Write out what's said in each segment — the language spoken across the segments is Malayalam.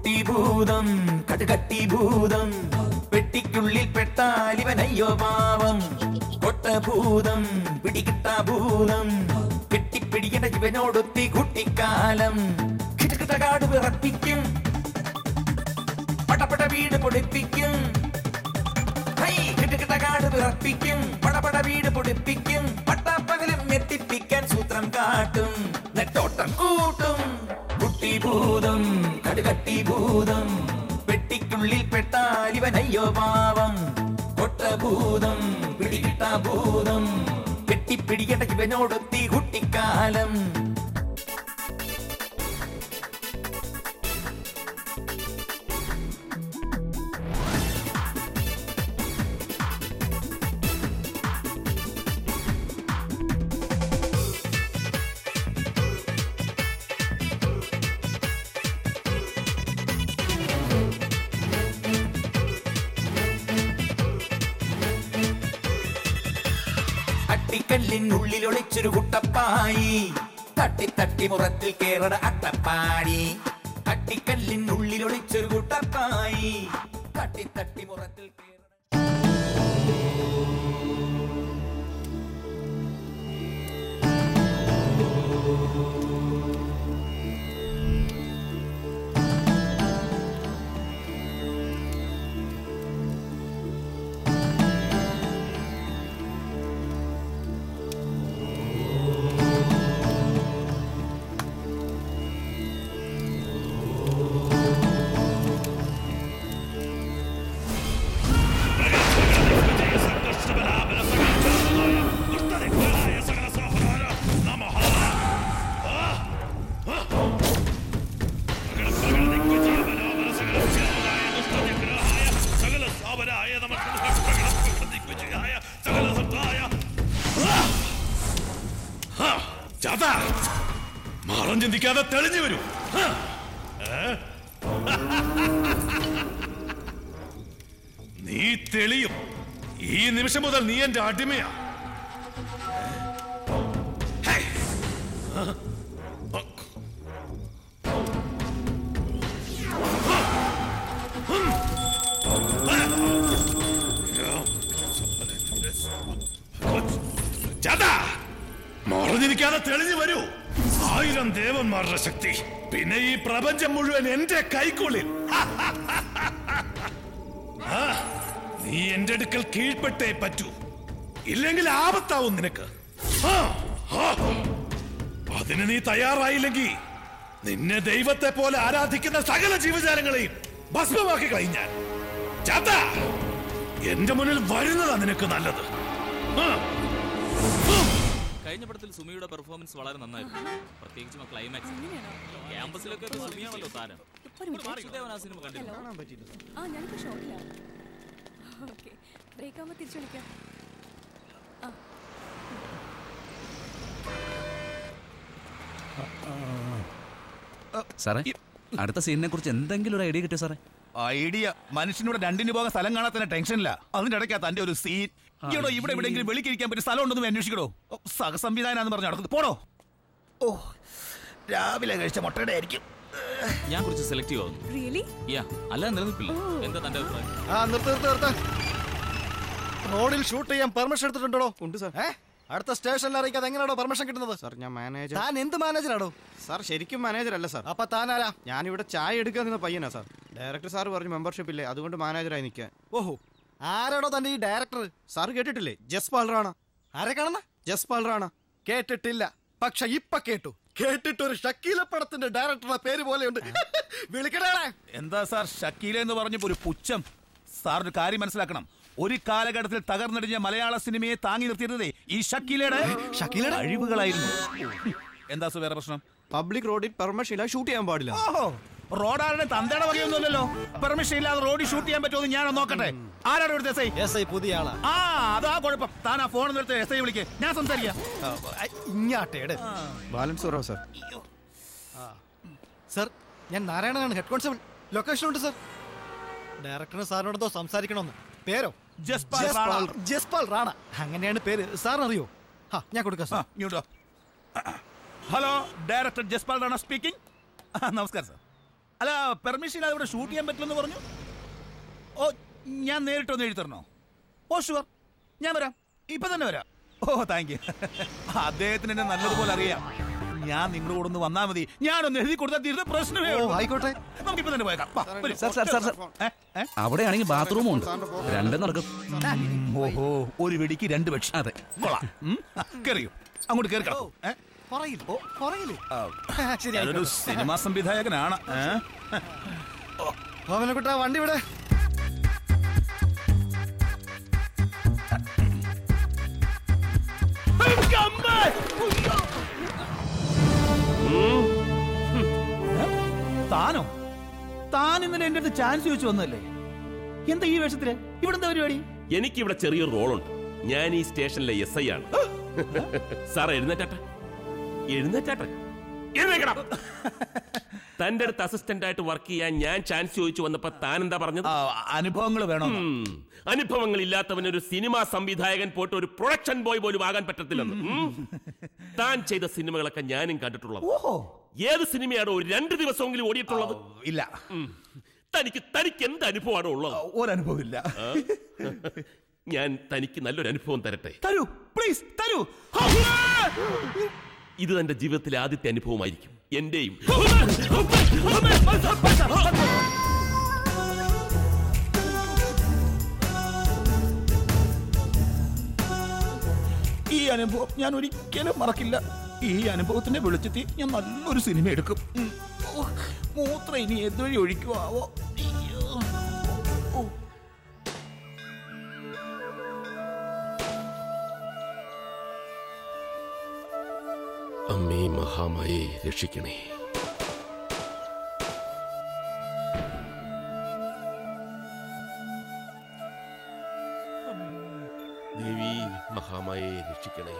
കുട്ടി ഭൂതം കടുകട്ടി ഭൂതം പെട്ടിക്കുള്ളിൽ പെട്ടാൽ ഇവനയ്യോ പാവം കൊട്ട ഭൂതം പിടികിട്ട ഭൂതം കെട്ടിപ്പിടിക്കേണ്ട ഇവനോടൊത്തി കുട്ടിക്കാലം കിട്ടകിട്ട കാട് വിറപ്പിക്കും പടപട വീട് പൊടിപ്പിക്കും ഹൈ, കിട്ടകിട്ട കാട് വിറപ്പിക്കും പടപട വീട് പൊടിപ്പിക്കും പട്ടാപ്പകലും ഞെട്ടിപ്പിക്കാൻ സൂത്രം കാട്ടും നെട്ടോട്ടം കൂട്ടും കുട്ടി ഭൂതം കടുകട്ടി ഭൂതം പെട്ടിക്കുള്ളിൽ പെട്ടാൽ ഇവനയ്യോ പാവം കൊട്ട ഭൂതം പിടികിട്ട ഭൂതം കെട്ടിപ്പിടിക്കേണ്ട ഇവനോടൊത്തി കുട്ടിക്കാലം അട്ടിക്കല്ലിനുള്ളിൽ ഒളിച്ചൊരു കുട്ടപ്പായി തട്ടി തട്ടി മുറത്തിൽ കേറട അട്ടപ്പാടി അട്ടിക്കല്ലിനുള്ളിൽ ഒളിച്ചൊരു കുട്ടപ്പായി തട്ടി തട്ടി മുറത്തിൽ കേറട മാറം ചിന്തിക്കാതെ തെളിഞ്ഞു വരൂ ഹ! ഏ? നീ തെളിയും ഈ നിമിഷം മുതൽ നീ എന്റെ അടിമയാ ഹേ! ആ? ആ. ഹും. ചാത്താ, മറഞ്ഞിരിക്കാതെ തെളിഞ്ഞു വരൂ ആയിരം ദേവന്മാരുടെ ശക്തി പിന്നെ ഈ പ്രപഞ്ചം മുഴുവൻ എന്റെ കൈക്കുള്ളിൽ ആ, നീ എന്റെ അടുക്കൽ കീഴ്പ്പെട്ടേ പറ്റൂ ഇല്ലെങ്കിൽ ആപത്താവും നിനക്ക് ആ, ആ. അതിന് നീ തയ്യാറായില്ലെങ്കിൽ നിന്നെ ദൈവത്തെ പോലെ ആരാധിക്കുന്ന സകല ജീവജാലങ്ങളെയും ഭസ്മമാക്കി കഴിഞ്ഞാൽ ചാത്ത എന്റെ മുന്നിൽ വരുന്നതാ നിനക്ക് നല്ലത് ആ കഴിഞ്ഞ പടത്തിൽ സുമിയുടെ പെർഫോമൻസ് വളരെ നന്നായിരുന്നു പ്രത്യേകിച്ചും ആ ക്ലൈമാക്സ് ക്യാമ്പസിലൊക്കെ ഇപ്പൊ സുമിയാണല്ലോ താരം വാസുദേവൻ ആ സിനിമ കണ്ടിരുന്നു ആ ഞാനിപ്പോ ഷോപ്പിലാണ് ഓക്കെ ബ്രേക്ക് ആകുമ്പോൾ തിരിച്ചു വിളിക്കാം ആ സാറേ അടുത്ത സീനിനെ കുറിച്ച് എന്തെങ്കിലും ഒരു ഐഡിയ കിട്ടിയോ സാറേ ഐഡിയ മനുഷ്യനോട് രണ്ടിന് പോകാൻ സ്ഥലം കാണാൻ തന്നെ ടെൻഷനില്ല അതിന്റെ ഇടയ്ക്കാ തന്റെ ഒരു സീൻ ഈടോ ഇവിടെ എവിടെയെങ്കിലും വെളിക്കിരിക്കാൻ പറ്റിയ സ്ഥലം ഉണ്ടെന്ന് അന്വേഷിക്കണോ ഓ, സഹസംവിധാനാന്ന് പറഞ്ഞു നടക്കുന്നത് പോടോ ഓ രാവിലെ കഴിച്ച മുട്ടയുടെ ആയിരിക്കും ഞാൻ കുറച്ച് സെലക്റ്റീവ് ആവുന്നു റിയലി യാ അല്ല നിലനിൽപ്പില്ല എന്താ തന്റെ അഭിപ്രായം ആ നിർത്ത് നിർത്ത് നിർത്ത് റോഡിൽ ഷൂട്ട് ചെയ്യാൻ പെർമിഷൻ എടുത്തിട്ടുണ്ടോ ഉണ്ട് സാർ ഏ അടുത്ത സ്റ്റേഷനിൽ അറിയിക്കാതെ എങ്ങനെയാണോ പെർമിഷൻ കിട്ടുന്നത് സാർ ഞാൻ മാനേജർ താൻ എന്ത് മാനേജറാണോ സാർ ശരിക്കും മാനേജർ അല്ല സാർ അപ്പൊ താനാരാ ഞാനിവിടെ ചായ എടുക്കാൻ നിന്ന പയ്യനാ സാർ ഡയറക്ടർ സാർ പറഞ്ഞു മെമ്പർഷിപ്പ് ഇല്ലേ അതുകൊണ്ട് മാനേജറായി നിൽക്കാൻ ഓഹോ ആരാടോ തന്റെ ഈ ഡയറക്ടർ സാർ കേട്ടിട്ടില്ലേ ജസ്പാൽ റാണ ആരെ കാണുന്ന ജസ്പാൽ റാണ കേട്ടിട്ടില്ല പക്ഷെ ഇപ്പൊ കേട്ടു കേട്ടിട്ട് ഒരു ഷക്കീല പടത്തിന്റെ ഡയറക്ടറുടെ പേര് പോലെയുണ്ട് വിളിക്കണേ എന്താ സാർ ഷക്കീല എന്ന് പറഞ്ഞപ്പോ ഒരു പുച്ഛം സാർ ഒരു കാര്യം മനസ്സിലാക്കണം ഒരു കാലഘട്ടത്തിൽ തകർന്നടിഞ്ഞ മലയാള സിനിമയെ താങ്ങി നിർത്തിയിരുന്നതേ ഈ ഷക്കീലയുടെ ഷക്കീലയുടെ? അഴിവുകളായിരുന്നു എന്താ സാർ വേറെ പ്രശ്നം പബ്ലിക് റോഡിൽ പെർമിഷൻ ഇല്ല ഷൂട്ട് ചെയ്യാൻ പാടില്ല ഓഹോ റോഡാരുടെ തന്തയുടെ വകയൊന്നുമല്ലല്ലോ പെർമിഷൻ ഇല്ലാതെ റോഡിൽ ഷൂട്ട് ചെയ്യാൻ പറ്റുമോ ഞാൻ നോക്കട്ടെ ആരാണ് ഇവിടുത്തെ എസ് ഐ എസ് ഐ പുതിയ ആളാ ആ അതാ കുഴപ്പം താൻ ആ ഫോൺ നിർത്തി എസ് ഐ വിളിക്ക് ഞാൻ സംസാരിക്കാം ഇങ്ങാട്ടേട് ബാലൻസ് കുറവാ സാർ സർ ഞാൻ നാരായണനാണ് ഹെഡ് കോൺസ്റ്റബിൾ ലൊക്കേഷൻ ഉണ്ട് സർ ഡയറക്ടറിന് സാറിനോടെന്തോ സംസാരിക്കണമെന്ന് പേരോ ജസ്പാൽ റാണ. ജസ്പാൽ റാണ അങ്ങനെയാണ് പേര് സാറിന് അറിയോ ഹാ ഞാൻ കൊടുക്കാം ആ, സാർ ഇങ്ങോട്ട് വാ. Hello director Jaspal Rana speaking നമസ്കാരം സാർ അല്ല പെർമിഷൻ ഇല്ലാതെ ഇവിടെ ഷൂട്ട് ചെയ്യാൻ പറ്റില്ലെന്ന് പറഞ്ഞു ഓ ഞാൻ നേരിട്ടൊന്ന് എഴുതി തരണോ ഓ ഷുവർ ഞാൻ വരാം ഇപ്പൊ തന്നെ വരാം ഓ താങ്ക് യു അദ്ദേഹത്തിന് എന്നെ നല്ലതുപോലെ അറിയാം ഞാൻ നിങ്ങളുടെ കൂടെ ഒന്ന് വന്നാ മതി ഞാനൊന്ന് എഴുതി കൊടുത്താൽ തീരുന്ന പ്രശ്നമേ ഓ ഉള്ളൂ. ആയിക്കോട്ടെ നമുക്കിപ്പോ തന്നെ പോയേക്കാം വാ, വരൂ. Sir, sir, sir, sir. ഏ, ഏ? അവിടെയാണെങ്കിൽ ബാത്റൂമും ഉണ്ട് രണ്ടും നടക്കും ഓഹോ ഒരു വെടിക്ക് രണ്ട് പക്ഷി അതെ കൊള്ളാം ഉം. ആ, കേറിയോ അങ്ങോട്ട് കേറി കിടക്കൂ. ഏ? പറയില്ല ഓ പറയില്ലേ ശരി ഞാനൊരു സിനിമാ സംവിധായകനാണ് ഏ? ഓമനക്കുട്ട വണ്ടി ഇവിടെ താനോ താൻ ഇന്നലെ എന്റെ അടുത്ത് ചാൻസ് ചോദിച്ചു വന്നല്ലേ എന്താ ഈ വേഷത്തില് ഇവിടെ എന്താ പരിപാടി എനിക്കിവിടെ ചെറിയൊരു റോളുണ്ട് ഞാൻ ഈ സ്റ്റേഷനിലെ എസ് ഐ ആണ് സാർ എഴുന്നേറ്റാട്ടെ എഴുന്നേറ്റാട്ടെ എഴുന്നേക്കണം തന്റെ അടുത്ത് അസിസ്റ്റന്റ് ആയിട്ട് വർക്ക് ചെയ്യാൻ ഞാൻ ചാൻസ് ചോദിച്ചു വന്നപ്പോ താൻ എന്താ പറഞ്ഞത് അനുഭവങ്ങൾ വേണോ ഉം. അനുഭവങ്ങൾ ഇല്ലാത്തവൻ ഒരു സിനിമാ സംവിധായകൻ പോയിട്ട് ഒരു പ്രൊഡക്ഷൻ ബോയ് പോലും ആകാൻ പറ്റത്തില്ലെന്ന് ഉം. താൻ ചെയ്ത സിനിമകളൊക്കെ ഞാനും കണ്ടിട്ടുള്ളത് ഓഹോ ഏത് സിനിമയാണോ ഒരു രണ്ട് ദിവസമെങ്കിലും ഓടിയിട്ടുള്ളത് ഇല്ല ഉം. തനിക്ക് തനിക്ക് എന്ത് അനുഭവമാണോ ഉള്ളത് ഒരനുഭവം ഇല്ല ഞാൻ തനിക്ക് നല്ലൊരു അനുഭവം തരട്ടെ തരൂ പ്ലീസ് തരൂ ഇത് തന്റെ ജീവിതത്തിലെ ആദ്യത്തെ അനുഭവമായിരിക്കും എന്റെയും ഈ അനുഭവം ഞാൻ ഒരിക്കലും മറക്കില്ല ഈ അനുഭവത്തിന്റെ വെളിച്ചത്തിൽ ഞാൻ നല്ലൊരു സിനിമ എടുക്കും ഉം. ഓ, മൂത്രം ഇനി എതുവഴി ഒഴിക്കുവാവോ അയ്യോ. ഓ. അമ്മേ മഹാമായെ രക്ഷിക്കണേ ദേവി മഹാമായെ രക്ഷിക്കണേ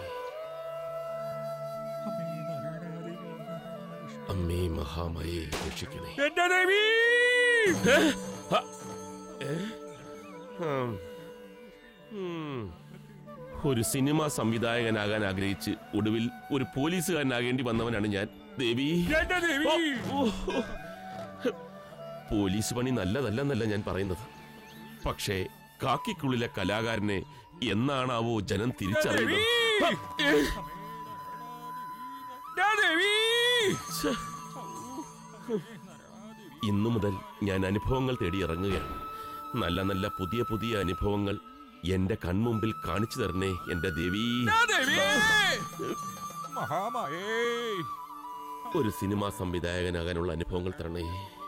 അമ്മേ മഹാമായെ രക്ഷിക്കണേ ഏ? ഹ. ഏ? ഉം. ഉം. ഒരു സിനിമാ സംവിധായകനാകാൻ ആഗ്രഹിച്ച് ഒടുവിൽ ഒരു പോലീസുകാരനാകേണ്ടി വന്നവനാണ് ഞാൻ ദേവി ഓ, ഓ, ഓ. പോലീസ് പണി നല്ലതല്ലെന്നല്ല ഞാൻ പറയുന്നത് പക്ഷേ കാക്കിക്കുള്ളിലെ കലാകാരനെ എന്നാണാവോ ജനം തിരിച്ചറിയുന്നത് ഹ, ഏ. ഛെ. ഇന്നു മുതൽ ഞാൻ അനുഭവങ്ങൾ തേടി ഇറങ്ങുകയാണ് നല്ല നല്ല പുതിയ പുതിയ അനുഭവങ്ങൾ എന്റെ കൺമുമ്പിൽ കാണിച്ചു തരണേ എന്റെ ദേവി ഒരു സിനിമാ സംവിധായകനാകാനുള്ള അനുഭവങ്ങൾ തരണേ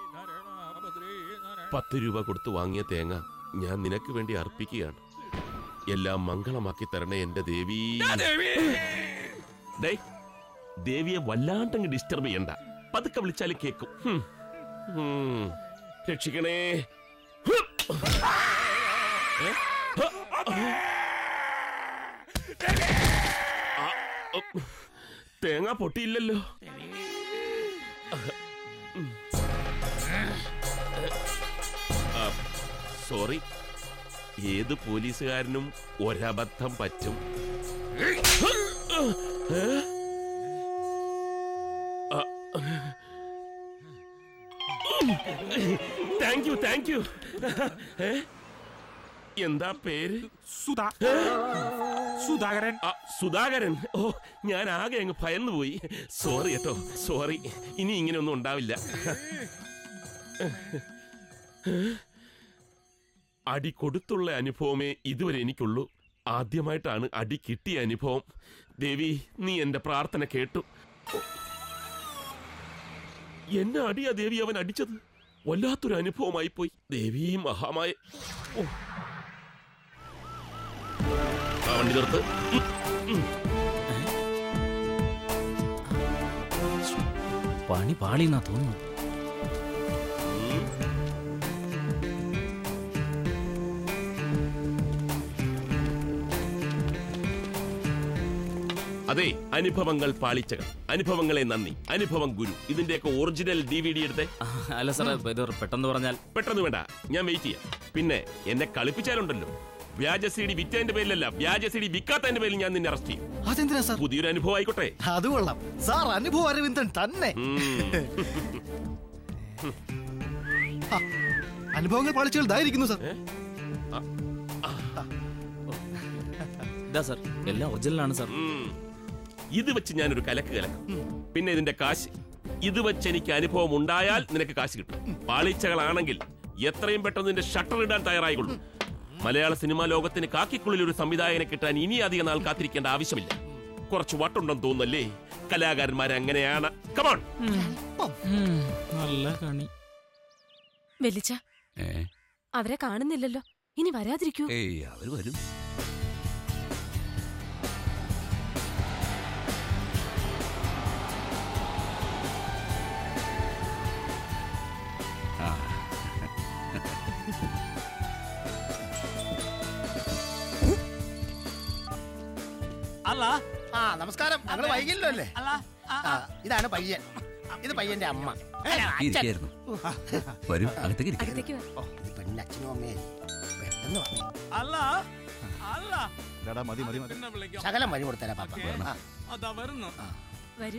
പത്ത് രൂപ കൊടുത്ത് വാങ്ങിയ തേങ്ങ ഞാൻ നിനക്ക് വേണ്ടി അർപ്പിക്കുകയാണ് എല്ലാം മംഗളമാക്കി തരണേ എന്റെ ദേവി ഡേയ്, ദേവിയെ വല്ലാണ്ടങ്ങ് ഡിസ്റ്റർബ് ചെയ്യണ്ട പതുക്കെ വിളിച്ചാൽ കേക്കും ഹും. ഹും. രക്ഷിക്കണേ ഹും. ഏ? ഹ. ആ, ഉം. തേങ്ങ പൊട്ടിയില്ലല്ലോ ആ, സോറി ഏത് പോലീസുകാരനും ഒരബദ്ധം പറ്റും താങ്ക് യു താങ്ക് യു എന്താ പേര് സുധാ സുധാകരൻ സുധാകരൻ ഓ ഞാൻ ആകെ അങ്ങ് ഭയന്നു പോയി സോറി കേട്ടോ സോറി ഇനി ഇങ്ങനെയൊന്നും ഉണ്ടാവില്ല അടി കൊടുത്തുള്ള അനുഭവമേ ഇതുവരെ എനിക്കുള്ളൂ ആദ്യമായിട്ടാണ് അടി കിട്ടിയ അനുഭവം ദേവി നീ എന്റെ പ്രാർത്ഥന കേട്ടു എന്നെ അടിയാ ദേവി അവൻ അടിച്ചത് വല്ലാത്തൊരു അനുഭവമായി പോയി ദേവി മഹാമായ ഓ. ആ വണ്ടി നിർത്ത് ഉം. പണി പാളിന്നാ തോന്നുന്നു അതെ അനുഭവങ്ങൾ പാളിച്ചകൾ അനുഭവങ്ങളെ നന്ദി അനുഭവം ഗുരു ഇതിന്റെയൊക്കെ ഒറിജിനൽ ഡി വി ഡി എടുത്തേ അല്ല സാറേ ഇത് പെട്ടെന്ന് പറഞ്ഞാൽ പെട്ടെന്ന് വേണ്ട ഞാൻ വെയിറ്റ് ചെയ്യാം പിന്നെ എന്നെ കളിപ്പിച്ചാലുണ്ടല്ലോ വ്യാജ സി ഡി വിറ്റതിന്റെ പേരിലല്ല വ്യാജ സി ഡി വിൽക്കാത്തതിന്റെ പേരിൽ ഞാൻ നിന്നെ അറസ്റ്റ് ചെയ്യും അതെന്തിനാ സാർ പുതിയൊരു അനുഭവം ആയിക്കോട്ടെ അത് കൊള്ളാം സാർ അനുഭവ അരവിന്ദൻ തന്നെ ഉം. ആ, അനുഭവങ്ങൾ പാളിച്ചുകൾ ഇതായിരിക്കുന്നു സാർ ഇതാ സാർ എല്ലാം ഒറിജിനലാണ് സാർ ഉം. ഇത് വെച്ച് ഞാനൊരു കലക്ക് കലക്കും പിന്നെ ഇതിന്റെ കാശ് ഇത് വെച്ച് എനിക്ക് അനുഭവം ഉണ്ടായാൽ നിനക്ക് കാശ് കിട്ടും പാളിച്ചകളാണെങ്കിൽ എത്രയും പെട്ടെന്ന് നിന്റെ ഷട്ടർ ഇടാൻ തയ്യാറായിക്കൊള്ളും മലയാള സിനിമാ ലോകത്തിന് കാക്കിക്കുള്ളിൽ ഒരു സംവിധായകനെ കിട്ടാൻ ഇനി അധികം നാൾ കാത്തിരിക്കേണ്ട ആവശ്യമില്ല കുറച്ച് വട്ടുണ്ടെന്ന് തോന്നുന്നല്ലേ കലാകാരന്മാർ അങ്ങനെയാണ് കമോൺ നല്ല കണി വെല്ലിച്ച ഏ അവരെ കാണുന്നില്ലല്ലോ ഇനി വരാതിരിക്കൂ ഏയ് അവര് വരും ആ അല്ല ആ നമസ്കാരം ഞങ്ങൾ വൈകില്ലോ അല്ലേ അല്ല ആ, ഇതാണ് പയ്യൻ ഇത് പയ്യന്റെ അമ്മ അല്ല, അച്ഛൻ. ഇരിക്കായിരുന്നു വരൂ അകത്തേക്ക് ഇരിക്കാം അകത്തേക്ക് വാ. ഓ, ഇത് പെണ്ണിന്റെ അച്ഛനും അമ്മയും പെട്ടെന്ന് വന്നേ അല്ല അല്ല എടാ മതി മതി മതി പിന്നെ വിളിക്കാം ശകലം വഴി കൊടുത്തരാ പാപ്പ ആ, അതാ വരുന്നു വരൂ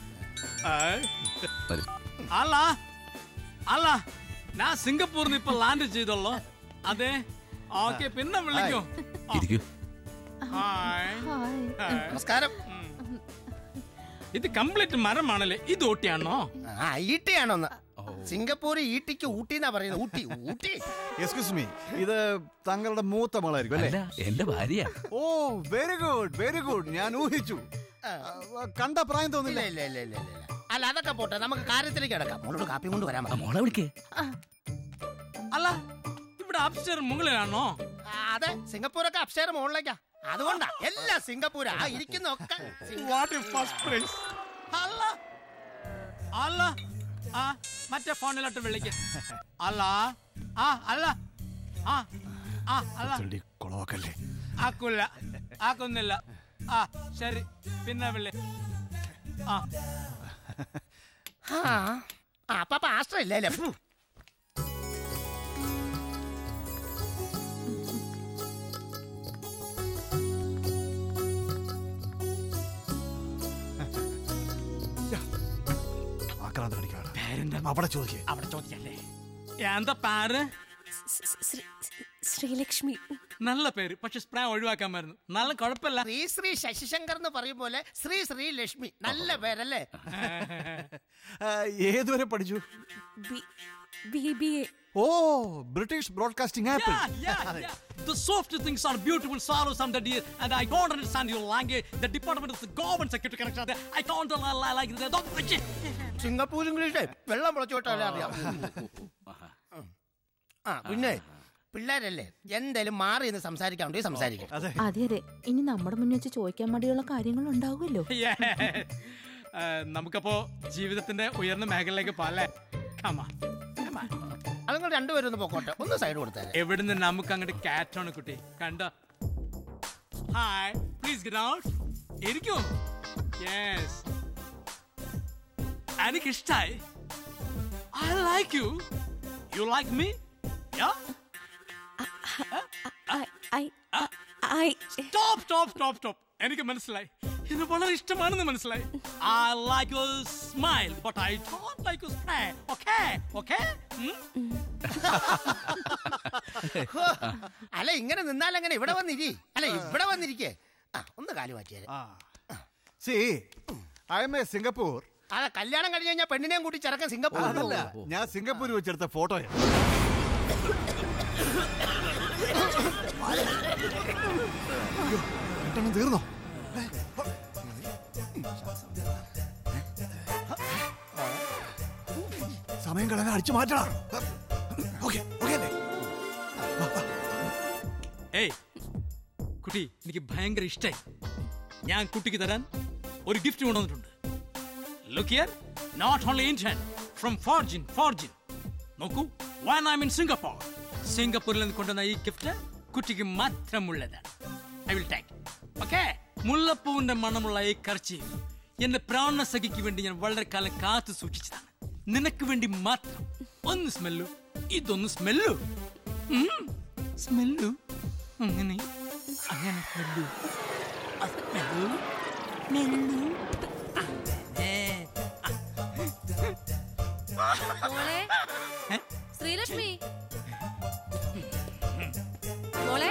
വരൂ അല്ല അല്ല ഞാൻ സിംഗപ്പൂരിൽ ഇപ്പൊ ലാൻഡ് ചെയ്തല്ലോ അതെ ഓക്കെ പിന്നെ വിളിക്കൂ ഇരിക്കൂ ഹായ് ഹായ് നമസ്കാരം ഇത് കംപ്ലീറ്റ് മരമാണല്ലേ ഇത് ഊട്ടിയാണോ ആ ഈട്ടിയാണോന്ന് സിംഗപ്പൂർ ഈട്ടിക്ക് ഊട്ടി എന്നാ പറയുന്നത് ഊട്ടി ഊട്ടി എക്സ്ക്യൂസ് മീ ഇത് താങ്കളുടെ മൂത്ത മോളായിരിക്കും അല്ലേ അല്ല എന്റെ ഭാര്യ oh very good very good ഞാൻ ഊഹിച്ചു ആ, ആ, കണ്ട പ്രായം ഇല്ല തോന്നില്ല ഇല്ല ഇല്ല ഇല്ല ഇല്ല അല്ല അതൊക്കെ പോട്ടെ നമുക്ക് കാര്യത്തിലേക്ക് കിടക്കാം മോളോട് കാപ്പി കൊണ്ട് വരാൻ ആ, പറഞ്ഞു മോളെ വിളിക്കേ അല്ല ഇവിടെ അപ്സ്റ്റർ മുകളിലാണോ അതെ സിംഗപ്പൂരൊക്കെ അപ്ഷേരം മുകളിലേക്കാ അതുകൊണ്ടാ എല്ലാം സിംഗപ്പൂരാ ആ ഇരിക്കുന്നൊക്കെ സിംഗ- അല്ല അല്ല ആ മറ്റേ ഫോണിലോട്ട് വിളിക്ക അല്ല ആ അല്ല ആ ആ അല്ല കുളവാക്കല്ലേ ആക്കൂല ആക്കുന്നില്ല ആ ശരി പിന്നെ വിളി ആ ആ ആ, അപ്പൊ അപ്പൊ ആശ്രയം ഇല്ലേ അല്ലേ ഫു. ആക്രാന്ത കാണിക്കാണ് അവിടെ ചോദിക്കേ അവിടെ ചോദിക്കല്ലേ എന്താ പേര് സ്- സ്- ശ്രീ- ശ്രീലക്ഷ്മി നല്ല പേര് പക്ഷെ സ്പ്രേ ഒഴിവാക്കാൻ മരുന്നു നല്ല കുഴപ്പമില്ല ശ്രീ ശ്രീ ശശിശങ്കർ എന്ന് പറയും പോലെ ശ്രീ ശ്രീ ലക്ഷ്മി നല്ല പേരല്ലേ ഏതുവരെ പഠിച്ചു B- B B A oh British broadcasting apple Yeah, yeah, yeah. The soft things are beautiful sorrows and the dear, and I don't understand your language. The department of the government security connection. I can't uh, li- like that. Don't Singapore English വെള്ളം പൊളച്ചോട്ടല്ലേ അറിയാം ആ പിന്നെ പിള്ളേരല്ലേ എന്തേലും മാറി നിന്ന് സംസാരിക്കാണ്ട് സംസാരിക്കും അതെ അതെ അതെ ഇനി നമ്മുടെ മുന്നിൽ വെച്ച് ചോദിക്കാൻ മടിയുള്ള കാര്യങ്ങൾ ഉണ്ടാവുമല്ലോ നമുക്കപ്പോ ജീവിതത്തിന്റെ ഉയർന്ന മേഖലയിലേക്ക് പോലെ അത് നിങ്ങൾ രണ്ടുപേരും ഒന്ന് പൊക്കോട്ടെ ഒന്ന് സൈഡ് കൊടുത്തേരെ എവിടുന്ന് നമുക്ക് അങ്ങോട്ട് കാറ്റാണ് കുട്ടി കണ്ട ഹായ് പ്ലീസ് ഗെറ്റ് ഔട്ട് ഇരിക്കൂ യെസ് എനിക്ക് ഇഷ്ടായി I like you you like me yeah I I stop stop stop stop എനിക്ക് മനസ്സിലായി ഇത് വളരെ ഇഷ്ടമാണെന്ന് മനസ്സിലായി I like your smile but I don't like your smile okay okay അല്ല ഇങ്ങനെ നിന്നാലെങ്ങനെ ഇവിടെ വന്നിരി അല്ല ഇവിടെ വന്നിരിക്കേ ആ ഒന്ന് കാല് മാറ്റിയാല് C I M A Singapore അതെ കല്യാണം കഴിഞ്ഞ് കഴിഞ്ഞാൽ പെണ്ണിനെയും കൂട്ടി ചെറുക്കൻ സിംഗപ്പൂർ അതല്ല ഞാൻ സിംഗപ്പൂർ വെച്ചെടുത്ത ഫോട്ടോ രണ്ടെണ്ണം തീർന്നോ സമയം കളയാൻ അടിച്ചു മാറ്റണം ഓക്കെ ഓക്കെ അല്ലേ ഏയ് കുട്ടി എനിക്ക് ഭയങ്കര ഇഷ്ടായി ഞാൻ കുട്ടിക്ക് തരാൻ ഒരു ഗിഫ്റ്റ് കൊണ്ടുവന്നിട്ടുണ്ട് look here not only Indian from foreign foreign നോക്കൂ വൺ ഐ മീൻ സിംഗപ്പൂർ സിംഗപ്പൂരിൽ നിന്ന് കൊണ്ടുവന്ന ഈ ഗിഫ്റ്റ് കുട്ടിക്ക് മാത്രമുള്ളതാണ് ഐ വിൽ ടേക്ക് ഓക്കെ മുല്ലപ്പൂവിന്റെ മണമുള്ള ഈ കർച്ചി എന്റെ പ്രാണസഖിക്ക് വേണ്ടി ഞാൻ വളരെ കാലം കാത്തു സൂക്ഷിച്ചതാണ് നിനക്ക് വേണ്ടി മാത്രം ഒന്ന് സ്മെല്ലു ഇതൊന്ന് സ്മെല്ലു സ്മെല്ലു അങ്ങനെ അങ്ങനെ സ്മെല്ലു ആ സ്മെല്ലു സ്മെല്ലു അങ്ങനെ. ആ. മോളെ ശ്രീലക്ഷ്മി മോളെ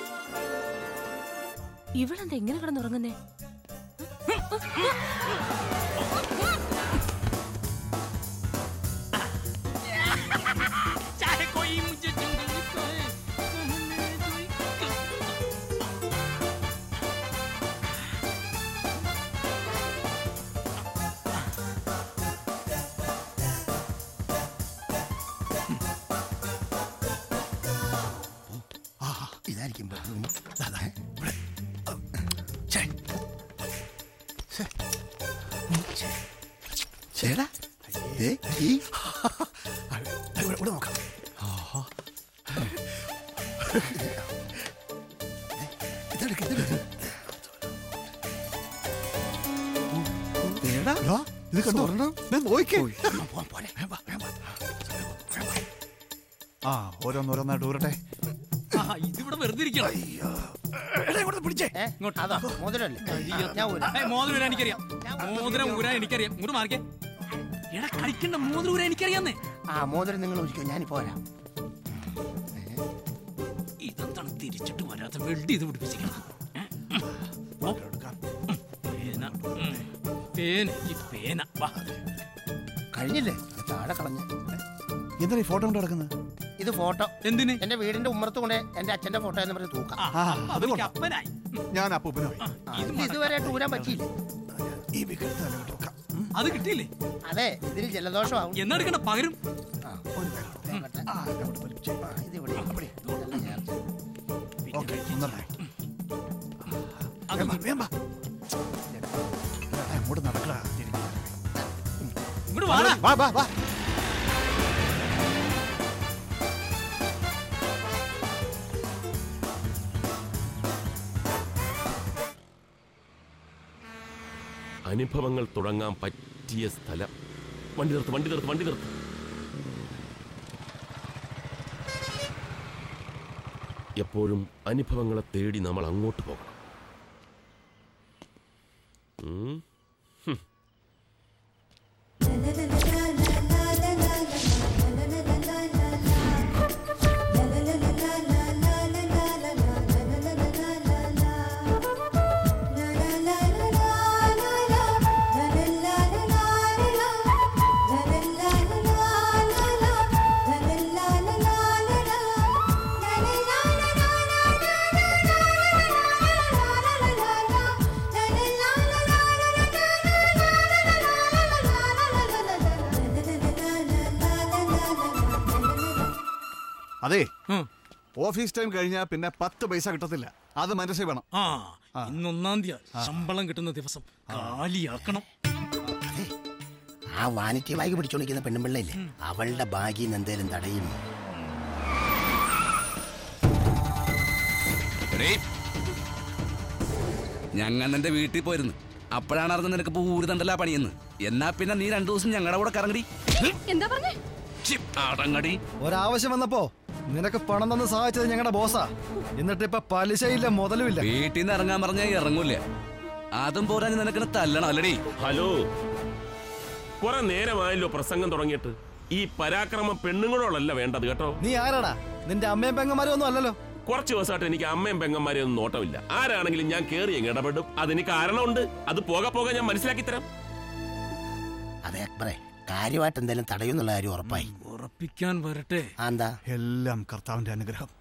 ഇവളെന്താ എങ്ങനെ കിടന്നുറങ്ങുന്നേ चाहे कोई मुझे जंगल कहे ഇതായിരിക്കും bedroom. ദാ, ഇവിടെ. ഛേ. ഛേ. ഛേ. ചേടാ ദേ, ഈ. ദാ, ഇവിടെ ഇവിടെ നോക്കാം ആഹാ. ദേ, ഇതെടുക്ക്, ഇതെടുക്ക്. ദേടാ, ഇത് കണ്ടോ ഞാൻ നോക്കിക്കേ പോവാം, പോരെ. വേഗം വാ, വേഗം വാ. ആ ഓരോന്നോരോന്നായിട്ട് ഊരട്ടെ ആ ഇതിവിടെ വെറുതെ ഇരിക്കണം ഏ? അതാ മോതിരല്ലേ ഞാൻ ഊരാം. ഏയ്, മോതിരം ഊരാൻ എനിക്കറിയാം മോതിരം ഊരാൻ എനിക്കറിയാം ഇങ്ങോട്ട് മാറിക്കേ എടാ കളിക്കണ്ട മോതിരം ഊരാൻ എനിക്കറിയാന്നേ ആ മോതിരം നിങ്ങൾ ഒരിക്കൽ ഞാനിപ്പോ വരാം ഇതെന്താണ് തിരിച്ചിട്ട് വരാത്ത വെൽഡ് ചെയ്ത് പിടിപ്പിച്ചിരിക്കണം ഏ? ഓ. പേന ഉം. പേന ഈ പേന വാ കഴിഞ്ഞില്ലേ ഇത് താഴെ കളഞ്ഞ് എന്താ ഈ ഫോട്ടോ കൊണ്ട് കിടക്കുന്നത് ഇത് ഫോട്ടോ എന്തിന് എന്റെ വീടിന്റെ ഉമ്മറത്ത് കൊണ്ട് എന്റെ അച്ഛന്റെ ഫോട്ടോ എന്ന് പറഞ്ഞ് തൂക്കാം ആ അത് കൊള്ളാം അപ്പനായി ഞാൻ അപ്പൂപ്പനോയി ആ, ഇത് ഇതുവരെ ഊരാൻ പറ്റിയില്ല ഈ വികൃത തലയിട്ട് വെക്കാം അത് കിട്ടിയില്ലേ അതെ ഇതിന് ജലദോഷമാവും എന്നാ എടുക്കണ്ട പകരും ആ, വേഗട്ടെ. ആ, ഇത് ഇവിടെ ഇവിടെ. ഇതെല്ലാം ചേർത്ത്. ഓക്കെ ഒന്നറേ അത് അങ്ങോട്ട് നടക്കടാ ഇങ്ങോട്ട് വാടാ വാ വാ വാ അനുഭവങ്ങൾ തുടങ്ങാൻ പറ്റിയ സ്ഥലം വണ്ടി നിർത്ത് വണ്ടി നിർത്ത് വണ്ടി നിർത്ത് എപ്പോഴും അനുഭവങ്ങളെ തേടി നമ്മൾ അങ്ങോട്ട് പോകണം ഉം. ഹും. അതെ ഉം. ഓഫീസ് ടൈം കഴിഞ്ഞാൽ പിന്നെ പത്ത് പൈസ കിട്ടത്തില്ല അത് മനസ്സിൽ വേണം ആ ഇന്നൊന്നാം തീയതി ശമ്പളം കിട്ടുന്ന ദിവസം കാലിയാക്കണം ആ വാനിറ്റി ബാഗ് പിടിച്ചോണ്ടിരിക്കുന്ന പെണ്ണുമ്പിള്ളയില്ലേ അവളുടെ ബാഗിൽ എന്തേലും തടയും ഞങ്ങൾ നിന്റെ വീട്ടിൽ പോയിരുന്നു അപ്പോഴാണ് അറിഞ്ഞത് നിനക്ക് ഇപ്പൊ ഊര് തണ്ടല്ല പണിയെന്ന് എന്നാ പിന്നെ നീ രണ്ടു ദിവസം ഞങ്ങളുടെ കൂടെ കറങ്ങടി എന്താ പറഞ്ഞേ അടങ്ങടി ഒരാവശ്യം വന്നപ്പോ നിനക്ക് പണം തന്ന് സഹായിച്ചത് ഞങ്ങളുടെ ബോസാ എന്നിട്ട് ഇപ്പൊ പലിശയില്ല മുതലുമില്ല വീട്ടിൽ നിന്ന് ഇറങ്ങാൻ പറഞ്ഞാൽ ഇറങ്ങൂല അതും പോരാൻ നിനക്ക് തല്ലണം അല്ലടി ഹലോ കുറെ നേരമായല്ലോ പ്രസംഗം തുടങ്ങിയിട്ട് ഈ പരാക്രമം പെണ്ണുങ്ങളോടല്ല വേണ്ടത് കേട്ടോ നീ ആരാടാ നിന്റെ അമ്മയും പെങ്ങന്മാരും ഒന്നും അല്ലല്ലോ കുറച്ച് ദിവസമായിട്ട് എനിക്ക് അമ്മയും പെങ്ങന്മാരെയും ഒന്നും നോട്ടമില്ല ആരാണെങ്കിലും ഞാൻ കയറി അങ്ങ് ഇടപെടും അതിന് കാരണമുണ്ട് അത് പോകെ പോകെ ഞാൻ മനസ്സിലാക്കി തരാം അതെ അക്ബറെ കാര്യമായിട്ട് എന്തെങ്കിലും തടയുന്നുള്ള കാര്യം ഉറപ്പായി ഉറപ്പിക്കാൻ വരട്ടെ ആ, എന്താ എല്ലാം കർത്താവിന്റെ അനുഗ്രഹം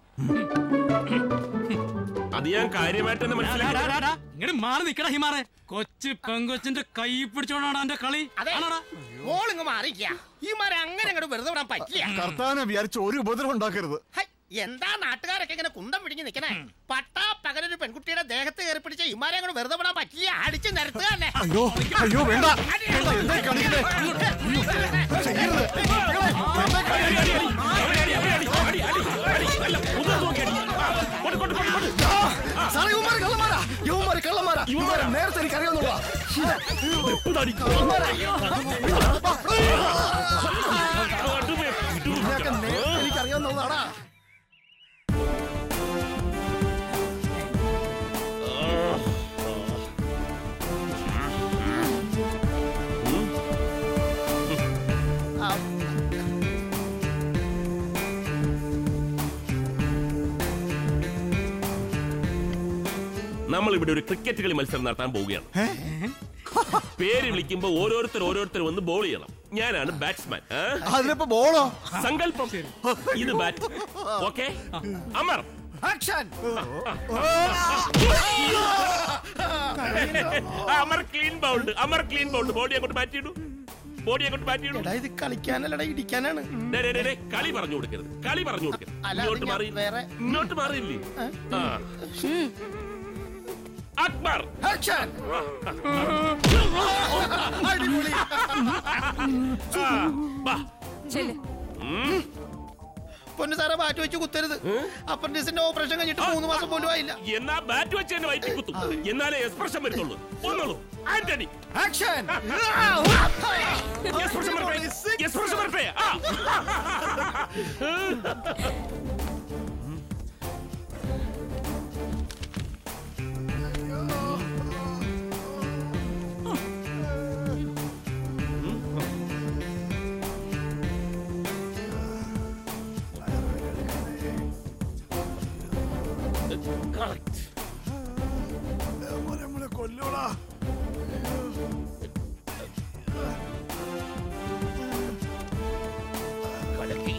അത് ഞാൻ കാര്യമായിട്ട് തന്നെ മനസ്സിലാക്കി തരാം. ഇങ്ങോട്ട് മാറി നിക്കടാ ഹിമാറെ കൊച്ചു പെങ്കൊച്ചിന്റെ കൈ പിടിച്ചോണ്ടാണ് എന്റെ കളി അതെ ആണോടാ? മോളിങ് മാറിക്കാ ഈ മരം അങ്ങനെ അങ്ങോട്ട് വെറുതെ വിടാൻ പറ്റില്ല കർത്താവിനെ വിചാരിച്ച് ഒരു ഉപദ്രവം ഉണ്ടാക്കരുത് ഹൈ, എന്താ നാട്ടുകാരൊക്കെ ഇങ്ങനെ കുന്തം പിടിഞ്ഞ് നിക്കണേ പട്ടാ പകലൊരു പെൺകുട്ടിയുടെ ദേഹത്ത് കയറി പിടിച്ച ഇമാരെ അങ്ങോട്ട് വെറുതെ വിടാൻ പറ്റില്ല അടിച്ച് നിരത്തുക തന്നെ അയ്യോ അയ്യോ വേണ്ട എന്താ ഈ കാണിക്കുന്നേ? സാറേ, ഇവന്മാര് കള്ളന്മാരാ. ഇവന്മാര് കള്ളന്മാരാ. ഇവന്മാരെ നേരത്തെ എനിക്ക് അറിയാവുന്നതാ ഇതിനെയൊക്കെ നേരത്തെ എനിക്ക് അറിയാവുന്നതാടാ ആ, നമ്മൾ ഇവിടെ ഒരു ക്രിക്കറ്റ് കളി മത്സരം നടത്താൻ പോവുകയാണ് പേര് വിളിക്കുമ്പോ ഓരോരുത്തർ ഓരോരുത്തർ വന്ന് ബോൾ ചെയ്യണം ഞാനാണ് ബാറ്റ്സ്മാൻ അതിനിപ്പോ ബോളോ സങ്കല്പം ഇത് bat okay Amar action Amar clean bowled Amar clean bowled body അങ്ങോട്ട് ബാറ്റ് ചെയ്തു ബോഡി അങ്ങോട്ട് ബാറ്റ് ചെയ്തു എടാ ഇത് കളിക്കാനല്ലടാ ഇടിക്കാനാണ് ഡേ, ഡേ, ഡേ, ഡേ, കളി പറഞ്ഞു കൊടുക്കരുത് കളി പറഞ്ഞു കൊടുക്കരുത് അല്ല, അത് ഇങ്ങോട്ട് ഞാൻ മാറി വേറെ- ഇങ്ങോട്ട് മാറിയില്ലേ ആ. അക്ബർ ആക്ഷൻ ആ, വാ. ചെല്ല് ഉം. പൊന്നു സാറെ മാറ്റി വെച്ച് കുത്തരുത് അപ്പൻഡിസിന്റെ ഓപ്പറേഷൻ കഴിഞ്ഞിട്ട് മൂന്ന് മാസം പോലും ആയില്ല എന്നാ ബാറ്റ് വെച്ച് എന്നെ വയറ്റി കുത്തും എന്നാലേ എക്സ്പ്രഷൻ വരുത്തുള്ളൂ ഒന്നുള്ളൂ ആന്റണി ആക്ഷൻ എക്സ്പ്രഷൻ വരട്ടെ എക്സ്പ്രഷൻ വരട്ടെ ആ. Correct. കൊല്ലൂടാ കലക്കി.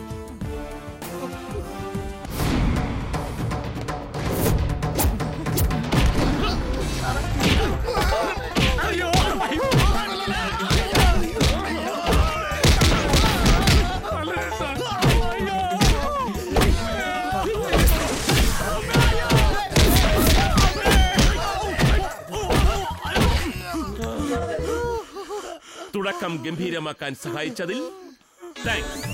തുടക്കം ഗംഭീരമാക്കാൻ സഹായിച്ചതിൽ താങ്ക്സ്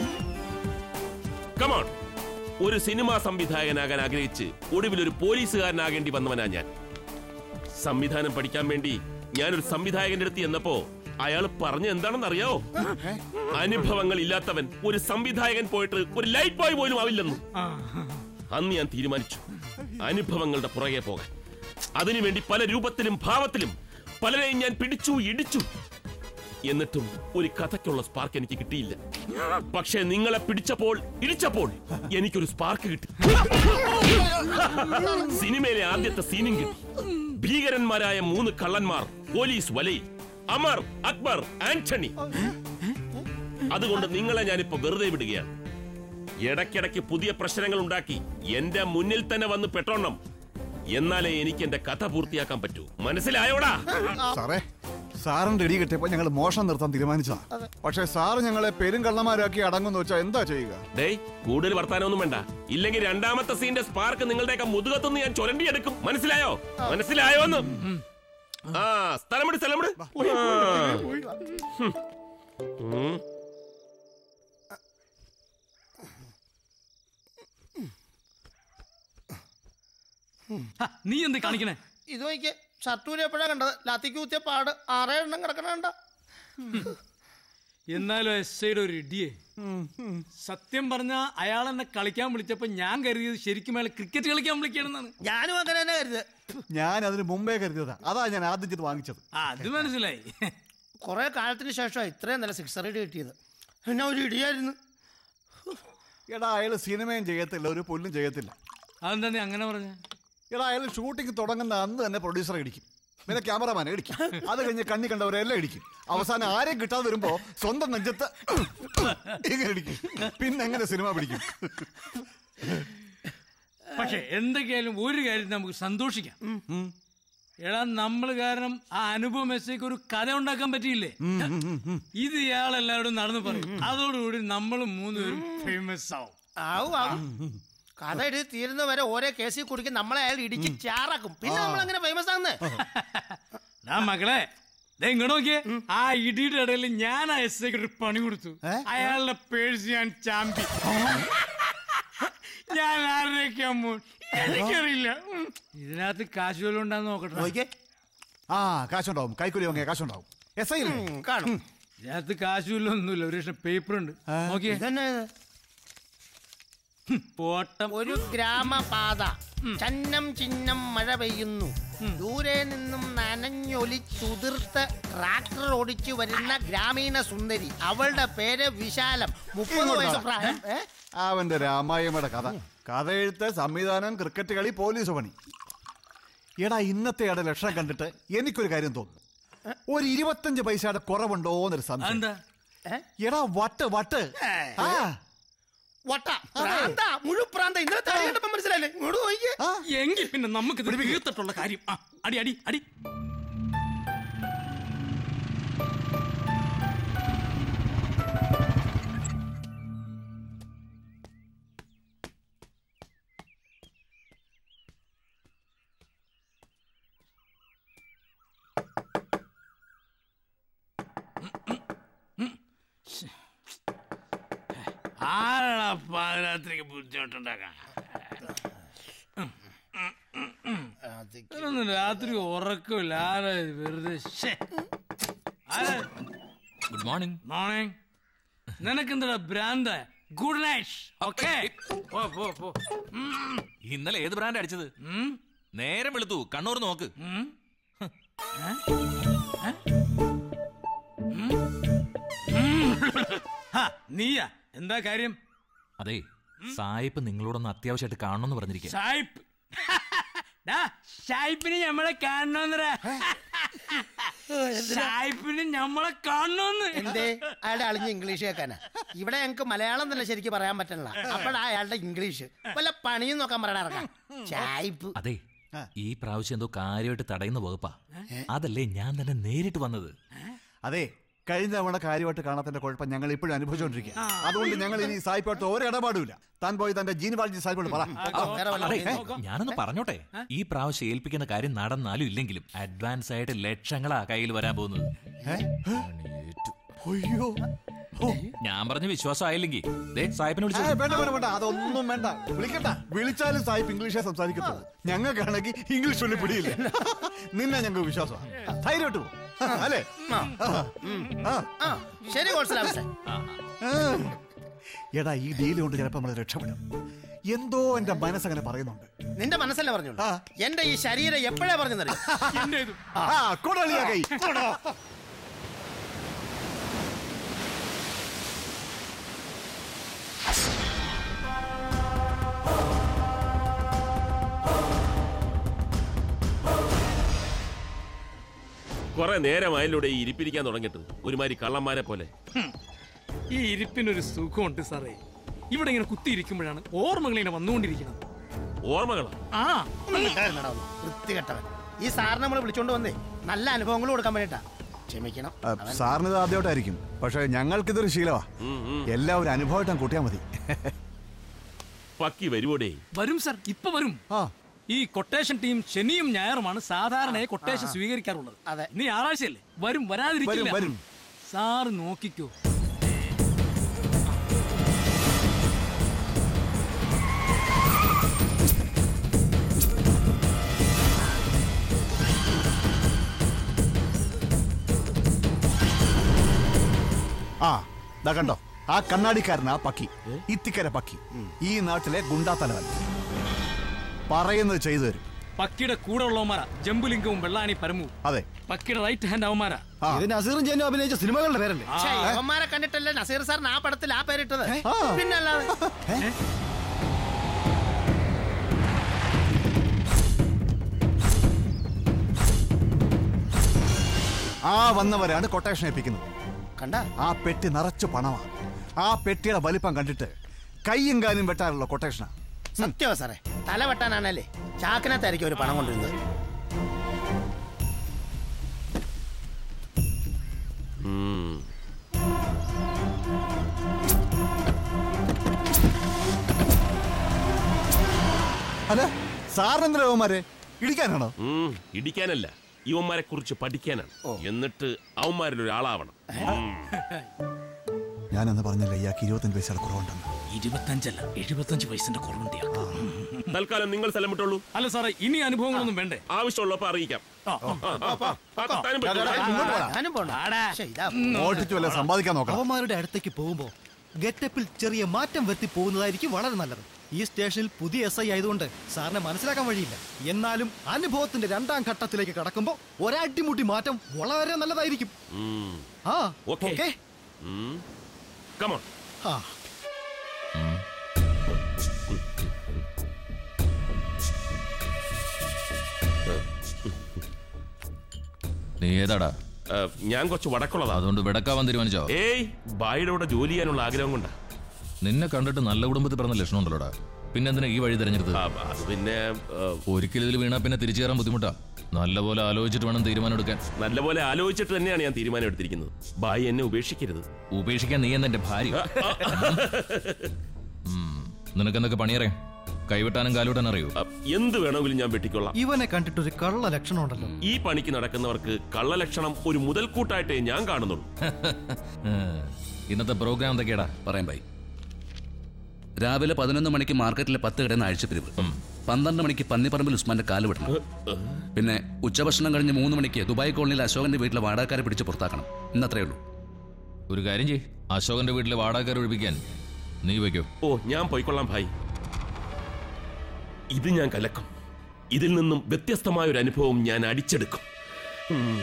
കമോൺ ഒരു സിനിമാ സംവിധായകനാകാൻ ആഗ്രഹിച്ച് ഒടുവിൽ ഒരു പോലീസുകാരനാകേണ്ടി വന്നവനാ ഞാൻ സംവിധാനം പഠിക്കാൻ വേണ്ടി ഞാനൊരു സംവിധായകന്റെ അടുത്ത് ചെന്നപ്പോ അയാൾ പറഞ്ഞ എന്താണെന്ന് അറിയാവോ അനുഭവങ്ങൾ ഇല്ലാത്തവൻ ഒരു സംവിധായകൻ പോയിട്ട് ഒരു ലൈറ്റ് ബോയ് പോലും ആവില്ലെന്ന് അന്ന് ഞാൻ തീരുമാനിച്ചു അനുഭവങ്ങളുടെ പുറകെ പോകാൻ അതിനുവേണ്ടി പല രൂപത്തിലും ഭാവത്തിലും പലരെയും ഞാൻ പിടിച്ചു ഇടിച്ചു എന്നിട്ടും ഒരു കഥയ്ക്കുള്ള സ്പാർക്ക് എനിക്ക് കിട്ടിയില്ല പക്ഷേ നിങ്ങളെ പിടിച്ചപ്പോൾ ഇടിച്ചപ്പോൾ എനിക്കൊരു സ്പാർക്ക് കിട്ടി സിനിമയിലെ ആദ്യത്തെ സീനും കിട്ടി ഭീകരന്മാരായ മൂന്ന് കള്ളന്മാർ പോലീസ് വലയിൽ അമർ അക്ബർ ആന്റണി അതുകൊണ്ട് നിങ്ങളെ ഞാനിപ്പോ വെറുതെ വിടുകയാണ് ഇടയ്ക്കിടയ്ക്ക് പുതിയ പ്രശ്നങ്ങൾ ഉണ്ടാക്കി എന്റെ മുന്നിൽ തന്നെ വന്ന് പെട്ടോണം എന്നാലേ എനിക്ക് എന്റെ കഥ പൂർത്തിയാക്കാൻ പറ്റൂ മനസ്സിലായോടാ സാറേ സാറിന്റെ ഇടി കിട്ടിയപ്പോ ഞങ്ങൾ മോഷണം നിർത്താൻ തീരുമാനിച്ചതാ പക്ഷെ സാറ് ഞങ്ങളെ പെരും കള്ളന്മാരാക്കി അടങ്ങുന്ന വെച്ചാൽ എന്താ ചെയ്യുക ഡേയ് കൂടുതൽ വർത്താനൊന്നും വേണ്ട ഇല്ലെങ്കിൽ രണ്ടാമത്തെ സീന്റെ സ്പാർക്ക് നിങ്ങളുടെയൊക്കെ മുതുകത്തുനിന്ന് ഞാൻ ചുരണ്ടി എടുക്കും മനസ്സിലായോ മനസ്സിലായോ എന്ന് ആ സ്ഥലമിട് സ്ഥലമിട് ആ. ഹും. ഉം. നീ എന്ത് കാണിക്കണേ ഇത് നോക്കിയേ ഷർട്ടൂര് എപ്പോഴാ കണ്ടത് ലാത്തിക്ക് കുത്തിയ പാട് ആറേ എണ്ണം കിടക്കണ കണ്ട എന്നാലും എസ് ഐയുടെ ഒരു ഇടിയേ സത്യം പറഞ്ഞ അയാൾ എന്നെ കളിക്കാൻ വിളിച്ചപ്പോ ഞാൻ കരുതിയത് ശരിക്കും അയാൾ ക്രിക്കറ്റ് കളിക്കാൻ വിളിക്കണമെന്നാണ് ഞാനും അങ്ങനെ തന്നെ കരുത് ഞാൻ അതിന് മുമ്പേ കരുതിയതാ അതാ ഞാൻ ആദ്യം ചെയ്ത് വാങ്ങിച്ചത് ആ അത് മനസ്സിലായി കുറെ കാലത്തിന് ശേഷം ഇത്രയും നല്ല സിക്സർ ഇടി കിട്ടിയത് എന്നാ ഒരു ഇടിയായിരുന്നു എടാ അയാൾ സിനിമയും ചെയ്യത്തില്ല ഒരു പുല്ലും ചെയ്യത്തില്ല അതെന്താ നീ അങ്ങനെ പറഞ്ഞ എടാ അയാൾ ഷൂട്ടിംഗ് തുടങ്ങുന്ന അന്ന് തന്നെ പ്രൊഡ്യൂസറെ ഇടിക്കും പിന്നെ ക്യാമറമാനെ ഇടിക്കും അത് കഴിഞ്ഞ് കണ്ണി കണ്ടവരെല്ലാം ഇടിക്കും അവസാനം ആരെയും കിട്ടാതെ വരുമ്പോ സ്വന്തം നെഞ്ചത്ത് ഇങ്ങനെ ഇടിക്കും പിന്നെ എങ്ങനെ സിനിമ പിടിക്കും പക്ഷെ എന്തൊക്കെയായാലും ഒരു കാര്യം നമുക്ക് സന്തോഷിക്കാം എടാ നമ്മൾ കാരണം ആ അനുഭവം എസ്ഐക്ക് ഒരു കഥ ഉണ്ടാക്കാൻ പറ്റിയില്ലേ ഇത് ഇയാൾ എല്ലാവരും നടന്നു പറയും അതോടുകൂടി നമ്മൾ മൂന്നുപേരും ഫേമസ് ആവും ആവും ആവും കഥ എഴുതി തീരുന്ന വരെ ഓരോ കേസിൽ കുടിക്കും നമ്മളെ അയാൾ ഇടിച്ച് ചാറാക്കും പിന്നെ നമ്മൾ അങ്ങനെ ഫേമസ് ആകുന്നേ ഡാ മകളെ ദേ ഇങ്ങോട്ട് നോക്കിയേ ആ ഇടിയുടെ ഇടയിൽ ഞാൻ ആ എസ് ഐക്ക് ഒരു പണി കൊടുത്തു അയാളുടെ പേഴ്സ് ഞാൻ ചാമ്പി ഞാൻ ആരുടെയൊക്കെയാ മോൻ എനിക്കറിയില്ല ഉം. ഇതിനകത്ത് കാശ് വല്ലതും ഉണ്ടാന്ന് നോക്കട്ടെ ആ കാശുണ്ടാവും കൈക്കൂലി വാങ്ങിയ കാശുണ്ടാവും എസ് ഐ കാണും ഇതിനകത്ത് കാശ് വല്ലതും ഒന്നുമില്ല ഒരു ലക്ഷം പേപ്പർ ഉണ്ട് നോക്കിയേ പോട്ടം ഒരു ഗ്രാമപാത ചന്നം ചിഹ്നം മഴ പെയ്യുന്നു ദൂരെ നിന്നും നനഞ്ഞൊലിച്ചുതിർത്ത് ട്രാക്ടർ ഓടിച്ചു വരുന്ന ഗ്രാമീണ സുന്ദരി അവളുടെ പേര് വിശാലം മുപ്പത് വയസ്സ് പ്രായം ഏ? അവന്റെ രാമായമ്മയുടെ കഥ കഥ എഴുത്ത് സംവിധാനം ക്രിക്കറ്റ് കളി പോലീസ് പണി എടാ ഇന്നത്തെ ലക്ഷണം കണ്ടിട്ട് എനിക്കൊരു കാര്യം തോന്നുന്നു ഒരു ഇരുപത്തഞ്ച് പൈസയുടെ കുറവുണ്ടോ എന്നൊരു സംശയം എന്താ എടാ വട്ട് വട്ട് ആ വട്ട പ്രാന്ത മുഴു പ്രാന്ത ഇന്നലെ താടി കണ്ടപ്പോ മനസ്സിലായില്ലേ ഇങ്ങോട്ട് നോക്കിയേ എങ്കിൽ പിന്നെ നമുക്ക് ഇത് തീർത്തിട്ടുള്ള കാര്യം ആ അടി അടി അടി ആരാടാ പാതിരാത്രിക്ക് ബുദ്ധിമുട്ടുണ്ടാക്കാൻ ഇതൊന്നും രാത്രി ഉറക്കമില്ല ആരാ ഇത് വെറുതെ ശ്ശേ. ആരാ? ഗുഡ് മോർണിംഗ് മോർണിംഗ് നിനക്കെന്താ ഭ്രാന്ത് ഗുഡ് നൈറ്റ് ഓക്കെ പോ പോ പോ ഉം. ഇന്നലെ ഏത് ബ്രാൻഡ് അടിച്ചത് ഉം. നേരം വെളുത്തു കണ്ണൂർ നോക്ക് ഉം. ഏ? ഏ? ഉം. ഉം. ഹാ, നീയാ എന്താ കാര്യം അതെ സായിപ്പ് നിങ്ങളോടൊന്ന് അത്യാവശ്യമായിട്ട് കാണണമെന്ന് പറഞ്ഞിരിക്കുക സായിപ്പ് ഡാ, സായിപ്പിന് നമ്മളെ കാണണമെന്നരാ സായിപ്പിന് നമ്മളെ കാണണമെന്ന് എന്തേ അയാളുടെ അളിഞ്ഞ് ഇംഗ്ലീഷ് കേൾക്കാനാ ഇവിടെ ഞങ്ങക്ക് മലയാളം തന്നെ ശരിക്കും പറയാൻ പറ്റണില്ല അപ്പോഴാ അയാളുടെ ഇംഗ്ലീഷ് വല്ല പണിയും നോക്കാൻ പറയണ ഇറക്കാം ചായ്പ് അതെ ഈ പ്രാവശ്യം എന്തോ കാര്യമായിട്ട് തടയുന്ന വകുപ്പാ അതല്ലേ ഞാൻ തന്നെ നേരിട്ട് വന്നത് അതെ കഴിഞ്ഞ തവണ കാര്യമായിട്ട് കാണാത്തതിന്റെ കുഴപ്പം ഞങ്ങൾ ഇപ്പോഴും അനുഭവിച്ചുകൊണ്ടിരിക്കുക അതുകൊണ്ട് ഞങ്ങൾ ഇനി സായിപ്പോട്ട് ഒരു ഇടപാടുമില്ല താൻ പോയി തന്റെ ജീൻ വാഴ്ച സായിപ്പോട് പറ അതെ ഞാനൊന്ന് പറഞ്ഞോട്ടെ ഈ പ്രാവശ്യം ഏൽപ്പിക്കുന്ന കാര്യം നടന്നാലും ഇല്ലെങ്കിലും അഡ്വാൻസ് ആയിട്ട് ലക്ഷങ്ങളാ കയ്യിൽ വരാൻ പോകുന്നത് അയ്യോ ഞാൻ പറഞ്ഞ വിശ്വാസം ആയില്ലെങ്കിൽ ദേ സായിപ്പിനെ ഏ, വിളിച്ചു വേണ്ട വേണ്ട വേണ്ട അതൊന്നും വേണ്ട വിളിക്കണ്ട വിളിച്ചാലും സായിപ്പ് ഇംഗ്ലീഷേ സംസാരിക്കത്തുള്ളൂ ഞങ്ങൾക്കാണെങ്കിൽ ഇംഗ്ലീഷ് ഒന്നും പിടിയില്ല നിന്നെ ഞങ്ങൾക്ക് വിശ്വാസമാണ് ധൈര്യമായിട്ട് പോ അല്ലേ ആ. ആ ശരി കോഴ്സിലാവശ്യം ആ. എടാ ഈ ഡീൽ കൊണ്ട് ചിലപ്പോ നമ്മൾ രക്ഷപ്പെടും എന്തോ എന്റെ മനസ്സങ്ങനെ പറയുന്നുണ്ട് നിന്റെ മനസ്സല്ലേ പറഞ്ഞോളൂ എന്റെ ഈ ശരീരം എപ്പോഴാ പറഞ്ഞെന്നറിയോ ആ കൊടളിയാ കൈ കുറെ നേരമായാലൂടെ ഈ ഇരിപ്പിരിക്കാൻ തുടങ്ങിയിട്ട് ഒരുമാതിരി കള്ളന്മാരെ പോലെ ഹും. ഈ ഇരിപ്പിനൊരു സുഖമുണ്ട് സാറേ ഇവിടെ ഇങ്ങനെ കുത്തിയിരിക്കുമ്പോഴാണ് ഓർമ്മകൾ ഇങ്ങനെ വന്നുകൊണ്ടിരിക്കുന്നത് ഓർമ്മകളാ ആ ഒന്നും മിണ്ടാതിരുന്നെടാ ഒന്ന്. വൃത്തികെട്ടവൻ ഈ സാറിനെ നമ്മൾ വിളിച്ചോണ്ട് വന്നേ നല്ല അനുഭവങ്ങൾ കൊടുക്കാൻ വേണ്ടിട്ടാ ക്ഷമിക്കണം ആ, സാറിന് ഇത് ആദ്യമായിട്ടായിരിക്കും പക്ഷെ ഞങ്ങൾക്കിതൊരു ശീലമാ എല്ലാവരും അനുഭവമായിട്ടും കൂട്ടിയാൽ മതി പക്കി വരുവോടേ വരും സർ ഇപ്പൊ വരും ഈ കൊട്ടേഷൻ ടീം ശനിയും ഞായറുമാണ് സാധാരണയായി കൊട്ടേഷൻ സ്വീകരിക്കാറുള്ളത് അതെ ഇന്ന് ഞായറാഴ്ചയല്ലേ വരും വരാതിരിക്കില്ല വരും, വരും. സാറ് നോക്കിക്കോ ആ ദാ കണ്ടോ ആ കണ്ണാടിക്കാരനാ പക്കി ഇത്തിക്കര പക്കി ഈ നാട്ടിലെ ഗുണ്ടാത്തലവൻ പറയുന്നത് ചെയ്തു തരും പക്കിയുടെ കൂടെ ഉള്ളവന്മാരാ ജമ്പുലിംഗവും വെള്ളാണി പരമുവും അതെ പക്കിയുടെ റൈറ്റ് ഹാൻഡ് അവന്മാരാ ഇത് നസീറും ജെന്നും അഭിനയിച്ച സിനിമകളുടെ പേരല്ലേ ഛേ, ഇവന്മാരെ കണ്ടിട്ടല്ലേ നസീർ സാറിന് ആ പടത്തിൽ ആ പേരിട്ടത് പിന്നല്ലാതെ ആ വന്നവരാണ് കൊട്ടേഷൻ ഏൽപ്പിക്കുന്നത് കണ്ട ആ പെട്ടി നിറച്ചു പണമാ ആ പെട്ടിയുടെ വലിപ്പം കണ്ടിട്ട് കൈയും കാലും വെട്ടാനുള്ള കൊട്ടേഷനാ സത്യമാ സാറേ തല വെട്ടാനാണല്ലേ ചാക്കിനകത്തായിരിക്കും ഒരു പണം കൊണ്ടിരുന്നത് അല്ല സാറിനെന്തരവന്മാരെ ഇടിക്കാനാണോ ഉം, ഇടിക്കാനല്ല ഇവന്മാരെ കുറിച്ച് പഠിക്കാനാണ് എന്നിട്ട് അവന്മാരിൽ ഒരാളാവണം ഉം. ഞാനെന്ന് പറഞ്ഞല്ലേ ഇയാൾക്ക് ഇരുപത്തഞ്ച് പൈസയുടെ കുറവുണ്ടെന്ന് ഇരുപത്തഞ്ചല്ല എഴുപത്തഞ്ച് പൈസന്റെ കുറവുണ്ട് ഇയാൾക്ക്. തൽക്കാലം നിങ്ങൾ സ്ഥലം വിട്ടോളൂ അല്ല സാറേ ഇനി അനുഭവങ്ങളൊന്നും വേണ്ടേ ആവശ്യമുള്ളപ്പോ അറിയിക്കാം ആ, ആ, ആ, ആ, താനും പറ്റും. ഞാനും പോണ്ട ശ്ശെ, ഇതാ ഓട്ടിച്ച് വല്ല സമ്പാദിക്കാൻ നോക്കണം അവന്മാരുടെ അടുത്തേക്ക് പോകുമ്പോ ഗെറ്റപ്പിൽ ചെറിയ മാറ്റം വരുത്തി പോകുന്നതായിരിക്കും വളരെ നല്ലത് ഈ സ്റ്റേഷനിൽ പുതിയ എസ് ഐ ആയതുകൊണ്ട് സാറിനെ മനസ്സിലാക്കാൻ വഴിയില്ല എന്നാലും അനുഭവത്തിന്റെ രണ്ടാം ഘട്ടത്തിലേക്ക് കടക്കുമ്പോ ഒരടിമുട്ടി മാറ്റം വളരെ നല്ലതായിരിക്കും ഉം. ആ ഓക്കേ. ഓക്കേ ഉം. Come on. ആ ഉം. നീ ഏതാടാ ഞാൻ കുറച്ച് വടക്കുള്ളതാ അതുകൊണ്ട് വിടക്കാവാൻ തീരുമാനിച്ചോ ഏയ് ബായുടെ കൂടെ ജോലി ചെയ്യാനുള്ള ആഗ്രഹം കൊണ്ടാ നിന്നെ കണ്ടിട്ട് നല്ല കുടുംബത്തിൽ പറഞ്ഞ ലക്ഷണം ഉണ്ടല്ലോടാ പിന്നെ എന്തിനാ ഈ വഴി തിരഞ്ഞെടുത്തത് അത് പിന്നെ ഒരിക്കലും ഇതിൽ വീണാ പിന്നെ തിരിച്ചു കയറാൻ ബുദ്ധിമുട്ടാ നല്ലപോലെ ആലോചിച്ചിട്ട് വേണം തീരുമാനം എടുക്കാൻ നല്ലപോലെ ആലോചിച്ചിട്ട് തന്നെയാണ് ഞാൻ തീരുമാനം എടുത്തിരിക്കുന്നത് ബായി എന്നെ ഉപേക്ഷിക്കരുത് ഉപേക്ഷിക്കാൻ നീ എന്നെ ഭാര്യ നിനക്ക് എന്തൊക്കെ പണിയറിയാം കൈവിട്ടാനും കാലുവിട്ടാനും അറിയൂ എന്ത് വേണമെങ്കിലും ഞാൻ വെട്ടിക്കൊള്ളാം ഇവനെ കണ്ടിട്ട് ഒരു കള്ള ലക്ഷണം ഉണ്ടല്ലോ ഈ പണിക്ക് നടക്കുന്നവർക്ക് കള്ളലക്ഷണം ഒരു മുതൽക്കൂട്ടായിട്ടേ ഞാൻ കാണുന്നുള്ളൂ ഇന്നത്തെ പ്രോഗ്രാം എന്തൊക്കെയാടാ പറയാം ബൈ രാവിലെ പതിനൊന്ന് മണിക്ക് മാർക്കറ്റിലെ പത്ത് കടന്ന് അഴിച്ചുപിരിവ് പന്ത്രണ്ട് മണിക്ക് പന്നിപ്പറമ്പിൽ ഉസ്മാന്റെ കാല് വിടണം പിന്നെ ഉച്ചഭക്ഷണം കഴിഞ്ഞ് മൂന്ന് മണിക്ക് ദുബായ് കോളനിയിൽ അശോകന്റെ വീട്ടിലെ വാടകക്കാരെ പിടിച്ച് പുറത്താക്കണം ഇന്നത്രേ ഉള്ളൂ ഒരു കാര്യം ചെയ് അശോകന്റെ വീട്ടിലെ വാടകക്കാർ ഒഴിപ്പിക്കാൻ നീ വയ്ക്കോ ഓ ഞാൻ പോയിക്കൊള്ളാം ഭായ് ഇത് ഞാൻ കലക്കും ഇതിൽ നിന്നും വ്യത്യസ്തമായ ഒരു അനുഭവം ഞാൻ അടിച്ചെടുക്കും ഉം.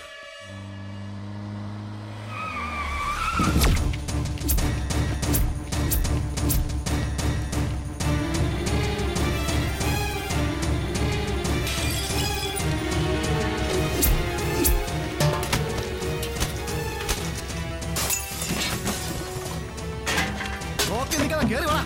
നോക്കി നിൽക്കാതെ കേറി വാ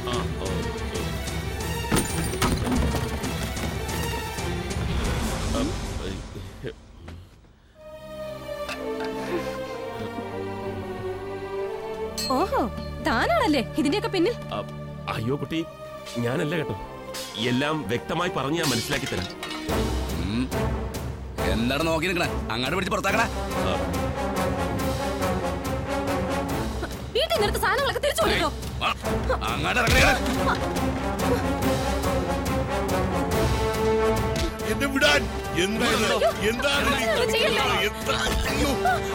ഓഹോ താനാണല്ലേ ഇതിന്റെയൊക്കെ പിന്നിൽ അ, അയ്യോ കുട്ടി ഞാനല്ല കേട്ടോ എല്ലാം വ്യക്തമായി പറഞ്ഞ് ഞാൻ മനസ്സിലാക്കി തരാം എന്താണ് നോക്കി നിൽക്കണേ അങ്ങോട്ട് പിടിച്ച് പുറത്താക്കണേ വീട്ടിൽ നിന്നെടുത്ത സാധനങ്ങളൊക്കെ തിരിച്ചു കൊടുക്കോ അങ്ങോട്ട് ഇറങ്ങണേ എന്നെ വിടാൻ എന്താ ഇത്? എന്താണ് നീ അയ്യോ, ചെയ്യല്ലേ? എന്താ? അയ്യോ.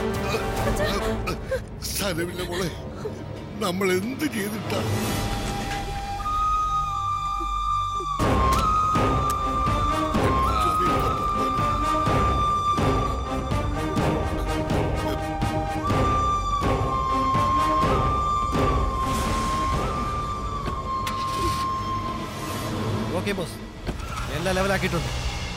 സ്ഥലമില്ല മോളെ നമ്മൾ എന്ത് ചെയ്തിട്ടാ ഓക്കെ ബോസ് എല്ലാം ലെവലാക്കിയിട്ടുണ്ട്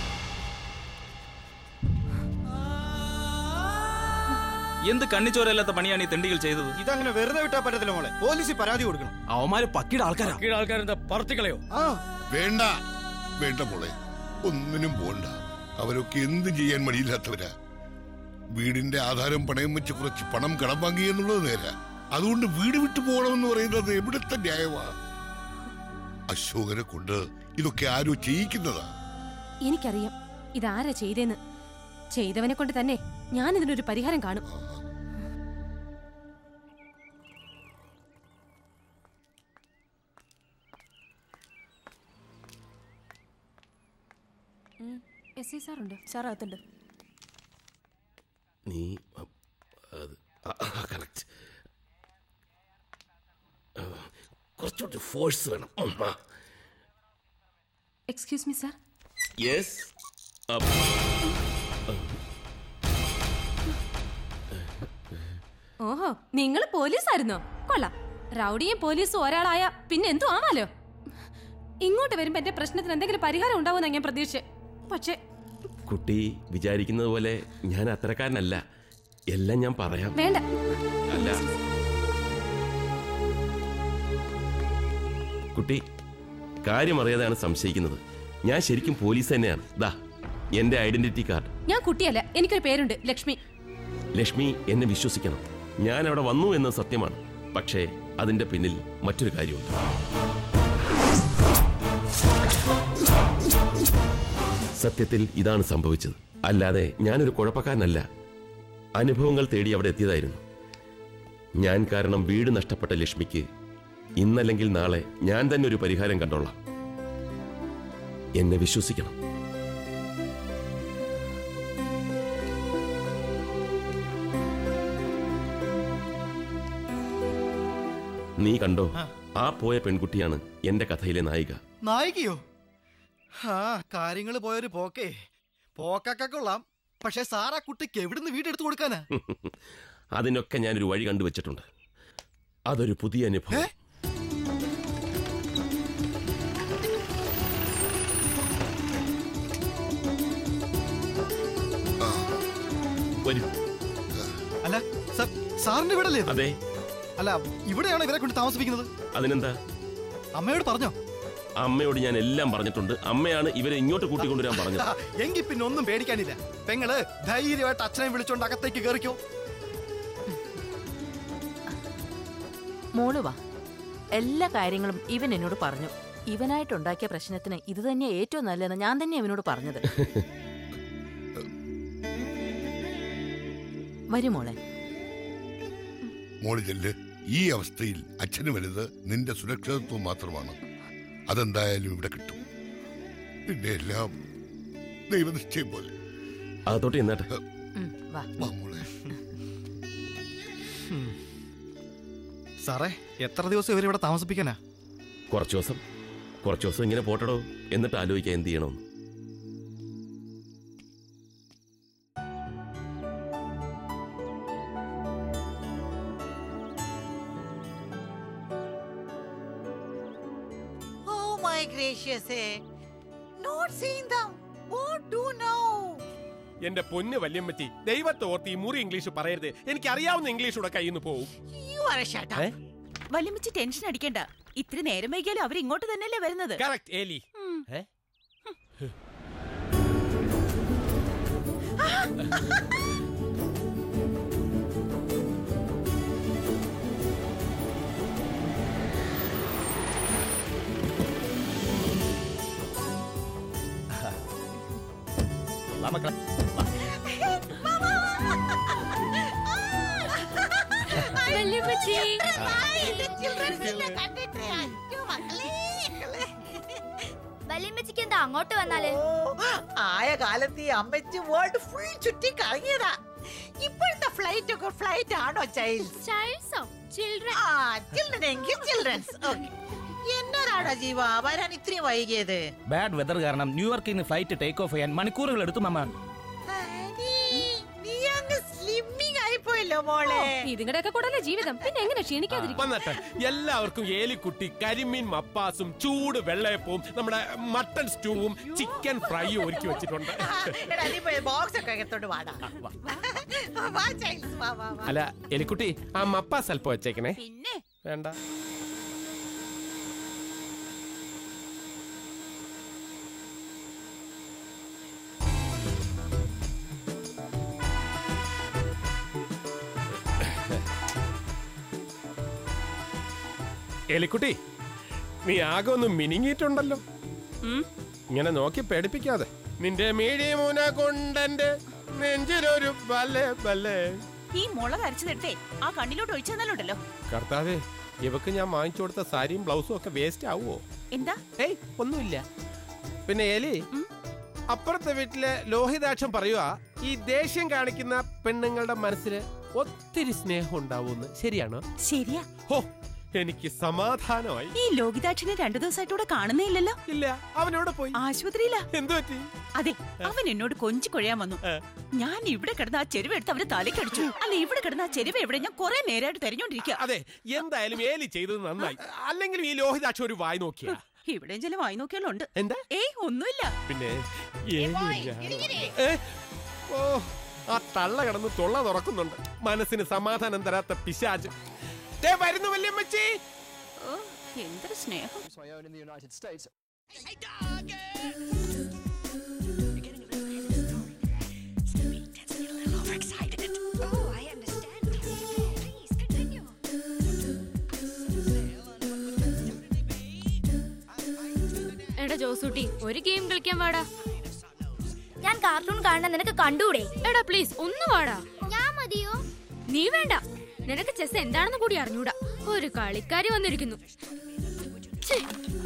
എന്ത് കണ്ണിച്ചോരല്ലാത്ത പണിയാണ് ഈ തെണ്ടികൾ ചെയ്തത് ഇതങ്ങനെ വെറുതെ വിട്ടാ പറ്റത്തില്ല മോളെ പോലീസിൽ പരാതി കൊടുക്കണം അവന്മാര് പക്കിയുടെ ആൾക്കാരാ ആൾക്കാരെന്താ പറത്തിക്കളയോ വേണ്ട വേണ്ട മോളെ ഒന്നിനും പോണ്ട അവരൊക്കെ എന്ത് ചെയ്യാൻ മടിയില്ലാത്തവരാ വീടിന്റെ ആധാരം പണയം വെച്ച് കുറച്ച് പണം കടം വാങ്ങി എന്നുള്ളത് നേരാ അതുകൊണ്ട് വീട് വിട്ടു പോകണമെന്ന് പറയുന്നത് എവിടുത്തെ ന്യായമാ അശോകനെ കൊണ്ട് ഇതൊക്കെ ആരോ ചെയ്യിക്കുന്നതാ എനിക്കറിയാം ഇതാരാ ചെയ്തേന്ന് ചെയ്തവനെ കൊണ്ട് തന്നെ ഞാൻ ഇതിനൊരു പരിഹാരം കാണും എസ് ഐ സാറുണ്ട് സാർ അകത്തുണ്ട് നീ അ, അത് കറക്റ്റ് കുറച്ചുകൂടി ഫോഴ്സ് വേണം എക്സ്ക്യൂസ് മീ സാർ യെസ് ഓഹോ നിങ്ങൾ പോലീസായിരുന്നോ കൊള്ളാം റൗഡിയും പോലീസും ഒരാളായ പിന്നെ എന്തു ആവാലോ ഇങ്ങോട്ട് വരുമ്പോ എന്റെ പ്രശ്നത്തിന് എന്തെങ്കിലും പരിഹാരം ഉണ്ടാവുമെന്നാ ഞാൻ പ്രതീക്ഷിച്ചത് പക്ഷേ കുട്ടി വിചാരിക്കുന്നത് പോലെ ഞാൻ അത്രക്കാരനല്ല എല്ലാം ഞാൻ പറയാം വേണ്ട അല്ല കുട്ടി കാര്യം അറിയാതെയാണ് സംശയിക്കുന്നത് ഞാൻ ശരിക്കും പോലീസ് തന്നെയാണ് ദാ എന്റെ ഐഡന്റിറ്റി കാർഡ് ഞാൻ കുട്ടിയല്ല എനിക്കൊരു പേരുണ്ട് ലക്ഷ്മി ലക്ഷ്മി എന്നെ വിശ്വസിക്കണം ഞാൻ അവിടെ വന്നു എന്നത് സത്യമാണ് പക്ഷേ അതിന്റെ പിന്നിൽ മറ്റൊരു കാര്യമുണ്ട് സത്യത്തിൽ ഇതാണ് സംഭവിച്ചത് അല്ലാതെ ഞാനൊരു കുഴപ്പക്കാരനല്ല അനുഭവങ്ങൾ തേടി അവിടെ എത്തിയതായിരുന്നു ഞാൻ കാരണം വീട് നഷ്ടപ്പെട്ട ലക്ഷ്മിക്ക് ഇന്നല്ലെങ്കിൽ നാളെ ഞാൻ തന്നെ ഒരു പരിഹാരം കണ്ടോളാം എന്നെ വിശ്വസിക്കണം നീ കണ്ടോ ആ പോയ പെൺകുട്ടിയാണ് എന്റെ കഥയിലെ നായിക നായികയോ ആ കാര്യങ്ങൾ പോയൊരു പോക്കേ പോക്കൊക്കെ കൊള്ളാം പക്ഷെ സാറാ കുട്ടിക്ക് എവിടുന്ന് വീടെടുത്ത് കൊടുക്കാനാ അതിനൊക്കെ ഞാനൊരു വഴി കണ്ടുവച്ചിട്ടുണ്ട് അതൊരു പുതിയ അനുഭവം സാറിന്റെ വീടല്ലേ ഇത്? അതെ അല്ല ഇവിടെയാണ് ഇവരെ കൊണ്ട് താമസിപ്പിക്കുന്നത് അതിനെന്താ അമ്മയോട് പറഞ്ഞോ അമ്മയോട് ഞാൻ എല്ലാം പറഞ്ഞിട്ടുണ്ട് അമ്മയാണ് ഇവരെ ഇങ്ങോട്ട് കൂട്ടിക്കൊണ്ടുവരാൻ പറഞ്ഞത് എങ്കിൽ പിന്നെ ഒന്നും പേടിക്കാനില്ല പെങ്ങള് ധൈര്യമായിട്ട് അച്ഛനെ വിളിച്ചോണ്ട് അകത്തേക്ക് കയറിക്കോ മോള് വാ എല്ലാ കാര്യങ്ങളും ഇവൻ എന്നോട് പറഞ്ഞു ഇവനായിട്ടുണ്ടാക്കിയ പ്രശ്നത്തിന് ഇത് തന്നെ ഏറ്റവും നല്ലതെന്ന് ഞാൻ തന്നെ അവനോട് പറഞ്ഞത് വരും മോളെ മോള് ചെല്ല് ഈ അവസ്ഥയിൽ അച്ഛന് വലുത് നിന്റെ സുരക്ഷിതത്വം മാത്രമാണ് അതെന്തായാലും ഇവിടെ കിട്ടും പിന്നെ എല്ലാം ദൈവനിശ്ചയം പോലെ അതോട്ട് എന്നാട്ടെ വാ വാ മോളെ സാറേ എത്ര ദിവസം ഇവരിവിടെ താമസിപ്പിക്കാനാ കുറച്ച് ദിവസം കുറച്ച് ദിവസം ഇങ്ങനെ പോട്ടടോ എന്നിട്ട് ആലോചിക്കാം എന്ത് ചെയ്യണമെന്ന് Oh my gracious, eh? Not seeing them. What do now? എന്റെ പൊന്ന് വല്യമ്മച്ചി ദൈവത്തെ ഓർത്ത് ഈ മുറി ഇംഗ്ലീഷ് പറയരുത് എനിക്ക് അറിയാവുന്ന ഇംഗ്ലീഷ് കൂടെ കയ്യിൽ നിന്ന് പോവും You are a shut up. വല്യമ്മച്ചി ടെൻഷൻ അടിക്കണ്ട ഇത്തിരി നേരം വൈകിയാലും അവർ ഇങ്ങോട്ട് തന്നെയല്ലേ വരുന്നത് കറക്റ്റ് ഏലി ഏ? വാ മക്കളെ വല്യമ്മച്ചി. എന്റെ children നെ കണ്ടിട്ട് അയ്യോ മക്കളെ, മക്കളെ. വല്യമ്മച്ചിക്ക് എന്താ അങ്ങോട്ട് വന്നാല് ആയ കാലത്ത് ഈ അമ്മച്ചി വേൾഡ് ഫുൾ ചുറ്റി കറങ്ങിയതാ ഇപ്പോഴത്തെ ഫ്ലൈറ്റ് ഒക്കെ ഫ്ലൈറ്റ് ആണോ ചൈൽഡ്സ് ആ ചിൽഡ്രൻ എങ്കിൽ ചിൽഡ്രൻസ് എന്നതാണോ ജീവ വരാൻ ഇത്രയും വൈകിയത് ബാഡ് വെതർ കാരണം ന്യൂയോർക്കിൽ നിന്ന് ഫ്ലൈറ്റ് ടേക്ക് ഓഫ് ചെയ്യാൻ മണിക്കൂറുകൾ എടുത്തു മമ്മ നീ അങ്ങ് സ്ലിമ്മിങ് ആയിപ്പോയല്ലോ മോളെ ഇതിങ്ങടെ ഒക്കെ കൂടെ ജീവിതം പിന്നെ എങ്ങനെ ക്ഷീണിക്കാതിരിക്കും വന്നട്ടെ എല്ലാവർക്കും ഏലിക്കുട്ടി കരിമീൻ മപ്പാസും ചൂട് വെള്ളയപ്പവും നമ്മുടെ മട്ടൺ സ്റ്റൂവും ചിക്കൻ ഫ്രൈയും ഒരുക്കി വെച്ചിട്ടുണ്ട് എടാ നീ പോയി ബോക്സ് ഒക്കെ എടുത്തോണ്ട് വാടാ വാ ചൈൽഡ്സ് വാ വാ വാ അല്ല എലിക്കുട്ടി ആ മപ്പാസ് അല്പം വെച്ചേക്കണേ പിന്നെ വേണ്ട എലിക്കുട്ടി നീ ആകെ ഒന്ന് മിനിങ്ങിയിട്ടുണ്ടല്ലോ ഇങ്ങനെ നോക്കി പേടിപ്പിക്കാതെ നിന്റെ മീഡിയമൂന കൊണ്ടെന്റെ നെഞ്ചിലൊരു ബല്ലേ ബല്ലേ ഈ മുള അരച്ചതെടുത്തേ ആ കണ്ണിലോട്ട് ഒഴിച്ചു തന്നാലുണ്ടല്ലോ കർത്താവേ ഇവക്ക് ഞാൻ വാങ്ങിച്ചു കൊടുത്ത സാരിയും ബ്ലൗസും ഒക്കെ വേസ്റ്റ് ആവുമോ എന്താ ഏയ് ഒന്നുമില്ല പിന്നെ എലി അപ്പുറത്തെ വീട്ടിലെ ലോഹിതാക്ഷം പറയുക ഈ ദേഷ്യം കാണിക്കുന്ന പെണ്ണുങ്ങളുടെ മനസ്സിൽ ഒത്തിരി സ്നേഹം ഉണ്ടാവുമെന്ന് ശരിയാണോ ശരിയാ ഹോ എനിക്ക് സമാധാനമായി ഈ ലോകിതാക്ഷനെ രണ്ടു ദിവസമായിട്ടൂടെ കാണുന്നേ ഇല്ലല്ലോ ഇല്ല അവനോട് പോയി ആശുപത്രിയിലാ എന്തു പറ്റി അതെ അവൻ എന്നോട് കൊഞ്ചി കൊഴയാൻ വന്നു ഞാൻ ഇവിടെ കിടന്ന ആ ചെരുവ് എടുത്ത് അവന് തലക്കടിച്ചു അല്ല ഇവിടെ കിടന്ന ആ ചെരുവ് എവിടെ ഞാൻ കുറെ നേരമായിട്ട് തെരഞ്ഞോണ്ടിരിക്കുക അതെ എന്തായാലും ഏലി ചെയ്തത് നന്നായി അല്ലെങ്കിൽ ഈ ലോഹിതാക്ഷം ഒരു വായി നോക്കിയാ ഇവിടെയും ചില വായി നോക്കിയാലുണ്ട് എന്താ ഏയ് ഒന്നുമില്ല പിന്നെ ഏലിയാ. ഏ? ഓ ആ തള്ള കിടന്ന് തൊള്ള തുറക്കുന്നുണ്ട് മനസ്സിന് സമാധാനം തരാത്ത പിശാജ് ദേ വരുന്നു വല്യമ്മച്ചി ഓ എന്തൊരു സ്നേഹം എടാ ജോസൂട്ടി ഒരു ഗെയിം കളിക്കാൻ വാടാ ഞാൻ കാർട്ടൂൺ കാണാൻ നിനക്ക് കണ്ടൂടെ എടാ പ്ലീസ് ഒന്ന് വാടാ ഞാൻ മതിയോ നീ വേണ്ട നിനക്ക് ചെസ് എന്താണെന്ന് കൂടി അറിഞ്ഞൂടാ ഒരു കളിക്കാരി വന്നിരിക്കുന്നു ഛെ.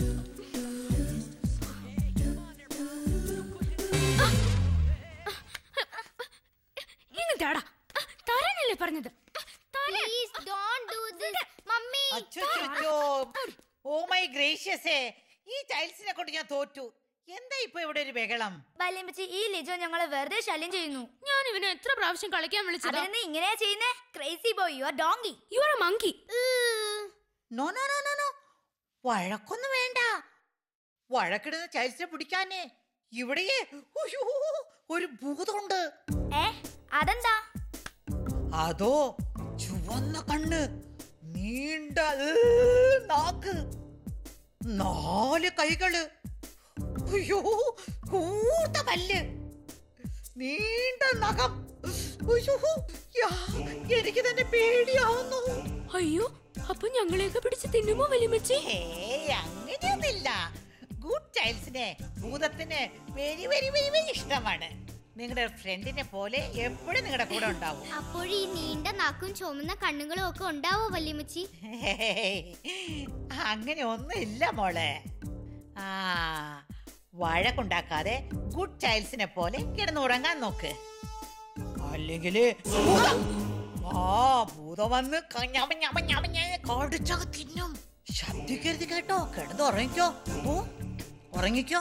ഇങ്ങോട്ടാടാ തരാനല്ലേ പറഞ്ഞത് please don't do this mummy അച്ചോ ഓ മൈ ഗ്രേഷ്യസേ ഈ ചൈൽഡ്സിനെ കൊണ്ട് ഞാൻ തോറ്റു എന്താ ഇപ്പൊ ഇവിടെ ഒരു ബഹളം വല്യമ്മച്ചി ഈ ലിജോ ഞങ്ങളെ വെറുതെ ശല്യം ചെയ്യുന്നു ഞാൻ ഇവനെ എത്ര പ്രാവശ്യം കളിക്കാൻ വിളിച്ചതാ അതിനെന്താ ഇങ്ങനെയാ ചെയ്യുന്നേ crazy boy you are donkey you are a monkey no no no no no വഴക്കൊന്നും വേണ്ട വഴക്കിടുന്ന ചൈൽഡ്സിനെ പിടിക്കാനേ ഇവിടെ ഉയ്യോ, ഒരു ഭൂതമുണ്ട് ഏ അതെന്താ അതോ ചുവ ചുവന്ന കണ്ണ് നീണ്ട ഏ, നാക്ക് നാല് കൈകള് അയ്യോ കൂർത്ത പല്ല് നീണ്ട നഖം അയ്യോ യാ, എനിക്ക് തന്നെ പേടിയാവുന്നു അയ്യോ അപ്പൊ ഞങ്ങളെയൊക്കെ പിടിച്ച് തിന്നുമോ വലിയമ്മച്ചി ഏയ് അങ്ങനെയൊന്നില്ല ഗുഡ് ചൈൽഡ്സിനെ ഭൂതത്തിന് വെരി വെരി വെരി വെരി ഇഷ്ടമാണ് നിങ്ങളുടെ ഫ്രണ്ടിനെ പോലെ എപ്പോഴും നിങ്ങളുടെ കൂടെ ഉണ്ടാവും അപ്പോൾ ഈ നീണ്ട നാക്കും ചുമന്ന കണ്ണുകളും ഒക്കെ ഉണ്ടാവോ വല്യമ്മച്ചി ഹേയ്, അങ്ങനെ ഒന്നുമില്ല മോളെ ആ വഴക്കുണ്ടാക്കാതെ ഗുഡ് ചൈൽഡ്സിനെ പോലെ കിടന്നുറങ്ങാൻ നോക്ക് അല്ലെങ്കിൽ ആ ഭൂതം വന്ന് ക- ഞമ ഞമ ഞമ ഞമ കടിച്ചക തിന്നും ശബ്ദിക്കരുത് കേട്ടോ കിടന്ന് ഉറങ്ങിക്കോ ഓ ഉറങ്ങിക്കോ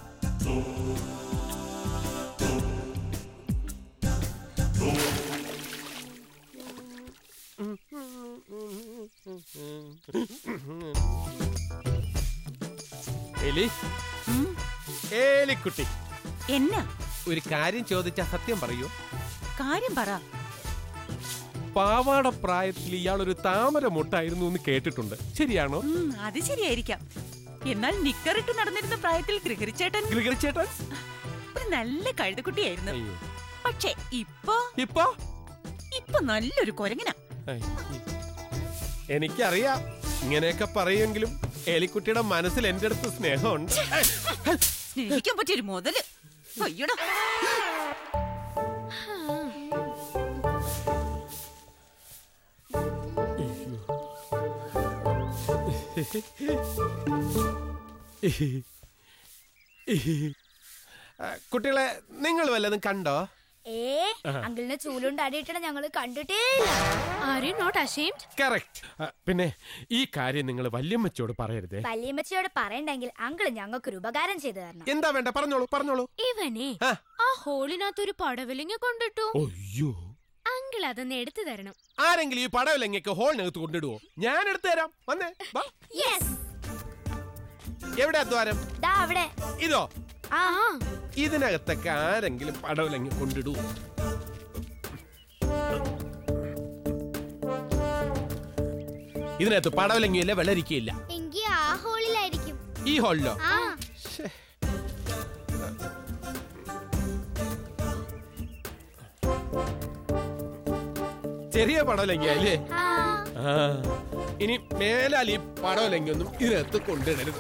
എലി ഏലിക്കുട്ടി എന്നാ ഒരു കാര്യം ചോദിച്ചാ സത്യം പറയൂ കാര്യം പറ പാവാട പ്രായത്തിൽ ഇയാൾ ഒരു താമര മുട്ടായിരുന്നു എന്ന് കേട്ടിട്ടുണ്ട് ശരിയാണോ ഉം, അത് ശരിയായിരിക്കാം എന്നാൽ നിക്കറിട്ട് നടന്നിരുന്ന പ്രായത്തിൽ ഗ്രിഗറിച്ചേട്ടൻ ഗ്രിഗറിച്ചേട്ടൻ ഒരു നല്ല കഴുതക്കുട്ടിയായിരുന്നു പക്ഷെ ഇപ്പൊ ഇപ്പൊ ഇപ്പൊ നല്ലൊരു കൊരങ്ങന ഐ, എനിക്കറിയാം ഇങ്ങനെയൊക്കെ പറയുമെങ്കിലും എലിക്കുട്ടിയുടെ മനസ്സിൽ എന്റെ അടുത്ത് സ്നേഹമുണ്ട് സ്നേഹിക്കാൻ പറ്റിയൊരു മുതല് അയ്യടാ ആ, കുട്ടികളെ നിങ്ങൾ വല്ലതും കണ്ടോ ഏ ആഹാ. അങ്കിളിനെ ചൂലുകൊണ്ട് അടിയിട്ടണ ഞങ്ങള് കണ്ടിട്ടേ are you not ashamed correct പിന്നെ ഈ കാര്യം നിങ്ങൾ വല്യമ്മച്ചോട് പറയരുതേ വല്യമ്മച്ചിയോട് പറയണ്ടെങ്കിൽ അങ്കിള് ഞങ്ങൾക്കൊരു ഉപകാരം ചെയ്തു തരണം എന്താ വേണ്ട പറഞ്ഞോളൂ പറഞ്ഞോളൂ ഇവനെ ആ ഹോളിനകത്തൊരു പടവലിങ്ങ കൊണ്ടിട്ടു അയ്യോ അങ്കിൾ അതൊന്ന് എടുത്തു തരണം ആരെങ്കിലും ഈ പടവിലെങ്ങക്ക് ഹോളിനകത്ത് കൊണ്ടിടുവോ ഞാൻ എടുത്തു തരാം വന്നേ വാ യെസ് എവിടെ ദ്വാരം ദാ അവിടെ ഇതോ ആ ഇതിനകത്തൊക്കെ ആരെങ്കിലും പടവിലെങ്ങ കൊണ്ടിടുവോ ഇതിനകത്ത് പടവിലെങ്കിയല്ല വെള്ളരിക്കയില്ല എങ്കി ആ ഹോളിലായിരിക്കും ഈ ഹോളിലോ ആ ചെറിയ പടവലങ്ങ അല്ലേ ആ ആ ഇനി മേലാൽ ഈ പടവലങ്ങൊന്നും ഇതിനകത്ത് കൊണ്ടിടരുത്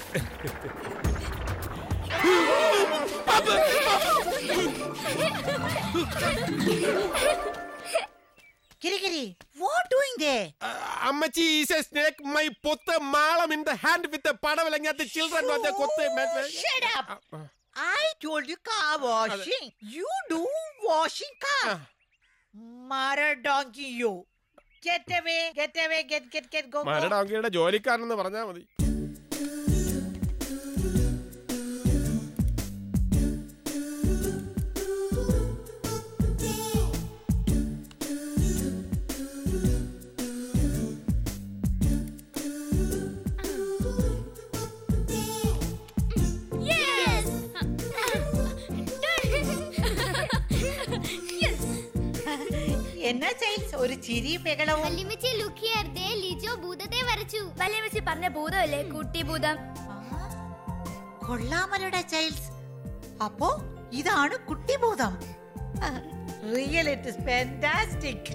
കിരികിരി വാട്ട് ഡൂയിങ് ദേ അമ്മച്ചി ഈസ് എ സ്നേക്ക് മൈ പൊത്ത് മാളം ഇൻ ദ ഹാൻഡ് വിത്ത് പടവലങ്ങാത്ത ചിൽഡ്രൻ വന്ന കൊത്ത് Shut up. I told you car washing. You do washing car. Mother donkey you. Get away, get away, get, get, get, go, go. മരടാങ്കിയുടെ ജോലിക്കാരനെന്ന് പറഞ്ഞാ മതി യെസ് എന്നാ ചൈൽസ് ഒരു ചിരി ബഹളവും വല്യമ്മച്ചി ലുക്ക് ഹിയർ ദേ ലിജോ ഭൂതത്തെ വരച്ചു വല്യമ്മച്ചി പറഞ്ഞ ഭൂതമല്ലേ കുട്ടി ഭൂതം കൊള്ളാമലോടെ ചൈൽസ് അപ്പോ ഇതാണ് കുട്ടിഭൂതം real it is fantastic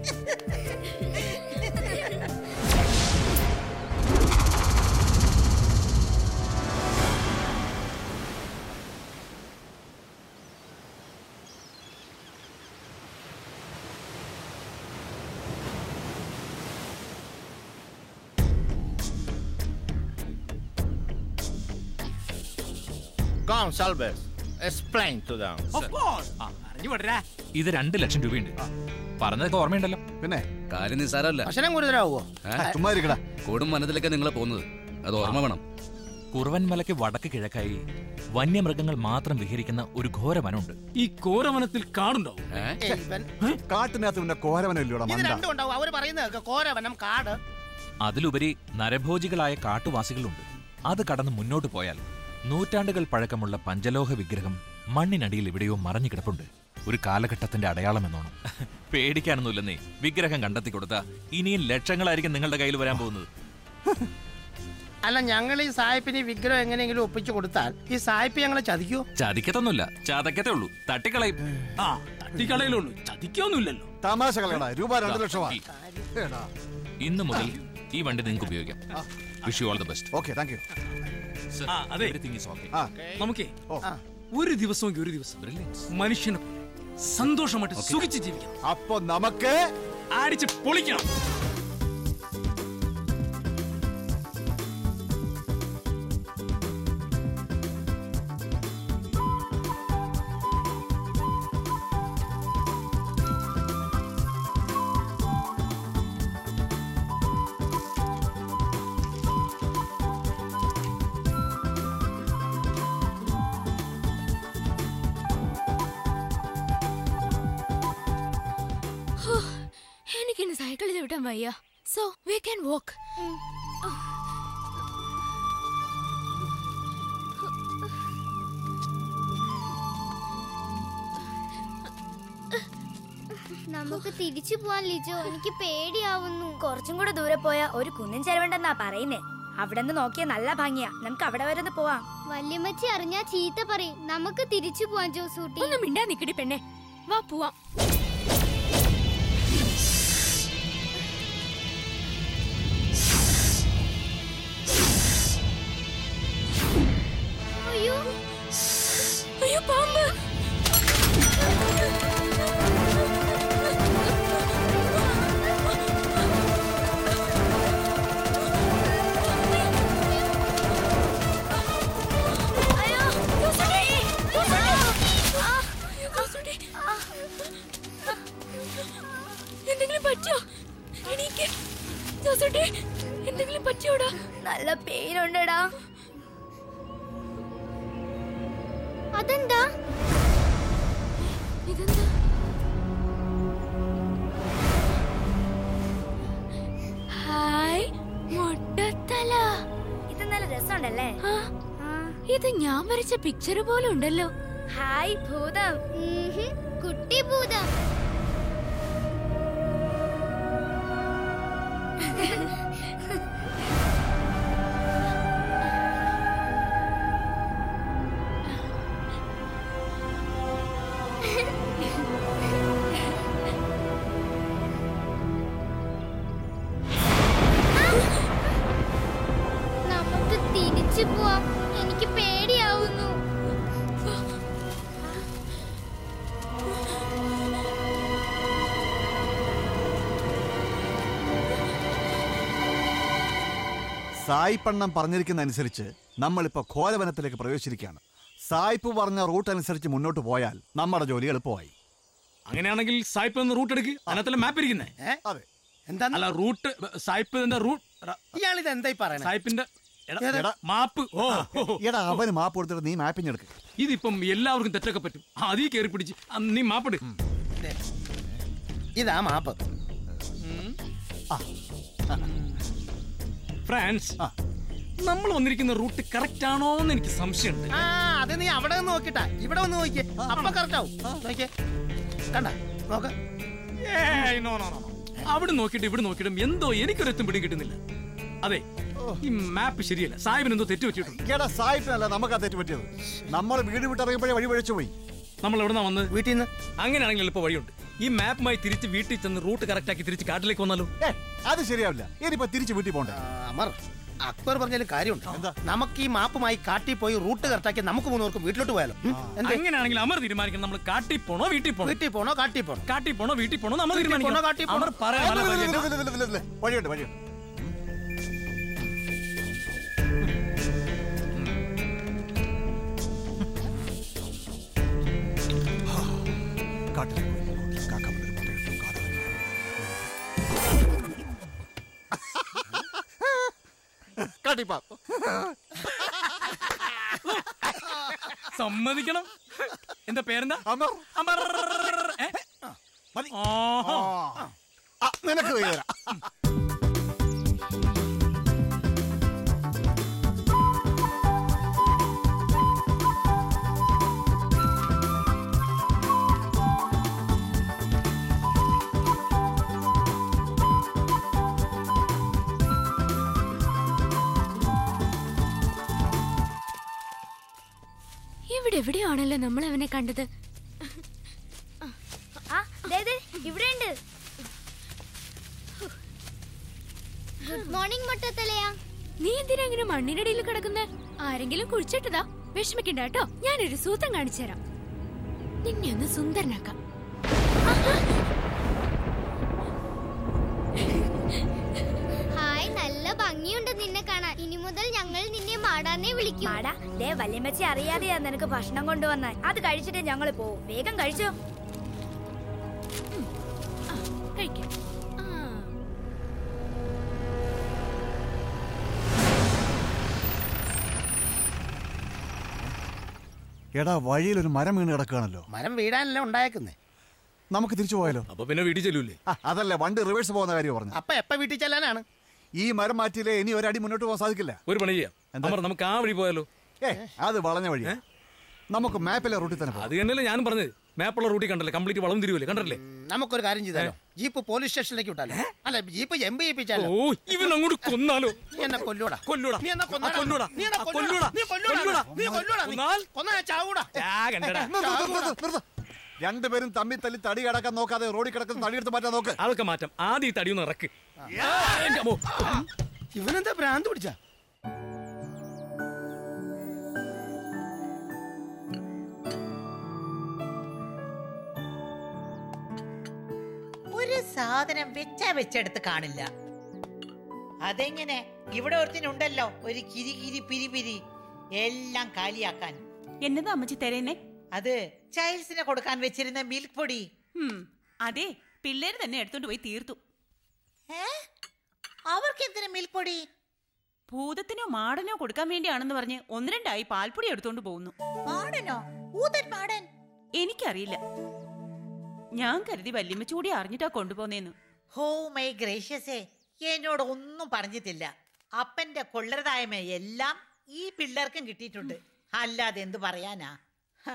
Come, Salves. Explain to them. Of course. ആ, അറിഞ്ഞു വിടരാ. ഇത് രണ്ട് ലക്ഷം രൂപയുണ്ട് പറഞ്ഞതൊക്കെ ഓർമ്മയുണ്ടല്ലോ പിന്നെ കാര്യം നിസ്സാരമല്ല ഭക്ഷണം കൂടുതലാവോ കൂടും മനത്തിലൊക്കെ നിങ്ങളെ പോകുന്നത് അത് ഓർമ്മ വേണം കുറുവൻ മലയ്ക്ക് വടക്ക് കിഴക്കായി വന്യമൃഗങ്ങൾ മാത്രം വിഹരിക്കുന്ന ഒരു ഘോര വനമുണ്ട് ഈ കോരവനത്തിൽ കാണുണ്ടോ കാട്ടിനകത്ത് പിന്നെ കോരവനല്ലോടാ ഇത് മണ്ട രണ്ടും ഉണ്ടാവും അവര് പറയുന്നത് കേൾക്ക്. കോരവനം കാട് അതിലുപരി നരഭോജികളായ കാട്ടുവാസികളുണ്ട് അത് കടന്ന് മുന്നോട്ട് പോയാൽ നൂറ്റാണ്ടുകൾ പഴക്കമുള്ള പഞ്ചലോഹ വിഗ്രഹം മണ്ണിനടിയിൽ എവിടെയോ മറഞ്ഞു കിടപ്പുണ്ട് ഒരു കാലഘട്ടത്തിന്റെ അടയാളമെന്നോണം പേടിക്കാനൊന്നുമില്ലെന്നേ വിഗ്രഹം കണ്ടെത്തി കൊടുത്ത ഇനിയും ലക്ഷങ്ങളായിരിക്കും നിങ്ങളുടെ കയ്യിൽ വരാൻ പോകുന്നത് അല്ല ഞങ്ങൾ ഈ സായിപ്പിന് ഈ വിഗ്രഹം എങ്ങനെയെങ്കിലും ഒപ്പിച്ചു കൊടുത്താൽ ഈ സായിപ്പ് ഞങ്ങളെ ചതിക്കോ ചതിക്കത്തൊന്നുമില്ല ചതക്കത്തേ ഉള്ളൂ തട്ടിക്കളയും ആ തട്ടിക്കളയിലുള്ളൂ ചതിക്കൊന്നുമില്ലല്ലോ തമാശ കളയടാ രൂപ രണ്ട് ലക്ഷമാണ് എടാ. ഇന്ന് മുതൽ ഈ വണ്ടി നിങ്ങൾക്ക് ഉപയോഗിക്കാം wish you all the best okay thank you ആ അതെ ആ നമുക്കേ ഒരു ദിവസമെങ്കിൽ ഒരു ദിവസം മനുഷ്യനെ പോലെ സന്തോഷമായിട്ട് സുഖിച്ച് ജീവിക്കണം അപ്പൊ നമുക്ക് അടിച്ച് പൊളിക്കണം എനിക്കിന്ന് സൈക്കിൾ ചവിട്ടാൻ വയ്യ സോ വി ക്യാൻ വാക്ക് നമുക്ക് തിരിച്ചു പോവാൻ ലിജോ എനിക്ക് പേടിയാവുന്നു കുറച്ചും കൂടെ ദൂരെ പോയാ ഒരു കുന്നിൻ ചെലവുണ്ടെന്നാ പറയുന്നേ അവിടെ നിന്ന് നോക്കിയാ നല്ല ഭംഗിയാ നമുക്ക് അവിടെ വരെ ഒന്ന് പോവാം വല്യമ്മച്ചി അറിഞ്ഞാ ചീത്ത പറയും നമുക്ക് തിരിച്ചു പോവാൻ ജോസൂട്ടി ഒന്ന് മിണ്ടാ നിക്കടി പെണ്ണെ വാ പോവാം അയ്യോ അയ്യോ പാമ്പ് അയ്യോ ജോസൂട്ടി ജോസൂട്ടി ആ ജോസൂട്ടി എന്തെങ്കിലും പറ്റോ എനിക്ക് ജോസൂട്ടി എന്തെങ്കിലും പറ്റിയോടാ നല്ല പേരുണ്ടടാ അതെന്താ ഇതെന്താ ഹായ് മൊട്ടത്തല ഇത് നല്ല രസമുണ്ടല്ലേ ഇത് ഞാൻ വരച്ച പിക്ചർ പോലെ ഉണ്ടല്ലോ ഹായ് ഭൂതം കുട്ടി ഭൂതം നമുക്ക് തിരിച്ചു പോവാം എനിക്ക് പേടിയാവുന്നു സായിപ്പണ്ണം പറഞ്ഞിരിക്കുന്ന അനുസരിച്ച് നമ്മളിപ്പോ ഘോരവനത്തിലേക്ക് പ്രവേശിച്ചിരിക്കുകയാണ് സായിപ്പ് പറഞ്ഞ റൂട്ട് അനുസരിച്ച് മുന്നോട്ട് പോയാൽ നമ്മുടെ ജോലി എളുപ്പമായി അങ്ങനെയാണെങ്കിൽ സായിപ്പ് എന്ന റൂട്ട് എടുക്ക് അതിനകത്തല്ല മാപ്പ് ഇരിക്കുന്നേ അതെ എന്താ അല്ല റൂട്ട് സായിപ്പ് റൂട്ട് ഇയാളിത് എന്തായി പറയണേ സായിപ്പിന്റെ എടാ, ഏതാ? എടാ, മാപ്പ് ഓ ഓ, ഓ. എടാ അവന് മാപ്പ് കൊടുത്തിട്ട് നീ മാപ്പിങ് എടുക്ക് ഇതിപ്പം എല്ലാവർക്കും തെറ്റൊക്കെ പറ്റും അതീ കയറി പിടിച്ച് ആ, നീ മാപ്പിട് ഇതാ മാപ്പ് ഫ്രാൻസ് നമ്മൾ വന്നിരിക്കുന്ന റൂട്ട് കറക്റ്റ് ആണോ എന്ന് എനിക്ക് സംശയമുണ്ട് ആ അത് നീ അവിടെ നിന്ന് നോക്കിട്ടാ ഇവിടെ വന്ന് നോക്കിയേ അപ്പൊ കറക്റ്റ് ആവും നോക്കിയേ കണ്ട നോക്ക ഏയ്, no, no, no, no. അവിടെ നോക്കിയിട്ട് ഇവിടെ നോക്കിയിട്ടും എന്തോ എനിക്കൊരെത്തും പിടി കിട്ടുന്നില്ല അതെ ഈ മാപ്പ് ശരിയല്ല സാഹിബിന് എന്തോ തെറ്റ് പറ്റിയിട്ടുണ്ട് എടാ സായിപ്പിനല്ല നമുക്കാ തെറ്റ് പറ്റിയത് നമ്മൾ വീട് വിട്ടിറങ്ങിയപ്പോഴേ വഴി പഴിച്ചു പോയി നമ്മൾ എവിടെ വന്നത് വീട്ടിൽ നിന്ന് അങ്ങനെയാണെങ്കിൽ എളുപ്പം വഴിയുണ്ട് ഈ മാപ്പുമായി തിരിച്ച് വീട്ടിൽ ചെന്ന് റൂട്ട് കറക്റ്റ് ആക്കി തിരിച്ച് കാട്ടിലേക്ക് വന്നാലോ അത് ശരിയാവില്ല ഇനിയിപ്പോ തിരിച്ച് വീട്ടിൽ പോണ്ടേ അമർ അക്ബർ പറഞ്ഞാലും കാര്യമുണ്ട് നമുക്ക് ഈ മാപ്പുമായി കാട്ടി പോയി റൂട്ട് കറക്റ്റാക്കി നമുക്ക് മൂന്നുപേർക്ക് വീട്ടിലോട്ട് പോയാലോ ഉം? എന്തേ? അങ്ങനെയാണെങ്കിൽ അമർ തീരുമാനിക്കണം നമ്മൾ കാട്ടി പോണോ വീട്ടിൽ പോണോ വീട്ടിൽ പോണോ കാട്ടി പോണോ കാട്ടി പോണോ വീട്ടിൽ പോണോ നമ്മൾ വീട്ടിൽ പോണോ, തീരുമാനിക്കണം കാട്ടി പോണോ? അമർ പറയാൻ ഇല്ല, ഇല്ല, ഇല്ല, ഇല്ല, ഇല്ല, ഇല്ല, ഇല്ല. വഴിയുണ്ട് വഴിയുണ്ട് കാട്ടിലേക്ക് പോയി. കാക്ക വന്നൊരു മുട്ടയിട്ടു. കാക്ക വന്നു. കാട്ടിപ്പാ സമ്മതിക്കണം എന്താ പേരെന്താ അമർ അമർ ഏ? ആഹാ. ആ, നിനക്ക് വയ്യ ഇവിടെ എവിടെയാണല്ലോ നമ്മൾ അവനെ കണ്ടത് ആ ദേ, ദേ, ഇവിടെയുണ്ട് ഗുഡ് മോർണിംഗ് മുട്ടത്തലയാ നീ എന്തിനാ ഇങ്ങനെ മണ്ണിനടിയിൽ കിടക്കുന്നേ ആരെങ്കിലും കുഴിച്ചിട്ടതാ വിഷമിക്കണ്ട കേട്ടോ ഞാനൊരു സൂത്രം കാണിച്ചു തരാം നിന്നെ ഒന്ന് സുന്ദരനാക്കാം ഹായ് നല്ല ഭംഗിയുണ്ട് നിന്നെ കാണാൻ ഇനി മുതൽ ഞങ്ങൾ നിന്നെ മാടാന്നേ വിളിക്കും മാടാ ദേ വല്യമ്മച്ചി അറിയാതെയാ നിനക്ക് ഭക്ഷണം കൊണ്ടുവന്നാൽ അത് കഴിച്ചിട്ട് ഞങ്ങൾ പോവും വേഗം കഴിച്ചോ കഴിക്കാം എടാ വഴിയിൽ ഒരു മരം വീണ് കിടക്കുകയാണല്ലോ മരം വീടാനല്ലേ ഉണ്ടായേക്കുന്നേ നമുക്ക് തിരിച്ചു പോയാലോ അപ്പൊ പിന്നെ വീട്ടിൽ ചെല്ലൂലേ അതല്ലേ വണ്ടി റിവേഴ്സ് പോകുന്ന കാര്യം പറഞ്ഞു അപ്പൊ എപ്പ വീട്ടിൽ ചെല്ലാനാണ് ഈ മരം മാറ്റിയില്ലേ ഇനി ഒരടി മുന്നോട്ട് പോകാൻ സാധിക്കില്ല ഒരു പണി ചെയ്യാം അമർ നമുക്ക് ആ വഴി പോയാലോ ഏ അത് വളഞ്ഞ വഴി നമുക്ക് മാപ്പിലെ റൂട്ടിൽ തന്നെ പോകാം അത് തന്നെയല്ലേ ഞാനും പറഞ്ഞത് മാപ്പുള്ള റൂട്ടിൽ കണ്ടല്ലേ കംപ്ലീറ്റ് വളം തിരിവില്ലേ കണ്ടല്ലേ നമുക്കൊരു കാര്യം ചെയ്താലോ ജീപ്പ് പോലീസ് സ്റ്റേഷനിലേക്ക് വിട്ടാലോ അല്ല ജീപ്പ് എംബി ചെയ്യിപ്പിച്ചാലോ ഓ ഇവൻ അങ്ങോട്ട് കൊന്നാലോ നീ എന്നെ കൊല്ലൂടാ കൊല്ലൂടാ നീ എന്നെ കൊന്നാടാ. ആ, കൊല്ലൂടാ. നീ എന്നെ ആ, കൊല്ലൂടാ. കൊല്ലൂടാ. നീ കൊല്ലൂടാ. കൊല്ലൂടാ. നീ കൊല്ലൂടാ. നീ കൊന്നാൽ? കൊന്നാ ഞാൻ ചാവൂടാ. കണ്ടടാ. നിർത്ത്, നിർത്ത്, നിർത്ത്, നിർത്ത്. രണ്ടുപേരും തമ്മിൽ തല്ലി തടി കിടക്കാൻ നോക്കാതെ റോഡിൽ കിടക്കുന്ന തടിയെടുത്ത് മാറ്റാൻ നോക്ക് അതൊക്കെ മാറ്റാം ആദ്യം ഈ തടിയൊന്ന് ഇറക്ക് ഇവനെന്താ ഭ്രാന്ത് പിടിച്ച ഒരു സാധനം വെച്ചാ വെച്ചെടുത്ത് കാണില്ല അതെങ്ങനെ ഇവിടെ ഒരുത്തിനുണ്ടല്ലോ ഒരു കിരി കിരി പിരി പിരി എല്ലാം കാലിയാക്കാൻ എന്നതാ അമ്മച്ചി തരേന്നെ അത് ചൈൽഡ്സിന് കൊടുക്കാൻ വെച്ചിരുന്ന മിൽക്ക് പൊടി ഉം, അതെ പിള്ളേര് തന്നെ എടുത്തോണ്ട് പോയി തീർത്തു അവർക്ക് എന്തിനു മിൽക്ക് പൊടി ഭൂതത്തിനോ മാടനോ കൊടുക്കാൻ വേണ്ടിയാണെന്ന് പറഞ്ഞ് ഒന്ന് രണ്ടായി പാൽപ്പൊടി എടുത്തോണ്ട് പോകുന്നു മാടനോ ഊതൻ മാടൻ എനിക്കറിയില്ല ഞാൻ കരുതി വല്യമ്മച്ചി കൂടി അറിഞ്ഞിട്ടാ കൊണ്ടുപോന്നേന്ന് ഹോ മൈ ഗ്രേഷ്യസേ എന്നോട് ഒന്നും പറഞ്ഞിട്ടില്ല അപ്പന്റെ കൊള്ളരുതായ്മ എല്ലാം ഈ പിള്ളേർക്കും കിട്ടിയിട്ടുണ്ട് അല്ലാതെ എന്തു പറയാനാ ഹ.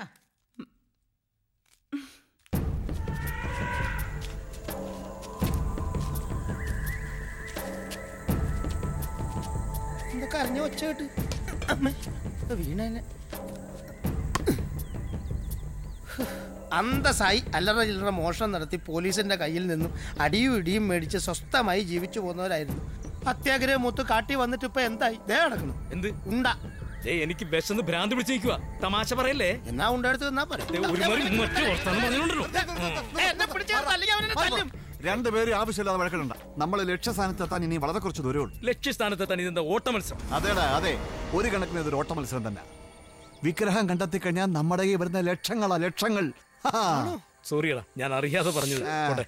എന്തൊക്കെ അറിഞ്ഞ ഒച്ച കേട്ട് അമ്മേ, ഇത് വീണേനെ അന്തസായി അല്ലറ ചില്ലറ മോഷണം നടത്തി പോലീസിന്റെ കയ്യിൽ നിന്നും അടിയും ഇടിയും മേടിച്ച് സ്വസ്ഥമായി ജീവിച്ചു പോകുന്നവരായിരുന്നു അത്യാഗ്രഹം മൂത്ത് കാട്ടി വന്നിട്ട് ഇപ്പൊ എന്തായി ദേ നടക്കുന്നു എന്ത് ഉണ്ട ഏ എനിക്ക് വിശന്ന് ഭ്രാന്ത് പിടിച്ച് നിൽക്കുക തമാശ പറയല്ലേ എന്നാ ഉണ്ടെടുത്ത് നിന്നാ ദേ, ഒരു മാതിരി മറ്റു വർത്താനം പറഞ്ഞുകൊണ്ടല്ലോ രണ്ടുപേരും ആവശ്യമില്ലാതെ വഴക്കിടണ്ട നമ്മൾ ലക്ഷ്യസ്ഥാനത്ത് എത്താൻ ഇനി വളരെ കുറച്ച് ദൂരമേ ഉള്ളൂ ലക്ഷ്യസ്ഥാനത്ത് തന്നെ ഇതെന്താ ഓട്ട മത്സരം അതേടാ അതെ ഒരു കണക്കിന് ഇതൊരു ഓട്ട മത്സരം തന്നെ വിഗ്രഹം കണ്ടെത്തി കഴിഞ്ഞാൽ നമ്മുടെ ഈ വരുന്ന ലക്ഷങ്ങളാ ലക്ഷങ്ങൾ ഹാ. സോറിയടാ ഞാൻ അറിയാതെ പറഞ്ഞത് പോട്ടെ.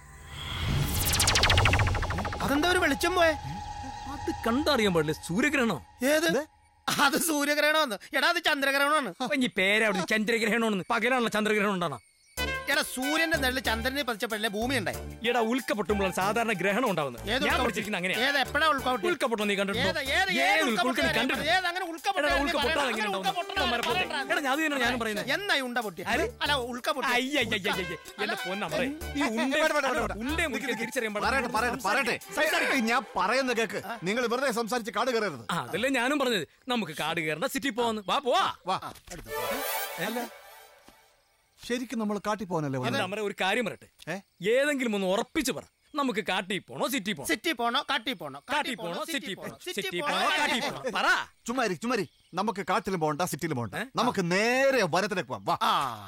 അതെന്താ ഒരു വെളിച്ചം പോയെ അത് കണ്ടറിയാൻ പാടില്ല സൂര്യഗ്രഹണോ ഏത് അത് സൂര്യഗ്രഹണമെന്ന് എടാ അത് ചന്ദ്രഗ്രഹണമാണ് ഇനി പേരവിടെ ചന്ദ്രഗ്രഹണമെന്ന് പകലാണല്ലോ ചന്ദ്രഗ്രഹണം ഉണ്ടാണോ എടാ സൂര്യന്റെ നെല്ല് ചന്ദ്രനെ പതിച്ചപ്പോഴല്ലേ ഭൂമി ഉണ്ടായി എടാ ഉൽക്ക പൊട്ടുമ്പോഴാണ് സാധാരണ ഗ്രഹണം ഉണ്ടാവുന്നത് ഏത് ഞാൻ ഉൽക്ക പഠിച്ചിരിക്കുന്ന അങ്ങനെയാ ഏത് എപ്പോഴാ ഉൾക്കൗട്ടി ഉൽക്ക പൊട്ടം നീ കണ്ടിട്ടുണ്ടോ ഏത് ഏത് ഏത് ഏത് ഉൽക്ക ഉൽക്ക നീ പൊട്ടൽ കണ്ടിട്ടുണ്ടോ ഏത് അങ്ങനെ ഉൽക്ക എടാ, പൊട്ടൽ ഉൽക്ക പൊട്ടാതെ അങ്ങനെ എങ്ങനെ ഉൽക്ക ഉണ്ടാവും? പൊട്ടൽ ഉൽക്ക മരപ്പൊട്ടെ. എടാ, ഞാൻ അത് തന്നെയാണ് ഞാനും പറയുന്നത്. എന്നായി ഉണ്ട പൊട്ടി ആര്? അല്ല ഉൾക്ക പൊട്ടി അയ്യയ്യയ്യയ്യേ. എന്റെ പൊന്നമ്മേ. ഈ ഉണ്ടേ- ഉണ്ടേ മുറിക്കാൻ തിരിച്ചറിയാൻ പറയട്ടെ പറയട്ടെ പറയട്ടെ ഏയ്, ഞാൻ പറയുന്ന കേക്ക് നിങ്ങൾ വെറുതെ സംസാരിച്ച് കാട് കയറരുത് ആ, അതല്ലേ ഞാനും പറഞ്ഞത് നമുക്ക് കാട് കയറണ്ട സിറ്റി പോവാന്ന് വാ പോവാ വാ ശരിക്കും നമ്മൾ കാട്ടി പോകാനല്ലേ എന്റെ അമ്മ ഒരു കാര്യം പറയട്ടെ ഏതെങ്കിലും ഒന്ന് ഉറപ്പിച്ച് പറ നമുക്ക് കാട്ടി പോണോ സിറ്റി പോണോ സിറ്റി പോണോ കാട്ടി പോണോ കാട്ടി പോണോ സിറ്റി പോണോ സിറ്റി പോണോ കാട്ടി പോണോ പറ ചുമ്മാരി ചുമ്മാരി നമുക്ക് കാട്ടിലും പോകണ്ട സിറ്റിയിലും പോകണ്ട നമുക്ക് നേരെ വനത്തിലേക്ക് പോവാം വാ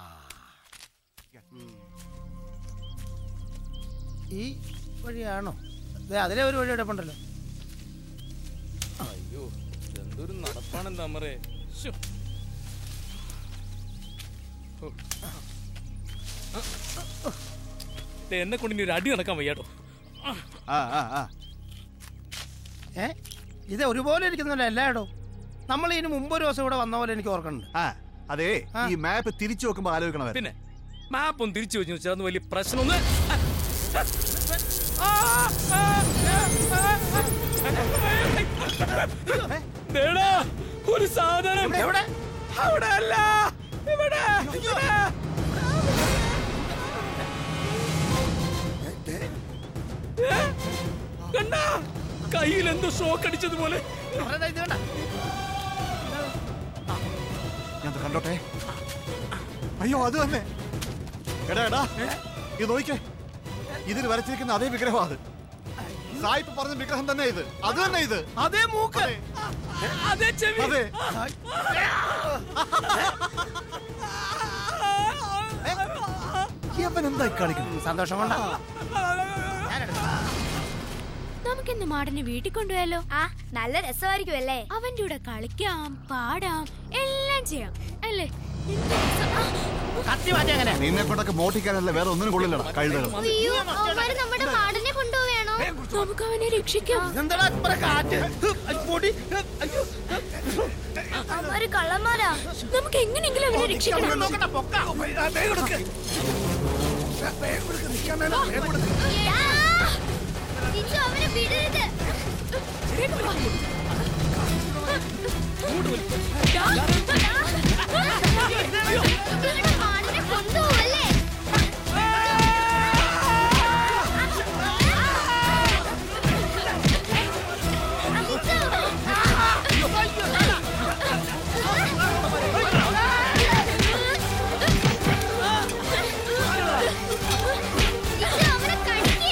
ഈ വഴിയാണോ ദേ, അതിലെ ഒരു വഴി കിടപ്പുണ്ടല്ലോ അയ്യോ എന്തൊരു നടപ്പാണ് എന്താ അമ്മറേ ശ്ശോ. ഓ. ദേ, എന്നെ കൊണ്ട് ഇനി ഒരു അടി നടക്കാൻ വയ്യാട്ടോ ആ ആ ആ ഏ ഇത് ഒരുപോലെ ഇരിക്കുന്നില്ല എല്ലായിടോ നമ്മൾ ഇതിന് മുമ്പ് ഒരു ദിവസം ഇവിടെ വന്ന പോലെ എനിക്ക് ഓർക്കുന്നുണ്ട് ആ അതെ ഈ മാപ്പ് തിരിച്ചു വെക്കുമ്പോ ആലോചിക്കണം പിന്നെ മാപ്പ് ഒന്ന് തിരിച്ചു വെച്ച് വെച്ചാൽ അത് വലിയ പ്രശ്നമൊന്നും ദേടാ, ഒരു സാധനം എവിടെ അവിടെ അല്ല ഇവിടെ ഇവിടെ. ഏ? കണ്ടാ കയ്യിൽ എന്തോ ഷോക്ക് അടിച്ചതുപോലെ ഇത് കണ്ട ഞാൻ കണ്ടോട്ടെ അയ്യോ അത് തന്നെ എടാ എടാ ഇത് നോക്കിക്കേ ഇതിൽ വരച്ചിരിക്കുന്ന അതേ വിഗ്രഹം അത് സായിപ്പ് പറഞ്ഞ വിഗ്രഹം തന്നെ ഇത് അത് തന്നെ ഇത് അതേ മൂക്ക് അതേ ചെവി അതെ ഇവൻ എന്തായി കളിക്കുന്നു സന്തോഷം കൊണ്ടാ നമുക്കിന്ന് മാടനെ വീട്ടിൽ കൊണ്ടുപോയാലോ ആ നല്ല രസമായിരിക്കും അല്ലേ അവന്റെ കൂടെ കളിക്കാം പാടാം എല്ലാം ചെയ്യാം അല്ലേ കത്തി മാറ്റി അങ്ങനെ നിന്നെ കൊണ്ടൊക്കെ മോട്ടിക്കാനല്ല വേറെ ഒന്നിനും കൊള്ളില്ലടാ കഴുതകൾ അയ്യോ അവന്മാര് നമ്മുടെ മാടനെ കൊണ്ടുപോവുകയാണോ നമുക്ക് അവനെ രക്ഷിക്കാം എന്താടാ ഇത്ര കാറ്റ് പൊടി അയ്യോ അവന്മാര് കള്ളന്മാരാ നമുക്ക് എങ്ങനെയെങ്കിലും അവനെ രക്ഷിക്കണം നോക്കട്ടെ പൊക്ക യാ! ലിജു, അവനെ വിടരുത് ഇവരുടെ മാടനെ കൊണ്ടുപോവല്ലേ ലിജു, അവനെ കടിക്ക്.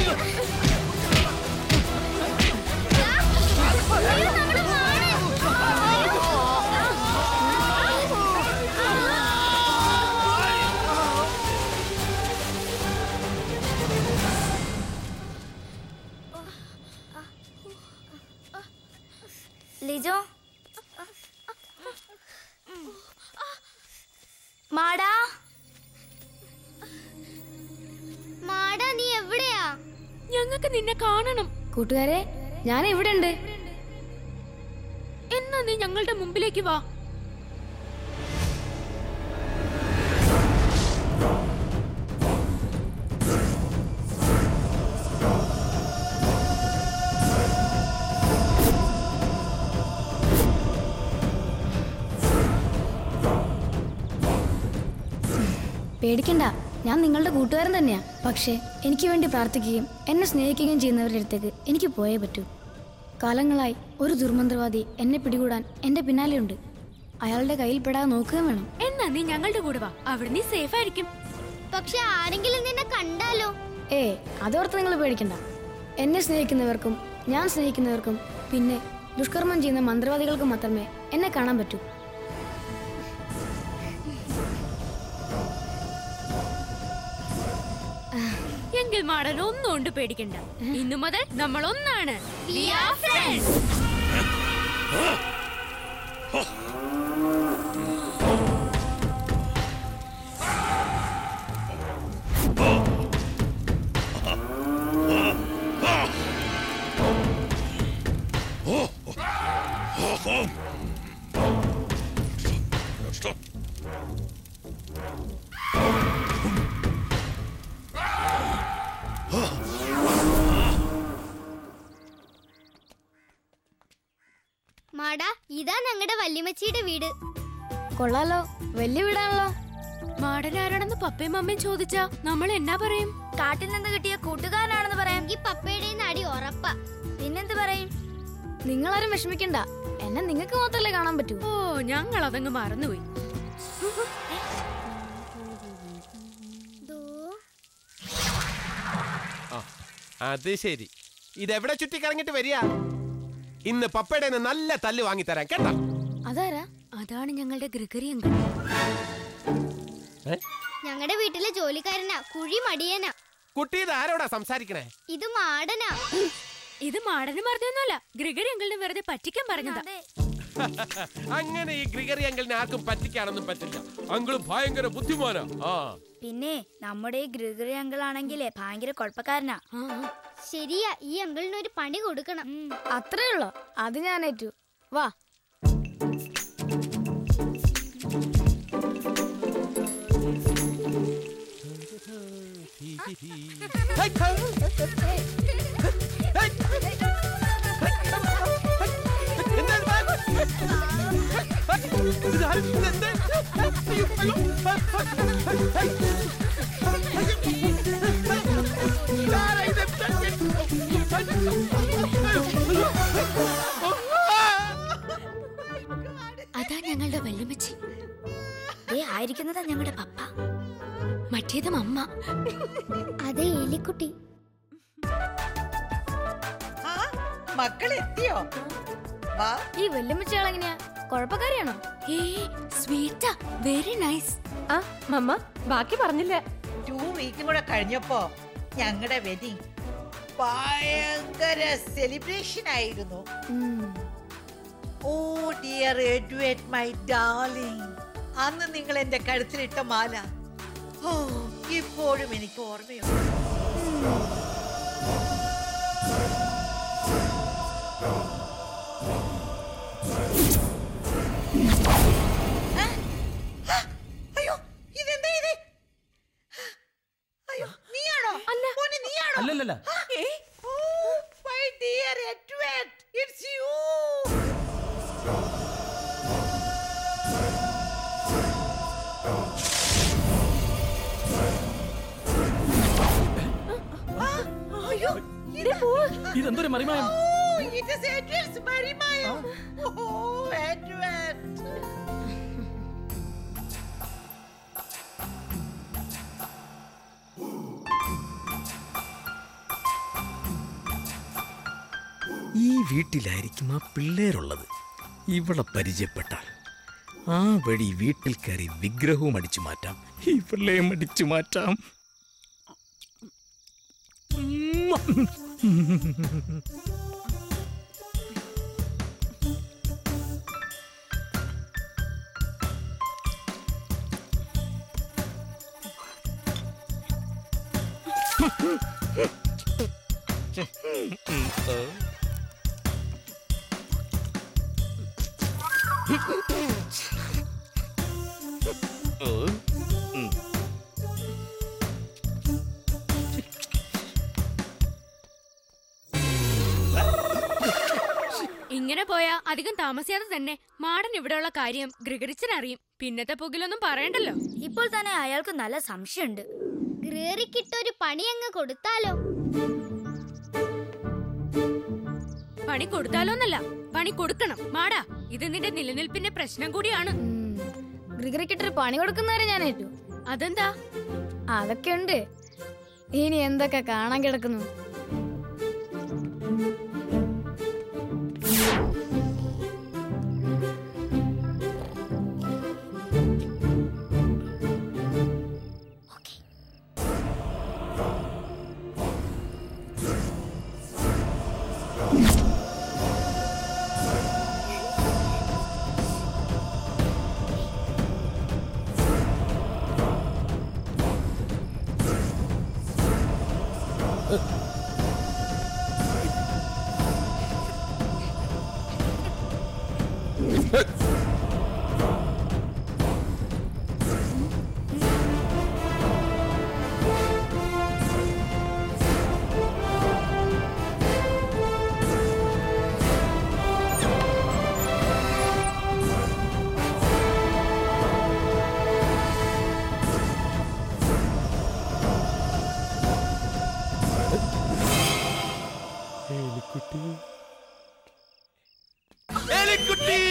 അയ്യോ, നമ്മുടെ മാടൻ. ലിജോ മാടാ മാടാ നീ എവിടെയാ ഞങ്ങൾക്ക് നിന്നെ കാണണം കൂട്ടുകാരെ ഞാൻ ഇവിടെ ഉണ്ട് എന്നാ നീ ഞങ്ങളുടെ മുമ്പിലേക്ക് വാ പേടിക്കണ്ട ഞാൻ നിങ്ങളുടെ കൂട്ടുകാരൻ തന്നെയാ പക്ഷേ എനിക്ക് വേണ്ടി പ്രാർത്ഥിക്കുകയും എന്നെ സ്നേഹിക്കുകയും ചെയ്യുന്നവരുടെ അടുത്തേക്ക് എനിക്ക് പോയേ പറ്റൂ കാലങ്ങളായി ഒരു ദുർമന്ത്രവാദി എന്നെ പിടികൂടാൻ എന്റെ പിന്നാലെയുണ്ട് അയാളുടെ കയ്യിൽ പെടാതെ നോക്കുകയും വേണം എന്നാ നീ ഞങ്ങളുടെ കൂടെ വാ അവിടെ നീ സേഫ് ആയിരിക്കും പക്ഷെ ആരെങ്കിലും നിന്നെ കണ്ടാലോ ഏ അതോർത്ത് നിങ്ങൾ പേടിക്കണ്ട എന്നെ സ്നേഹിക്കുന്നവർക്കും ഞാൻ സ്നേഹിക്കുന്നവർക്കും പിന്നെ ദുഷ്കർമ്മം ചെയ്യുന്ന മന്ത്രവാദികൾക്കും മാത്രമേ എന്നെ കാണാൻ പറ്റൂ എങ്കിൽ മാടൻ ഒന്നും കൊണ്ട് പേടിക്കണ്ട ഇന്നു മുതൽ നമ്മൾ ഒന്നാണ് We are friends. മാടാ ഇതാ ഞങ്ങളുടെ വല്യമ്മച്ചിയുടെ വീട് കൊള്ളാലോ വലിയ വീടാണല്ലോ മാടൻ ആരാണെന്ന് പപ്പയും അമ്മയും ചോദിച്ചാ നമ്മൾ എന്നാ പറയും കാട്ടിൽ നിന്ന് കിട്ടിയ കൂട്ടുകാരനാണെന്ന് പറയാം ഈ പപ്പയുടെ അടി ഉറപ്പാ പിന്നെന്ത് പറയും നിങ്ങളാരും വിഷമിക്കണ്ട എന്നെ നിങ്ങൾക്ക് മാത്രമല്ലേ കാണാൻ പറ്റൂ ഓ ഞങ്ങൾ അതങ്ങ് മറന്നുപോയി ആ, അത് ശരി ഇതെവിടെ ചുറ്റിക്കറങ്ങിട്ട് വരിക ഇന്ന് പപ്പയുടെ കയ്യിന്ന് നല്ല തല്ല് വാങ്ങിത്തരാം കേട്ടാ അതാരാ അതാണ് ഞങ്ങളുടെ ഗ്രിഗറി അങ്കിൾ ഞങ്ങളുടെ വീട്ടിലെ ജോലിക്കാരനാ കുഴി മടിയനാ കുട്ടി ഇത് ആരോടാ സംസാരിക്കണേ ഇത് മാടനാ ഇത് മാടന് പറഞ്ഞൊന്നുമല്ല ഗ്രിഗറി അങ്കിളിനെ വെറുതെ പറ്റിക്കാൻ പറഞ്ഞതാ അങ്ങനെ ഈ ഗ്രിഗറി അങ്കിളിനെ ആർക്കും പറ്റിക്കാനൊന്നും പറ്റില്ല അങ്കിള് ഭയങ്കര ബുദ്ധിമാനാ ആ പിന്നെ നമ്മുടെ ഈ ഗ്രിഗറി അങ്കിൾ ആണെങ്കിലേ ഭയങ്കര കുഴപ്പക്കാരനാ ശരിയാ ഈ അങ്കിളിന് ഒരു പണി കൊടുക്കണം അത്രേ ഉള്ളോ അത് ഞാൻ ഏറ്റു വാ അതാ ഞങ്ങളുടെ വല്യമ്മച്ചി മറ്റേതും അമ്മ അതെ എലിക്കുട്ടി ആ മക്കൾ എത്തിയോ വാ ഈ വെല്ലുമിച്ചയാളെങ്ങനെയാ കുഴപ്പക്കാരിയാണോ സ്വീറ്റാ വെരി നൈസ് ആ മമ്മ ബാക്കി പറഞ്ഞില്ല ടു വീക്കും കൂടെ കഴിഞ്ഞപ്പോ ഞങ്ങളുടെ വെഡിങ് ഭയങ്കര സെലിബ്രേഷൻ ആയിരുന്നു ഓ ഡിയർ എഡ്വേറ്റ് മൈ ഡാർലിംഗ് അന്ന് നിങ്ങൾ എന്റെ കഴുത്തിലിട്ട മാല ഓ ഇപ്പോഴും എനിക്ക് ഓർമ്മയുണ്ട് ആ? ആ? അയ്യോ ഇതെന്താ ഇത് അയ്യോ നീയാണോ മോനെ നീയാണോ അല്ലല്ലല്ല. ആ, ഏ? Oh my dear Edward it's you അയ്യോ ഇത് ഇതെന്തൊരു മറിമായം ഓ ഇറ്റ് ഇസ് എഡ്വേർഡ്സ് മരിമായോ ഓ എഡ്വേർഡ് ഈ വീട്ടിലായിരിക്കും ആ പിള്ളേരുള്ളത് ഇവളെ പരിചയപ്പെട്ടാൽ ആ വഴി വീട്ടിൽ കയറി വിഗ്രഹവും അടിച്ചു മാറ്റാം ഈ പിള്ളയും അടിച്ചു മാറ്റാം ഇങ്ങനെ പോയാ അധികം താമസിയാതെ തന്നെ മാടൻ ഇവിടെയുള്ള കാര്യം ഗ്രിഗറിച്ചൻ അറിയും പിന്നത്തെ പുകിലൊന്നും പറയണ്ടല്ലോ ഇപ്പോൾ തന്നെ അയാൾക്ക് നല്ല സംശയമുണ്ട് ഗ്രേറിക്കിട്ടൊരു പണി അങ്ങ് കൊടുത്താലോ പണി കൊടുത്താലോന്നല്ല പണി കൊടുക്കണം മാടാ ഇത് നിന്റെ നിലനിൽപ്പിന്റെ പ്രശ്നം കൂടിയാണ് ഗ്രിഗറിക്കിട്ടൊരു പണി കൊടുക്കുന്നവരെ ഞാൻ ഏറ്റു അതെന്താ അതൊക്കെ ഉണ്ട് ഇനി എന്തൊക്കെ കാണാൻ കിടക്കുന്നു എലിക്കുട്ടി എലിക്കുട്ടി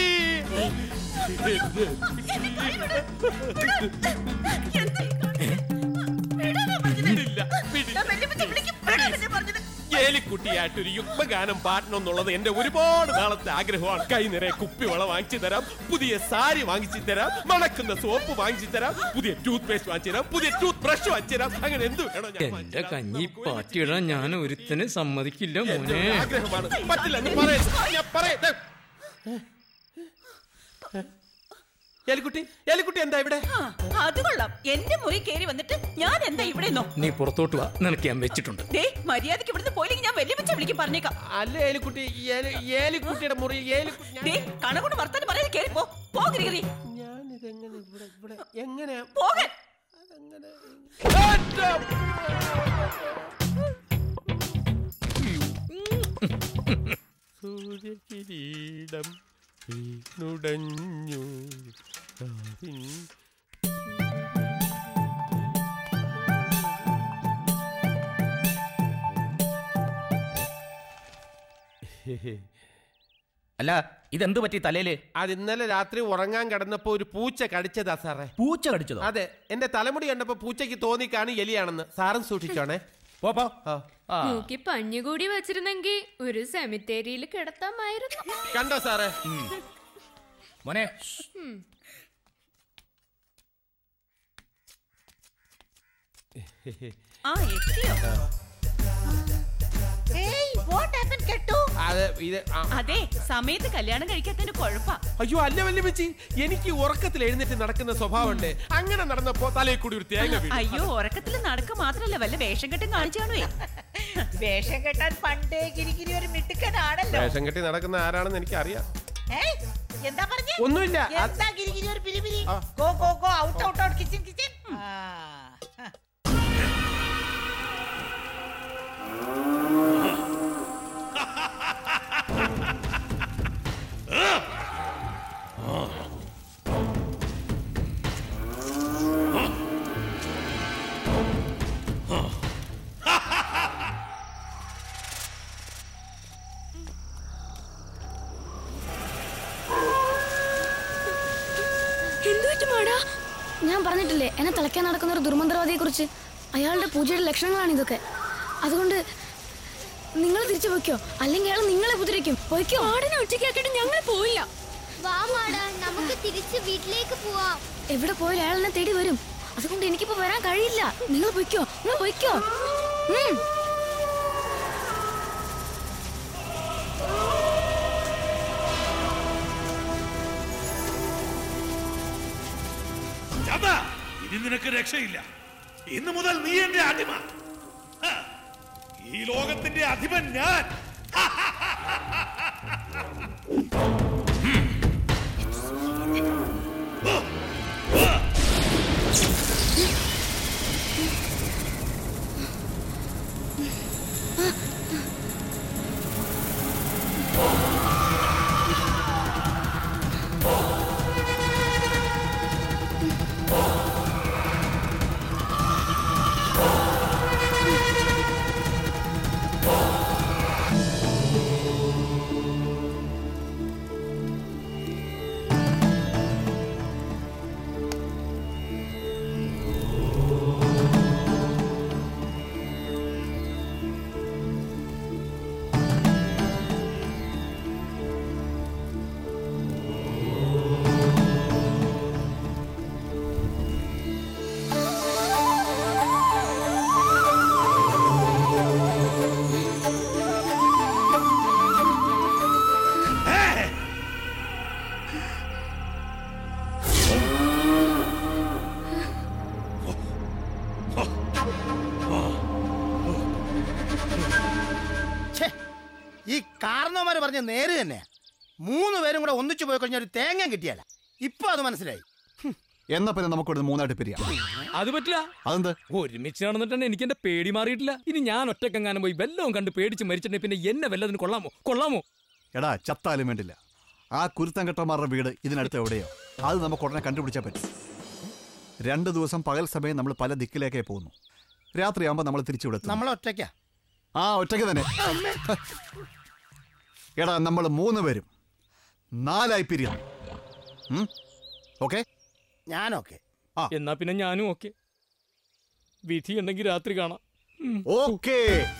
എലിക്കുട്ടിയായിട്ടൊരു യുഗ്മഗാനം പാടണം എന്നുള്ളത് എന്റെ ഒരുപാട് നാളത്തെ ആഗ്രഹമാണ് കൈ നിറയെ കുപ്പിവള വാങ്ങിച്ചു തരാം പുതിയ സാരി വാങ്ങിച്ചു തരാം മണക്കുന്ന സോപ്പ് വാങ്ങിച്ചു തരാം പുതിയ ടൂത്ത് പേസ്റ്റ് വാങ്ങിച്ചു തരാം പുതിയ ടൂത്ത് ബ്രഷ് വാങ്ങിച്ചു തരാം അങ്ങനെ എന്ത് വേണോ ഞാൻ എന്റെ കഞ്ഞി പാറ്റിയിടാൻ ഞാൻ ഒരുത്തനെ സമ്മതിക്കില്ല എന്റെ മോനെ ഒരു ആഗ്രഹമാണ് പറ്റില്ല എന്ന് പറയരുത്. ഞാൻ പറയട്ടെ എലിക്കുട്ടി എലിക്കുട്ടി എന്താ ഇവിടെ ആ, അത് കൊള്ളാം എന്റെ മുറി കയറി വന്നിട്ട് ഞാൻ എന്താ ഇവിടെ നോ നീ പുറത്തോട്ട് വാ നിനക്ക് ഞാൻ വെച്ചിട്ടുണ്ട് ദേ മര്യാദയ്ക്ക് ഇവിടുന്ന് പോയില്ലെങ്കിൽ ഞാൻ വെല്ലുവിളിച്ച് വിളിക്കും പറഞ്ഞേക്കാം അല്ല എലിക്കുട്ടി ഏലിക്കുട്ടിയുടെ മുറി ദേ കണകൊണ്ട് വർത്താനം പറയാതെ കയറി പോ പോ ഗിരിഗിരി ഞാനിതെങ്ങനെ ഇവിടെ ഇവിടെ എങ്ങനെ പോകാൻ സൂര്യകിരീടം വീണുടഞ്ഞു കാവിൻ അല്ല ഇതെന്ത് പറ്റി തലയില് അത് ഇന്നലെ രാത്രി ഉറങ്ങാൻ കിടന്നപ്പോ ഒരു പൂച്ച കടിച്ചതാ സാറേ പൂച്ച കടിച്ചതോ അതെ എന്റെ തലമുടി കണ്ടപ്പോ പൂച്ചയ്ക്ക് തോന്നിക്കാണ് എലിയാണെന്ന് സാറും സൂക്ഷിച്ചോണേ പോ പോ മൂക്കി പഞ്ഞുകൂടി വെച്ചിരുന്നെങ്കിൽ ഒരു സെമിത്തേരിയിൽ കിടത്താമായിരുന്നു കണ്ടോ സാറേ മോനെ ഉം. ആ എത്തിയോ ഏയ് വാട്ട് ഹാപ്പൻ കെട്ടു അത് ഇത് ആ. അതെ സമയത്ത് കല്യാണം കഴിക്കാത്തതിന് കുഴപ്പാ അയ്യോ അല്ല വല്യ വെച്ചി എനിക്ക് ഉറക്കത്തിൽ എഴുന്നേറ്റ് നടക്കുന്ന സ്വഭാവമുണ്ട് അങ്ങനെ നടന്നപ്പോ തലയിൽ കൂടി ഒരു തേങ്ങ വീണു. അയ്യോ ഉറക്കത്തിൽ നടക്ക മാത്രല്ല വല്ല വേഷം കെട്ടും കാണിച്ചു കാണുവേ വേഷം കെട്ടാൻ പണ്ടേ ഗിരിഗിരി ഒരു മിടുക്കനാണല്ലോ വേഷം കെട്ടി നടക്കുന്ന ആരാണെന്ന് എനിക്ക് അറിയാം ഏയ്, എന്താ പറഞ്ഞേ ഒന്നുമില്ല. എന്താ ഗിരിഗിരി ഒരു പിരിപിരി go go go out out out kitchen kitchen ഞാൻ പറഞ്ഞിട്ടില്ലേ എന്നെ തിളയ്ക്കാൻ നടക്കുന്ന ഒരു ദുർമന്ത്രവാദിയെ കുറിച്ച് അയാളുടെ പൂജയുടെ ലക്ഷണങ്ങളാണ് ഇതൊക്കെ അതുകൊണ്ട് നിങ്ങൾ തിരിച്ചു പൊയ്ക്കോ അല്ലെങ്കിൽ അയാൾ നിങ്ങളെ ഉപദ്രവിക്കും പൊയ്ക്കോ ആടിനെ ഒറ്റയ്ക്കാക്കിയിട്ട് ഞങ്ങൾ പോയില്ല വാ മാടാ നമുക്ക് തിരിച്ച് വീട്ടിലേക്ക് പോവാം എവിടെ പോയാലും അയാൾ എന്നെ തേടി വരും അതുകൊണ്ട് എനിക്കിപ്പോ വരാൻ കഴിയില്ല നിങ്ങൾ പൊയ്ക്കോ നിങ്ങൾ പൊയ്ക്കോ ഉം. ചത ഇനി നിനക്ക് രക്ഷയില്ല ഇന്നു മുതൽ നീ എന്റെ അടിമ ഹ, ഈ ലോകത്തിന്റെ അധിപൻ ഞാൻ ഛേ, ഈ കാരണവന്മാര് പറഞ്ഞ നേര് തന്നെ മൂന്ന് പേരും കൂടെ ഒന്നിച്ചു പോയി കഴിഞ്ഞ ഒരു തേങ്ങ കിട്ടിയാല ഇപ്പൊ അത് മനസ്സിലായി എന്നാ പിന്നെ നമുക്ക് മൂന്നായിട്ട് പിരിയാം അത് പറ്റില്ല അതെന്ത് ഒരുമിച്ച് നടന്നിട്ട് എനിക്ക് എന്റെ പേടി മാറിയിട്ടില്ല ഇനി ഞാൻ ഒറ്റക്കെങ്ങാനും പോയി വെല്ലവും കണ്ട് പേടിച്ച് മരിച്ചിട്ടുണ്ടെങ്കിൽ പിന്നെ എന്നെ വല്ലതിന് കൊള്ളാമോ കൊള്ളാമോ എടാ ചത്താലും വേണ്ടില്ല ആ കുരുത്തം കെട്ടന്മാരുടെ വീട് ഇതിനടുത്ത് എവിടെയോ അത് നമുക്ക് ഉടനെ കണ്ടുപിടിച്ചാൽ പറ്റും രണ്ട് ദിവസം പകൽ സമയം നമ്മൾ പല ദിക്കിലേക്കേ പോകുന്നു രാത്രിയാകുമ്പോൾ നമ്മൾ തിരിച്ചു വിടും നമ്മൾ ഒറ്റയ്ക്കാ ആ ഒറ്റയ്ക്ക് തന്നെ എടാ നമ്മൾ മൂന്ന് പേരും നാലായി പിരിയണം ഓക്കെ ഞാനോക്കെ എന്നാ പിന്നെ ഞാനും ഓക്കെ വിധി ഉണ്ടെങ്കിൽ രാത്രി കാണാം ഓക്കേ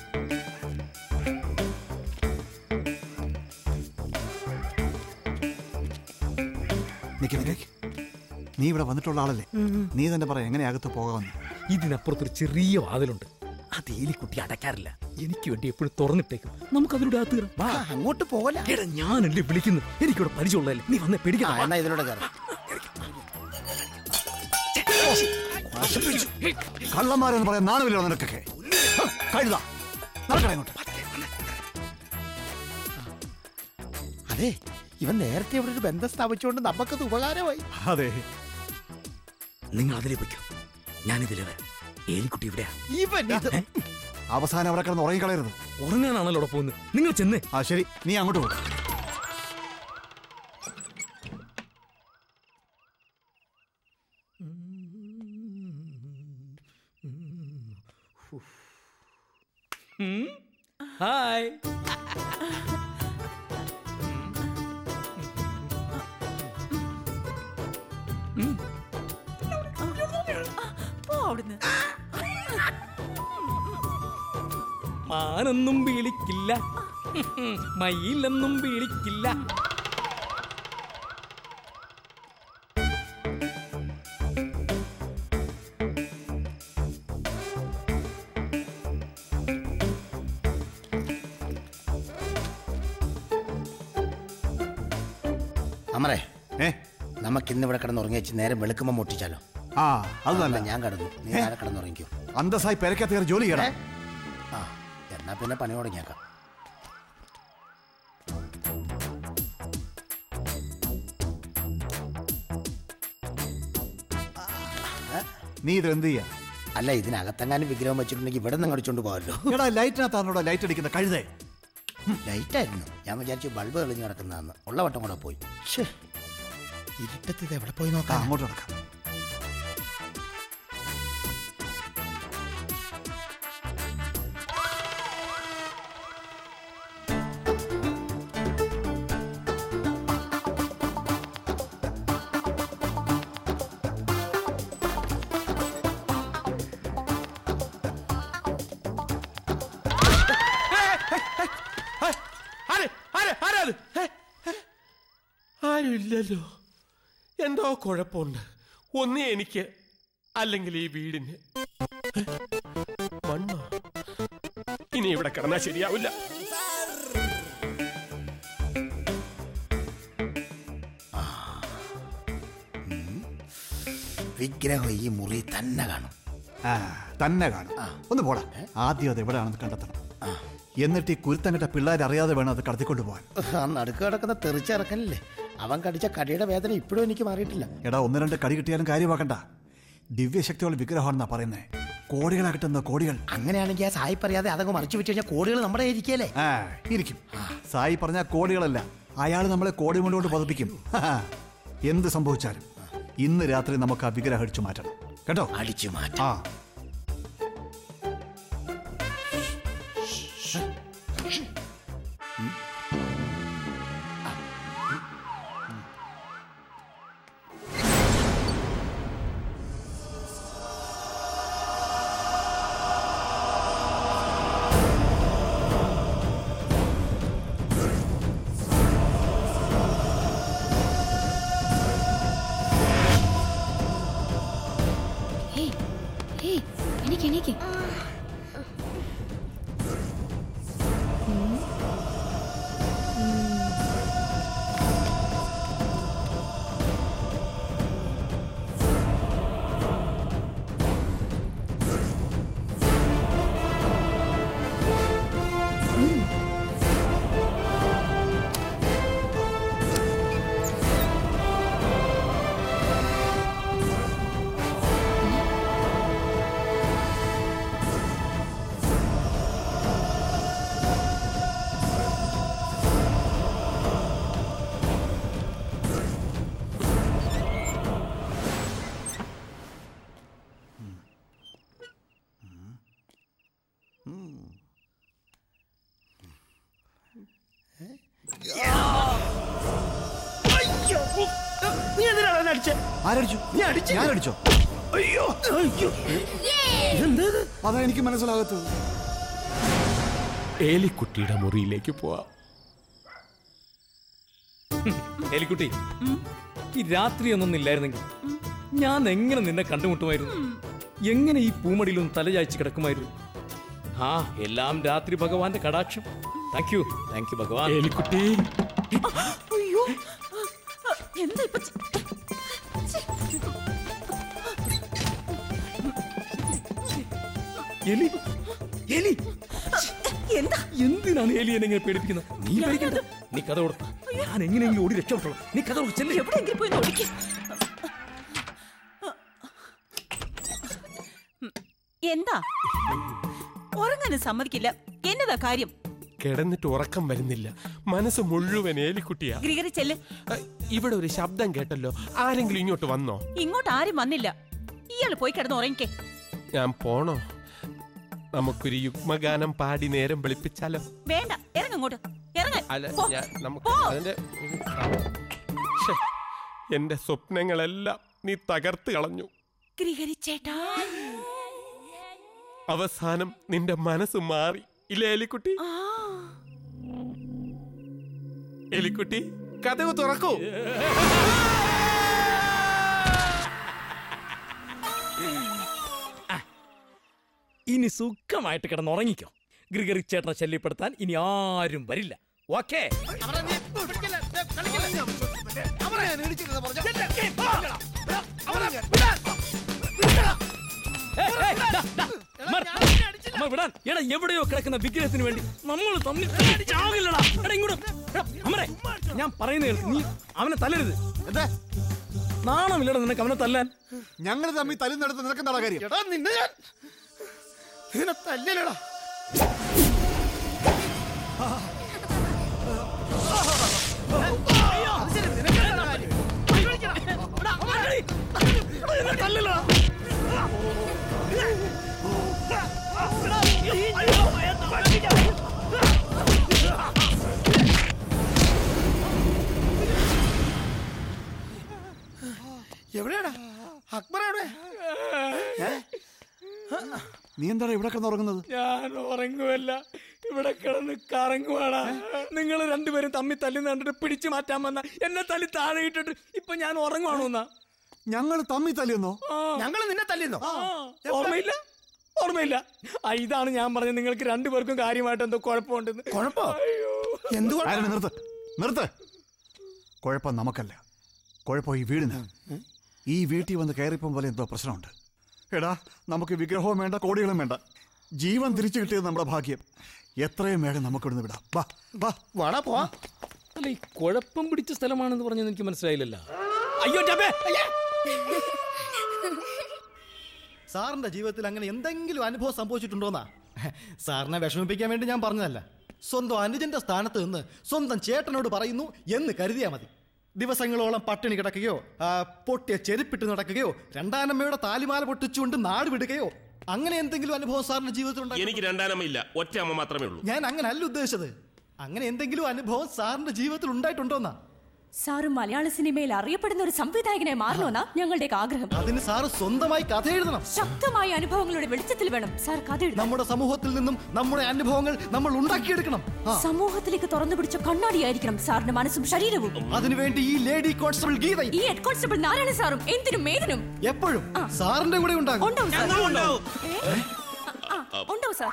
നിക്ക് നിക്ക് നിക്ക്. നീ ഇവിടെ വന്നിട്ടുള്ള ആളല്ലേ നീ തന്നെ പറ എങ്ങനെ അകത്ത് പോകാമെന്ന് ഇതിനപ്പുറത്തൊരു ചെറിയ വാതിലുണ്ട് അത് എലിക്കുട്ടി അടയ്ക്കാറില്ല എനിക്ക് വേണ്ടി എപ്പോഴും തുറന്നിട്ടേക്കും നമുക്ക് അതിലൂടെ അകത്ത് കയറാം. വാ അങ്ങോട്ട് പോകല എടാ ഞാനല്ലേ വിളിക്കുന്നു എനിക്കിവിടെ പരിചയമുള്ളതല്ലേ നീ വന്നേ പേടിക്കണം എന്നാ ഇതിലൂടെ കയറാം കള്ളന്മാരെന്ന് പറയാൻ നാണമില്ലോ നിനക്കൊക്കെ ഹ, കഴുത നടക്കണേ ഇങ്ങോട്ട് അതെ ഇവൻ നേരത്തെ ഇവിടെ ഒരു ബന്ധം സ്ഥാപിച്ചുകൊണ്ട് നമുക്കത് ഉപകാരമായി അതെ നിങ്ങൾ അതിലേ പൊയ്ക്കോ ഞാനിതിലേ വരാം ഏലിക്കുട്ടി ഇവിടെയാ ഇവൻ ഇത് അവസാനം അവിടെ കിടന്ന് ഉറങ്ങിക്കളയരുത് ഉറങ്ങാനാണല്ലോ അവിടെ പോകുന്നത് നിങ്ങൾ ചെന്നേ ആ ശരി നീ അങ്ങോട്ട് പോകും ഹായ് അവിടുന്ന് മാനൊന്നും വിളിക്കില്ല മയിലൊന്നും വിളിക്കില്ല അമറേ ഏ നമുക്ക് ഇന്ന് ഇവിടെ കിടന്ന് ഉറങ്ങിച്ച് നേരെ വെളുക്കുമ്പോൾ മുട്ടിച്ചാലോ ആ അത് നല്ല ഞാൻ കിടന്നു നീ ഏ? നേരെ കിടന്നുറങ്ങിക്കോ അന്തസ്സായി പെരക്കകത്ത് കയറി ജോലി ചെയ്യണം ആ എന്നാ പിന്നെ പണി തുടങ്ങിയേക്കാം നീ ഇത് എന്ത് ചെയ്യാ അല്ല ഇതിനകത്തെങ്ങാനും വിഗ്രഹം വെച്ചിട്ടുണ്ടെങ്കിൽ ഇവിടെ നിന്ന് അടിച്ചോണ്ട് പോകാമല്ലോ എടാ ലൈറ്റിനകത്താണോടാ ലൈറ്റ് അടിക്കുന്ന കഴുതേ ലൈറ്റായിരുന്നു ഞാൻ വിചാരിച്ചു ബൾബ് തെളിഞ്ഞ് കിടക്കുന്നതെന്ന് ഉള്ള വട്ടം കൂടെ പോയി ശ്ശേ, ഇരുട്ടത്ത് ഇത് എവിടെ പോയി നോക്കാം അങ്ങോട്ട് നടക്കാം ആര്? ആര്? ആരാ അത്? ഹേ? ഹേ? ആരുമില്ലല്ലോ എന്തോ കുഴപ്പമുണ്ട് ഒന്നേ എനിക്ക് അല്ലെങ്കിൽ ഈ വീടിന് ഹേ? മണ്ണോ ഇനി ഇവിടെ കിടന്നാൽ ശരിയാവില്ല വിഗ്രഹം ഈ മുറി തന്നെ കാണും ആ തന്നെ കാണും ഒന്ന് പോടാ ആദ്യം അത് എവിടെയാണെന്ന് കണ്ടെത്തണം എന്നിട്ട് ഈ കുരുത്തം കെട്ട പിള്ളേർ അറിയാതെ വേണം അത് കടത്തിക്കൊണ്ട് പോകാൻ ആ നടുക്ക് കിടക്കുന്ന തെറിച്ചിറക്കനില്ലേ അവൻ കടിച്ച കടിയുടെ വേദന ഇപ്പോഴും എനിക്ക് മാറിയിട്ടില്ല എടാ ഒന്ന് രണ്ട് കടി കിട്ടിയാലും കാര്യമാക്കണ്ട ദിവ്യശക്തിയുള്ള വിഗ്രഹമാണെന്നാ പറയുന്നേ കോടികളാ കിട്ടുന്ന കോടികൾ അങ്ങനെയാണെങ്കിൽ ആ സായി പറയാതെ അതങ്ങ് മറിച്ചു വെച്ച് കഴിഞ്ഞാൽ കോടികൾ നമ്മുടെ ഇരിക്കല്ലേ ആ ഇരിക്കും സായി പറഞ്ഞ കോടികളല്ല അയാൾ നമ്മളെ കോടി കൊണ്ടുകൊണ്ട് പതിപ്പിക്കും എന്ത് സംഭവിച്ചാലും ഇന്ന് രാത്രി നമുക്ക് ആ വിഗ്രഹം അടിച്ചു മാറ്റണം കേട്ടോ അടിച്ചു മാറ്റാം ആ ഹേയ് ഹേയ് എനിക്ക് എനിക്ക് നീ എന്തിനാണ് അടിച്ചേ ആരടിച്ചു നീ അടിച്ചു ഞാൻ അടിച്ചോ അയ്യോ അയ്യോ അതാ എനിക്ക് മനസ്സിലാകത്തത് ഏലിക്കുട്ടിയുടെ മുറിയിലേക്ക് പോവാം എലിക്കുട്ടി ഈ രാത്രി ഒന്നും ഇല്ലായിരുന്നെങ്കിൽ ഞാൻ എങ്ങനെ നിന്നെ കണ്ടുമുട്ടുമായിരുന്നു എങ്ങനെ ഈ പൂമടിയിലൊന്ന് തലചായ്ച്ച് കിടക്കുമായിരുന്നു ആ എല്ലാം രാത്രി ഭഗവാന്റെ കടാക്ഷം താങ്ക് യു താങ്ക് യു ഭഗവാൻ എലിക്കുട്ടി അയ്യോ എന്താ ഇപ്പൊ ചെ- എലി എലി എന്താ എന്തിനാണ് എലി എന്നെ ഇങ്ങനെ പേടിപ്പിക്കുന്നത് നീ പേടിക്കണ്ട നീ കഥ കൊടുത്ത ഞാൻ എങ്ങനെയെങ്കിലും ഓടി രക്ഷപ്പെട്ടോളാം നീ കഥ കൊടുത്തല്ലേ എവിടെയെങ്കിലും പോയി നോടിക്ക് എന്താ ഉറങ്ങാനും സമ്മതിക്കില്ല എന്നതാ കാര്യം കിടന്നിട്ട് ഉറക്കം വരുന്നില്ല മനസ്സ് മുഴുവൻ ഏലിക്കുട്ടിയാ ഗ്രിഗറി ചെല്ല് അ, ഇവിടെ ഒരു ശബ്ദം കേട്ടല്ലോ ആരെങ്കിലും ഇങ്ങോട്ട് വന്നോ ഇങ്ങോട്ട് ആരും വന്നില്ല ഇയാള് പോയി കിടന്ന് ഉറങ്ങിക്കേ ഞാൻ പോണോ നമുക്കൊരു യുഗ്മഗാനം പാടി നേരം വെളുപ്പിച്ചാലോ വേണ്ട ഇറങ്ങങ്ങോട്ട് ഇറങ്ങ അല്ല ഞാൻ നമുക്ക് അതിന്റെ ശ്ശെ, എന്റെ സ്വപ്നങ്ങളെല്ലാം നീ തകർത്ത് കളഞ്ഞു ഗ്രിഗരിച്ചേട്ടാ അവസാനം നിന്റെ മനസ്സ് മാറി ഇല്ലേ എലിക്കുട്ടി എലിക്കുട്ടി കഥവ് തുറക്കൂ ഇനി സുഖമായിട്ട് കിടന്നുറങ്ങിക്കോ ഗ്രിഗറി ചേട്ടനെ ശല്യപ്പെടുത്താൻ ഇനി ആരും വരില്ല ഓക്കേ അമ്മ വിടാൻ എടാ എവിടെയോ കിടക്കുന്ന വിഗ്രഹത്തിന് വേണ്ടി നമ്മൾ തമ്മിൽ ചാവില്ലടാ എടാ ഇങ്ങോട്ട് എടാ, അമരേ ഞാൻ പറയുന്നത് കേൾക്ക് നീ അവനെ തല്ലരുത് എന്താ നാണമില്ലടാ നിനക്ക് അവനെ തല്ലാൻ ഞങ്ങൾ തമ്മിൽ തല്ലുന്നിടത്ത് നിനക്ക് എന്താ കാര്യം എടാ നിന്നെ ഞാൻ നിന്നെ തല്ലിലടാ എവിടെയാടാ അക്ബർ എവിടെ നീ എന്താണ് ഇവിടെ കിടന്നുറങ്ങുന്നത് ഞാൻ ഉറങ്ങുമല്ല ഇവിടെ കിടന്ന് കറങ്ങുവാടാ നിങ്ങൾ രണ്ടുപേരും തമ്മിൽ തല്ലി കണ്ടിട്ട് പിടിച്ചു മാറ്റാൻ വന്ന എന്നെ തല്ലി താഴെ ഇട്ടിട്ട് ഇപ്പൊ ഞാൻ ഉറങ്ങുവാണോ എന്നാ ഞങ്ങൾ തമ്മിൽ തല്ലിയെന്നോ ഞങ്ങൾ നിന്നെ തല്ലിന്നോ ഓർമ്മയില്ല ഓർമ്മയില്ല ആ, ഇതാണ് ഞാൻ പറഞ്ഞത് നിങ്ങൾക്ക് രണ്ടുപേർക്കും കാര്യമായിട്ട് എന്തോ കുഴപ്പമുണ്ടെന്ന് കുഴപ്പോ ആരാണ് നിർത്ത് നിർത്ത് കുഴപ്പം നമുക്കല്ല കുഴപ്പം ഈ വീടിന് ഈ വീട്ടിൽ വന്ന് കയറിപ്പം പോലെ എന്തോ പ്രശ്നമുണ്ട് എടാ നമുക്ക് വിഗ്രഹവും വേണ്ട കോടികളും വേണ്ട ജീവൻ തിരിച്ചു കിട്ടിയത് നമ്മുടെ ഭാഗ്യം എത്രയും വേഗം നമുക്ക് ഇവിടുന്ന് വിടാം വാ വാ വാടാ പോവാ അല്ല ഈ കുഴപ്പം പിടിച്ച സ്ഥലമാണെന്ന് പറഞ്ഞത് എനിക്ക് മനസ്സിലായില്ലല്ലോ അയ്യോ ജാബേ അയ്യേ സാറിന്റെ ജീവിതത്തിൽ അങ്ങനെ എന്തെങ്കിലും അനുഭവം സംഭവിച്ചിട്ടുണ്ടോന്നാ സാറിനെ വിഷമിപ്പിക്കാൻ വേണ്ടി ഞാൻ പറഞ്ഞതല്ല സ്വന്തം അനുജന്റെ സ്ഥാനത്ത് നിന്ന് സ്വന്തം ചേട്ടനോട് പറയുന്നു എന്ന് കരുതിയാ മതി ദിവസങ്ങളോളം പട്ടിണി കിടക്കുകയോ ആ, പൊട്ടിയ ചെരുപ്പിട്ട് നടക്കുകയോ രണ്ടാനമ്മയുടെ താലിമാല പൊട്ടിച്ചുകൊണ്ട് നാട് വിടുകയോ അങ്ങനെ എന്തെങ്കിലും അനുഭവം സാറിന്റെ ജീവിതത്തിൽ ഉണ്ടായി എനിക്ക് രണ്ടാനമ്മയില്ല ഒറ്റ അമ്മ മാത്രമേ ഉള്ളൂ ഞാൻ അങ്ങനെ അല്ല ഉദ്ദേശിച്ചത് അങ്ങനെ എന്തെങ്കിലും അനുഭവം സാറിന്റെ ജീവിതത്തിൽ ഉണ്ടായിട്ടുണ്ടോന്നാ സാറ് മലയാള സിനിമയിൽ അറിയപ്പെടുന്ന ഒരു സംവിധായകനെ മാറണമെന്നാ ഞങ്ങളുടെയൊക്കെ ആഗ്രഹം അതിന് സാറ് സ്വന്തമായി കഥ എഴുതണം ശക്തമായ അനുഭവങ്ങളുടെ വെളിച്ചത്തിൽ വേണം സാർ കഥ എഴുതാൻ നമ്മുടെ സമൂഹത്തിൽ നിന്നും നമ്മുടെ അനുഭവങ്ങൾ നമ്മൾ ഉണ്ടാക്കിയെടുക്കണം ആ. സമൂഹത്തിലേക്ക് തുറന്നു പിടിച്ച കണ്ണാടിയായിരിക്കണം സാറിന്റെ മനസ്സും ശരീരവും അതിനുവേണ്ടി ഈ ലേഡി കോൺസ്റ്റബിൾ ഗീത ഈ ഹെഡ് കോൺസ്റ്റബിൾ നാരായണ സാറും എന്തിനും ഏതിനും എപ്പോഴും സാറിന്റെ കൂടെ ഉണ്ടാകും ഉണ്ടാവും സാർ ഏ? ആ, ഉണ്ടാവും സാർ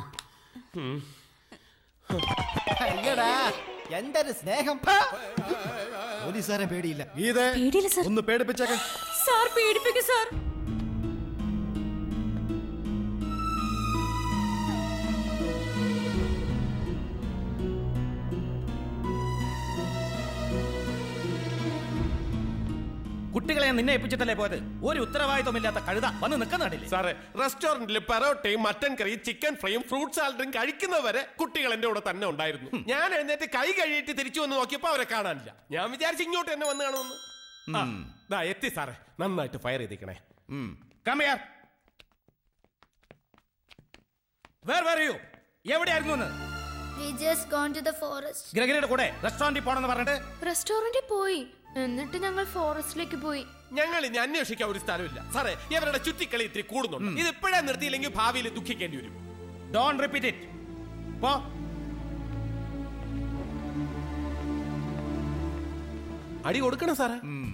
അയ്യടാ എന്തൊരു സ്നേഹം പോലീസുകാരെ പേടിയില്ല ഗീതേ പേടിയില്ല സാർ ഒന്ന് പേടിപ്പിച്ചേക്ക സാർ പേടിപ്പിക്കും സാർ കുട്ടികളെ നിന്നെ ഏൽപ്പിച്ചിട്ടല്ലേ പോയത് ഒരു ഉത്തരവാദിത്വമില്ലാത്ത കഴുത വന്ന് നിൽക്കുന്നുണ്ടില്ലേ സാറേ റെസ്റ്റോറന്റിൽ പെറോട്ടയും മട്ടൻ കറിയും ചിക്കൻ ഫ്രൈയും ഫ്രൂട്ട് സാലഡും കഴിക്കുന്നവരെ കുട്ടികൾ എന്റെ കൂടെ തന്നെ ഉണ്ടായിരുന്നു ഞാൻ എഴുന്നേറ്റ് കൈ കഴിയിട്ട് തിരിച്ചു വന്ന് നോക്കിയപ്പോ അവരെ കാണാനില്ല ഞാൻ വിചാരിച്ചു ഇങ്ങോട്ട് തന്നെ വന്ന് കാണുമെന്ന് ആ, ദാ എത്തി സാറേ നന്നായിട്ട് ഫയർ ചെയ്തിക്കണേ കമയാർ വേർ വേർ യു എവിടെയായിരുന്നു എന്ന് We just gone to the forest. ഗ്രഗരിയുടെ കൂടെ റെസ്റ്റോറന്റിൽ പോണെന്ന് പറഞ്ഞിട്ട് റെസ്റ്റോറന്റിൽ പോയി എന്നിട്ട് ഞങ്ങൾ ഫോറസ്റ്റിലേക്ക് പോയി ഞങ്ങൾ ഇനി അന്വേഷിക്കാൻ ഒരു സ്ഥലമില്ല സാറേ ഇവരുടെ ചുറ്റിക്കളി ഇത്തിരി കൂടുന്നുണ്ട് ഇത് ഇപ്പോഴേ നിർത്തിയില്ലെങ്കിൽ ഭാവിയിൽ ദുഃഖിക്കേണ്ടി വരും ഡോൺ റിപ്പീറ്റ് ഇറ്റ് പോ അടി കൊടുക്കണം സാറേ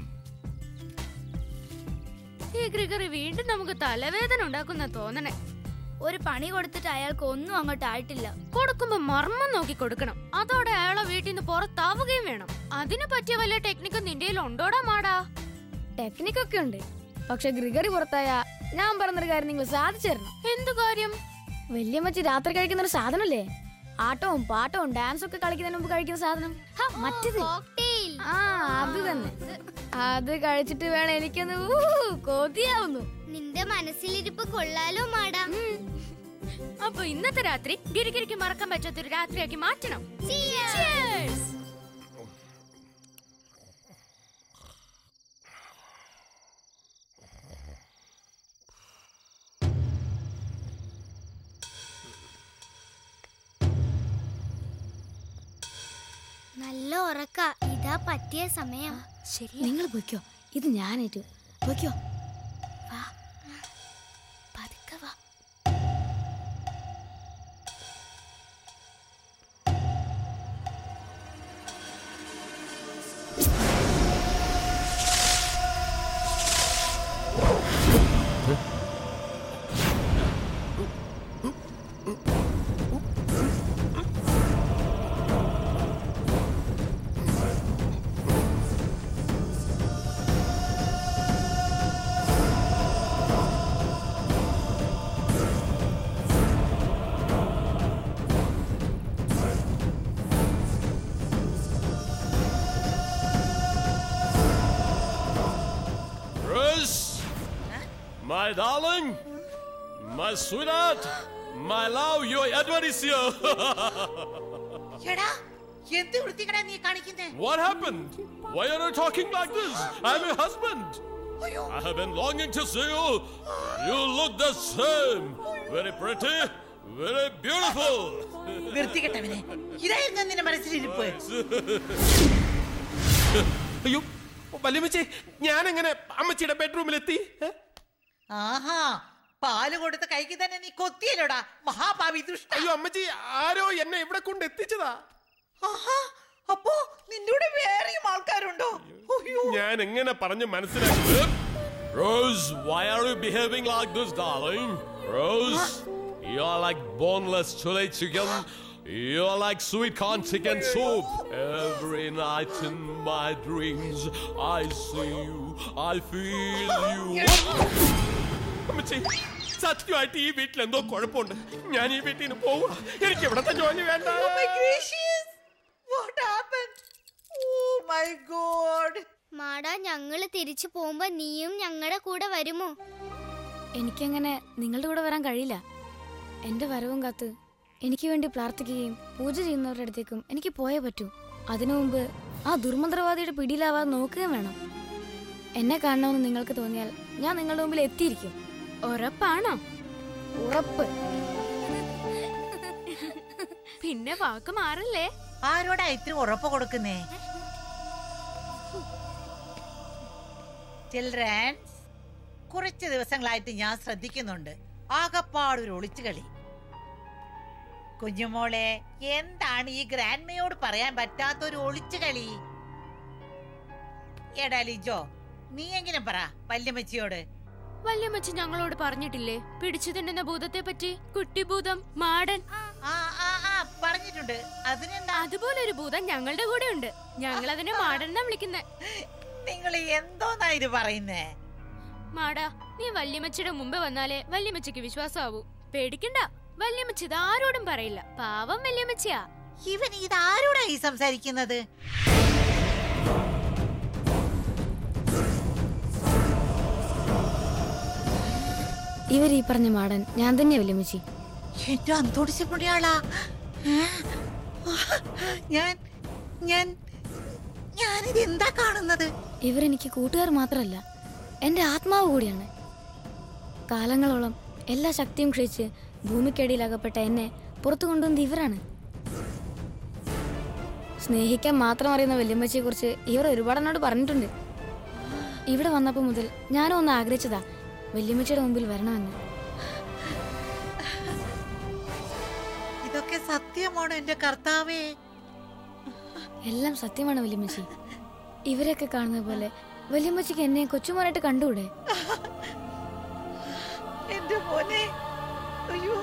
ഈ ഗ്രിഗറി വീണ്ടും നമുക്ക് തലവേദന ഉണ്ടാക്കുന്ന തോന്നണേ ഒരു പണി കൊടുത്തിട്ട് അയാൾക്ക് ഒന്നും അങ്ങോട്ട് ആയിട്ടില്ല കൊടുക്കുമ്പോ മർമ്മം നോക്കി കൊടുക്കണം അതോടെ അയാളെ വീട്ടിൽ നിന്ന് പുറത്താവുകയും വേണം അതിന് പറ്റിയ വല്ല ടെക്നിക്ക് നിന്റെ ഉണ്ടോടാ മാടാ ടെക്നിക് ഒക്കെ ഉണ്ട് പക്ഷെ ഗ്രിഗറി പുറത്തായ ഞാൻ പറഞ്ഞൊരു കാര്യം നിങ്ങൾ സാധിച്ചു തരണം എന്തു കാര്യം വല്യമ്മച്ചി രാത്രി കഴിക്കുന്ന ഒരു സാധനല്ലേ ആട്ടവും പാട്ടവും ഡാൻസും ഒക്കെ കളിക്കുന്നതിന് മുമ്പ് കഴിക്കുന്ന സാധനം ഹ, മറ്റേത് ആ അത് തന്നെ അത് കഴിച്ചിട്ട് വേണം എനിക്കൊന്ന് ഊ, കൊതിയാവുന്നു നിന്റെ മനസ്സിലിരിപ്പ് കൊള്ളാലോ മാഡം അപ്പൊ ഇന്നത്തെ രാത്രി ഗിരിഗിരിക്ക് മറക്കാൻ പറ്റാത്തൊരു രാത്രിയാക്കി മാറ്റണം Cheers! നല്ല ഉറക്ക ഇതാ പറ്റിയ സമയം ശരി നിങ്ങൾ പൊയ്ക്കോ ഇത് ഞാനേറ്റു പൊയ്ക്കോ വാ darling, my sweetheart, my love, your Edward is here. എടാ എന്ത് വൃത്തികടാ നീ കാണിക്കുന്നേ what happened? Why are you talking like this? I'm your husband. I have been longing to see you. You look the same. Very pretty, very beautiful. വൃത്തികെട്ടവനെ ഇതായിരുന്നു നിന്റെ മനസ്സിലിരിപ്പ് അയ്യോ വല്യമ്മച്ചേ ഞാൻ എങ്ങനെ അമ്മച്ചിയുടെ ബെഡ്റൂമിലെത്തി ഏ? ആഹാ പാല് കൊടുത്ത് കൈക്ക് തന്നെ നീ കൊത്തിയല്ലോടാ മഹാപാവി ദുഷ്ട അയ്യോ അമ്മച്ചി ആരോ എന്നെ ഇവിടെ കൊണ്ട് എത്തിച്ചതാ ആഹാ അപ്പോ നിന്റെ കൂടെ വേറെയും ആൾക്കാരുണ്ടോ അയ്യോ ഞാൻ എങ്ങനെ പറഞ്ഞു മനസ്സിലാക്കി Rose, why are you behaving like this, darling? Rose, you are like boneless chili chicken. You are like sweet corn chicken soup. Every night in my dreams, I see you, I feel you. അമ്മച്ചി സത്യമായിട്ട് ഈ വീട്ടിൽ എന്തോ കുഴപ്പമുണ്ട് ഞാൻ ഈ വീട്ടിൽ നിന്ന് പോവുക എനിക്ക് ഇവിടത്തെ ജോലി വേണ്ട Oh my gracious! What happened? Oh my god! മാടാ ഞങ്ങള് തിരിച്ചു പോകുമ്പോ നീയും ഞങ്ങളുടെ കൂടെ വരുമോ എനിക്കങ്ങനെ നിങ്ങളുടെ കൂടെ വരാൻ കഴിയില്ല എന്റെ വരവും കാത്ത് എനിക്ക് വേണ്ടി പ്രാർത്ഥിക്കുകയും പൂജ ചെയ്യുന്നവരുടെ അടുത്തേക്കും എനിക്ക് പോയേ പറ്റൂ അതിനു മുമ്പ് ആ ദുർമന്ത്രവാദിയുടെ പിടിയിലാവാതെ നോക്കുകയും വേണം എന്നെ കാണണമെന്ന് നിങ്ങൾക്ക് തോന്നിയാൽ ഞാൻ നിങ്ങളുടെ മുമ്പിൽ എത്തിയിരിക്കും ഉറപ്പാണോ ഉറപ്പ് പിന്നെ വാക്ക് മാറല്ലേ ആരോടാ ഇത്ര ഉറപ്പ് കൊടുക്കുന്നേ ചിൽഡ്രൻസ് കുറച്ച് ദിവസങ്ങളായിട്ട് ഞാൻ ശ്രദ്ധിക്കുന്നുണ്ട് ആകപ്പാടൊരു ഒളിച്ചുകളി കുഞ്ഞുമോളെ എന്താണ് ഈ ഗ്രാൻഡ്മയോട് പറയാൻ പറ്റാത്ത ഒരു ഒളിച്ചുകളി എടാ ലിജോ നീ എങ്ങനെ പറ വല്യമ്മച്ചിയോട് വല്യമ്മച്ചി ഞങ്ങളോട് പറഞ്ഞിട്ടില്ലേ പിടിച്ചു തിന്നുന്ന ഭൂതത്തെ പറ്റി കുട്ടിഭൂതം മാടൻ പറഞ്ഞിട്ടുണ്ട് അതിനെന്താ അതുപോലെ ഒരു ഭൂതം ഞങ്ങളുടെ കൂടെ ഉണ്ട് ഞങ്ങൾ അതിനെ മാടൻ എന്നാ വിളിക്കുന്നത് നിങ്ങൾ എന്തോന്നാ ഇത് പറയുന്നേ മാടാ നീ വല്യമ്മച്ചിയുടെ മുമ്പ് വന്നാലേ വല്യമ്മച്ചിക്ക് വിശ്വാസമാവൂ പേടിക്കണ്ട വല്യമ്മച്ചി ഇത് ആരോടും പറയില്ല പാവം വല്യമ്മച്ചിയാ ഇവൻ ഇതാരോടാ ഈ സംസാരിക്കുന്നത് ഇവർ ഈ പറഞ്ഞ മാടൻ ഞാൻ തന്നെ വല്യമ്മച്ചി എന്റെ അന്തോടിച്ചപ്പൊടിയാളാ ഞാൻ ഞാൻ ഞാനിത് എന്താ കാണുന്നത് ഇവരെനിക്ക് കൂട്ടുകാർ മാത്രമല്ല എൻ്റെ ആത്മാവ് കൂടിയാണ് കാലങ്ങളോളം എല്ലാ ശക്തിയും ക്ഷയിച്ച് ഭൂമിക്കടിയിൽ അകപ്പെട്ട എന്നെ പുറത്തു കൊണ്ടുവന്നത് ഇവരാണ് സ്നേഹിക്കാൻ മാത്രം അറിയുന്ന വല്യമ്മച്ചിയെ കുറിച്ച് ഇവർ ഒരുപാട് എന്നോട് പറഞ്ഞിട്ടുണ്ട് ഇവിടെ വന്നപ്പോൾ മുതൽ ഞാനും ഒന്ന് ആഗ്രഹിച്ചതാ വല്യമ്മച്ചിയുടെ മുമ്പിൽ വരണമെന്ന് ഇതൊക്കെ സത്യമാണോ എന്റെ കർത്താവേ എല്ലാം സത്യമാണ് വല്യമ്മച്ചി ഇവരെയൊക്കെ കാണുന്ന പോലെ വല്യമ്മച്ചിക്ക് എന്നെ കൊച്ചുമോനായിട്ട് കണ്ടുകൂടെ എന്റെ മോനെ അയ്യോ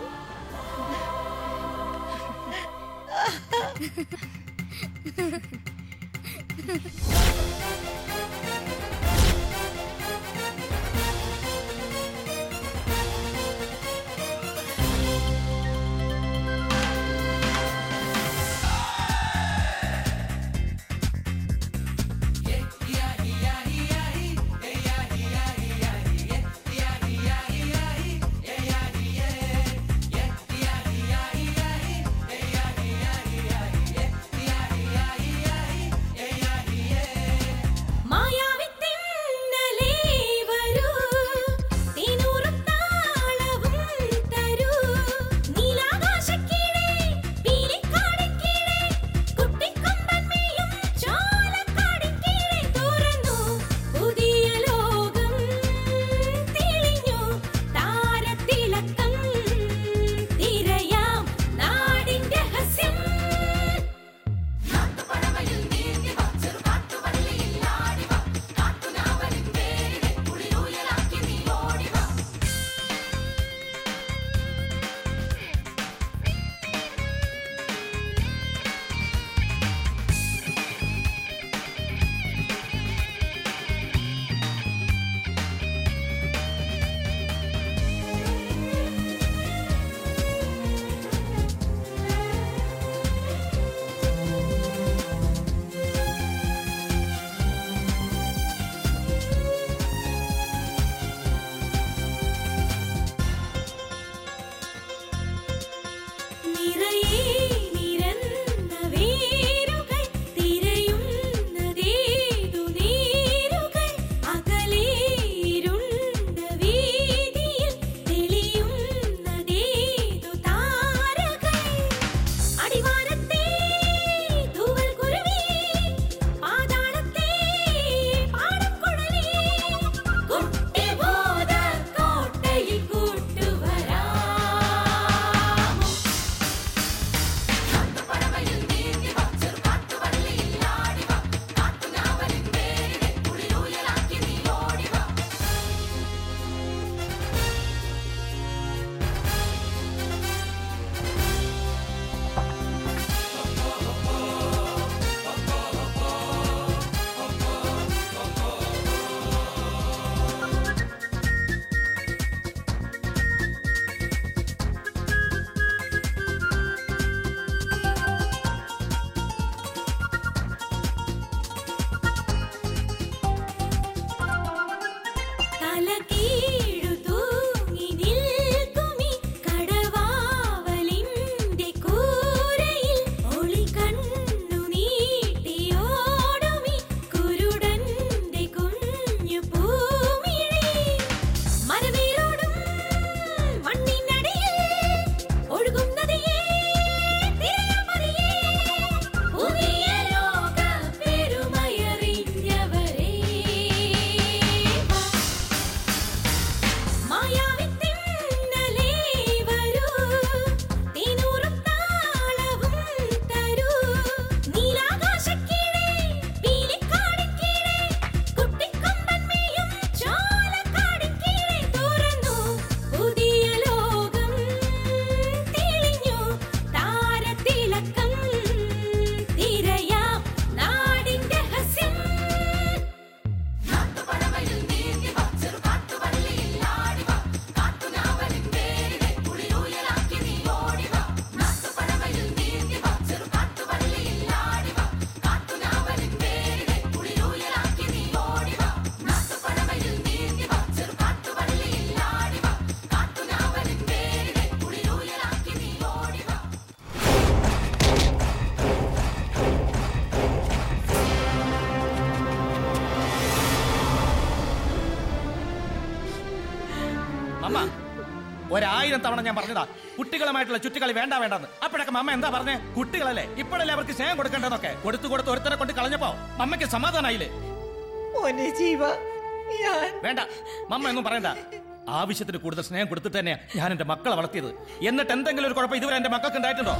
ഒരായിരം തവണ ഞാൻ പറഞ്ഞതാ കുട്ടികളുമായിട്ടുള്ള ചുറ്റുകളി വേണ്ട വേണ്ടെന്ന് അപ്പോഴൊക്കെ മമ്മ എന്താ പറഞ്ഞേ കുട്ടികളല്ലേ ഇപ്പോഴല്ലേ അവർക്ക് സ്നേഹം കൊടുക്കേണ്ടതൊക്കെ കൊടുത്തു കൊടുത്ത് ഒരുത്തരെ കൊണ്ട് കളഞ്ഞപ്പോ മമ്മയ്ക്ക് സമാധാനായില്ലേ മോനെ ജീവ ഞാൻ വേണ്ട മമ്മ ഒന്നും പറയണ്ട ആവശ്യത്തിന് കൂടുതൽ സ്നേഹം കൊടുത്തിട്ട് തന്നെയാ ഞാൻ എന്റെ മക്കളെ വളർത്തിയത് എന്നിട്ട് എന്തെങ്കിലും ഒരു കുഴപ്പം ഇതുവരെ എന്റെ മക്കൾക്ക് ഉണ്ടായിട്ടുണ്ടോ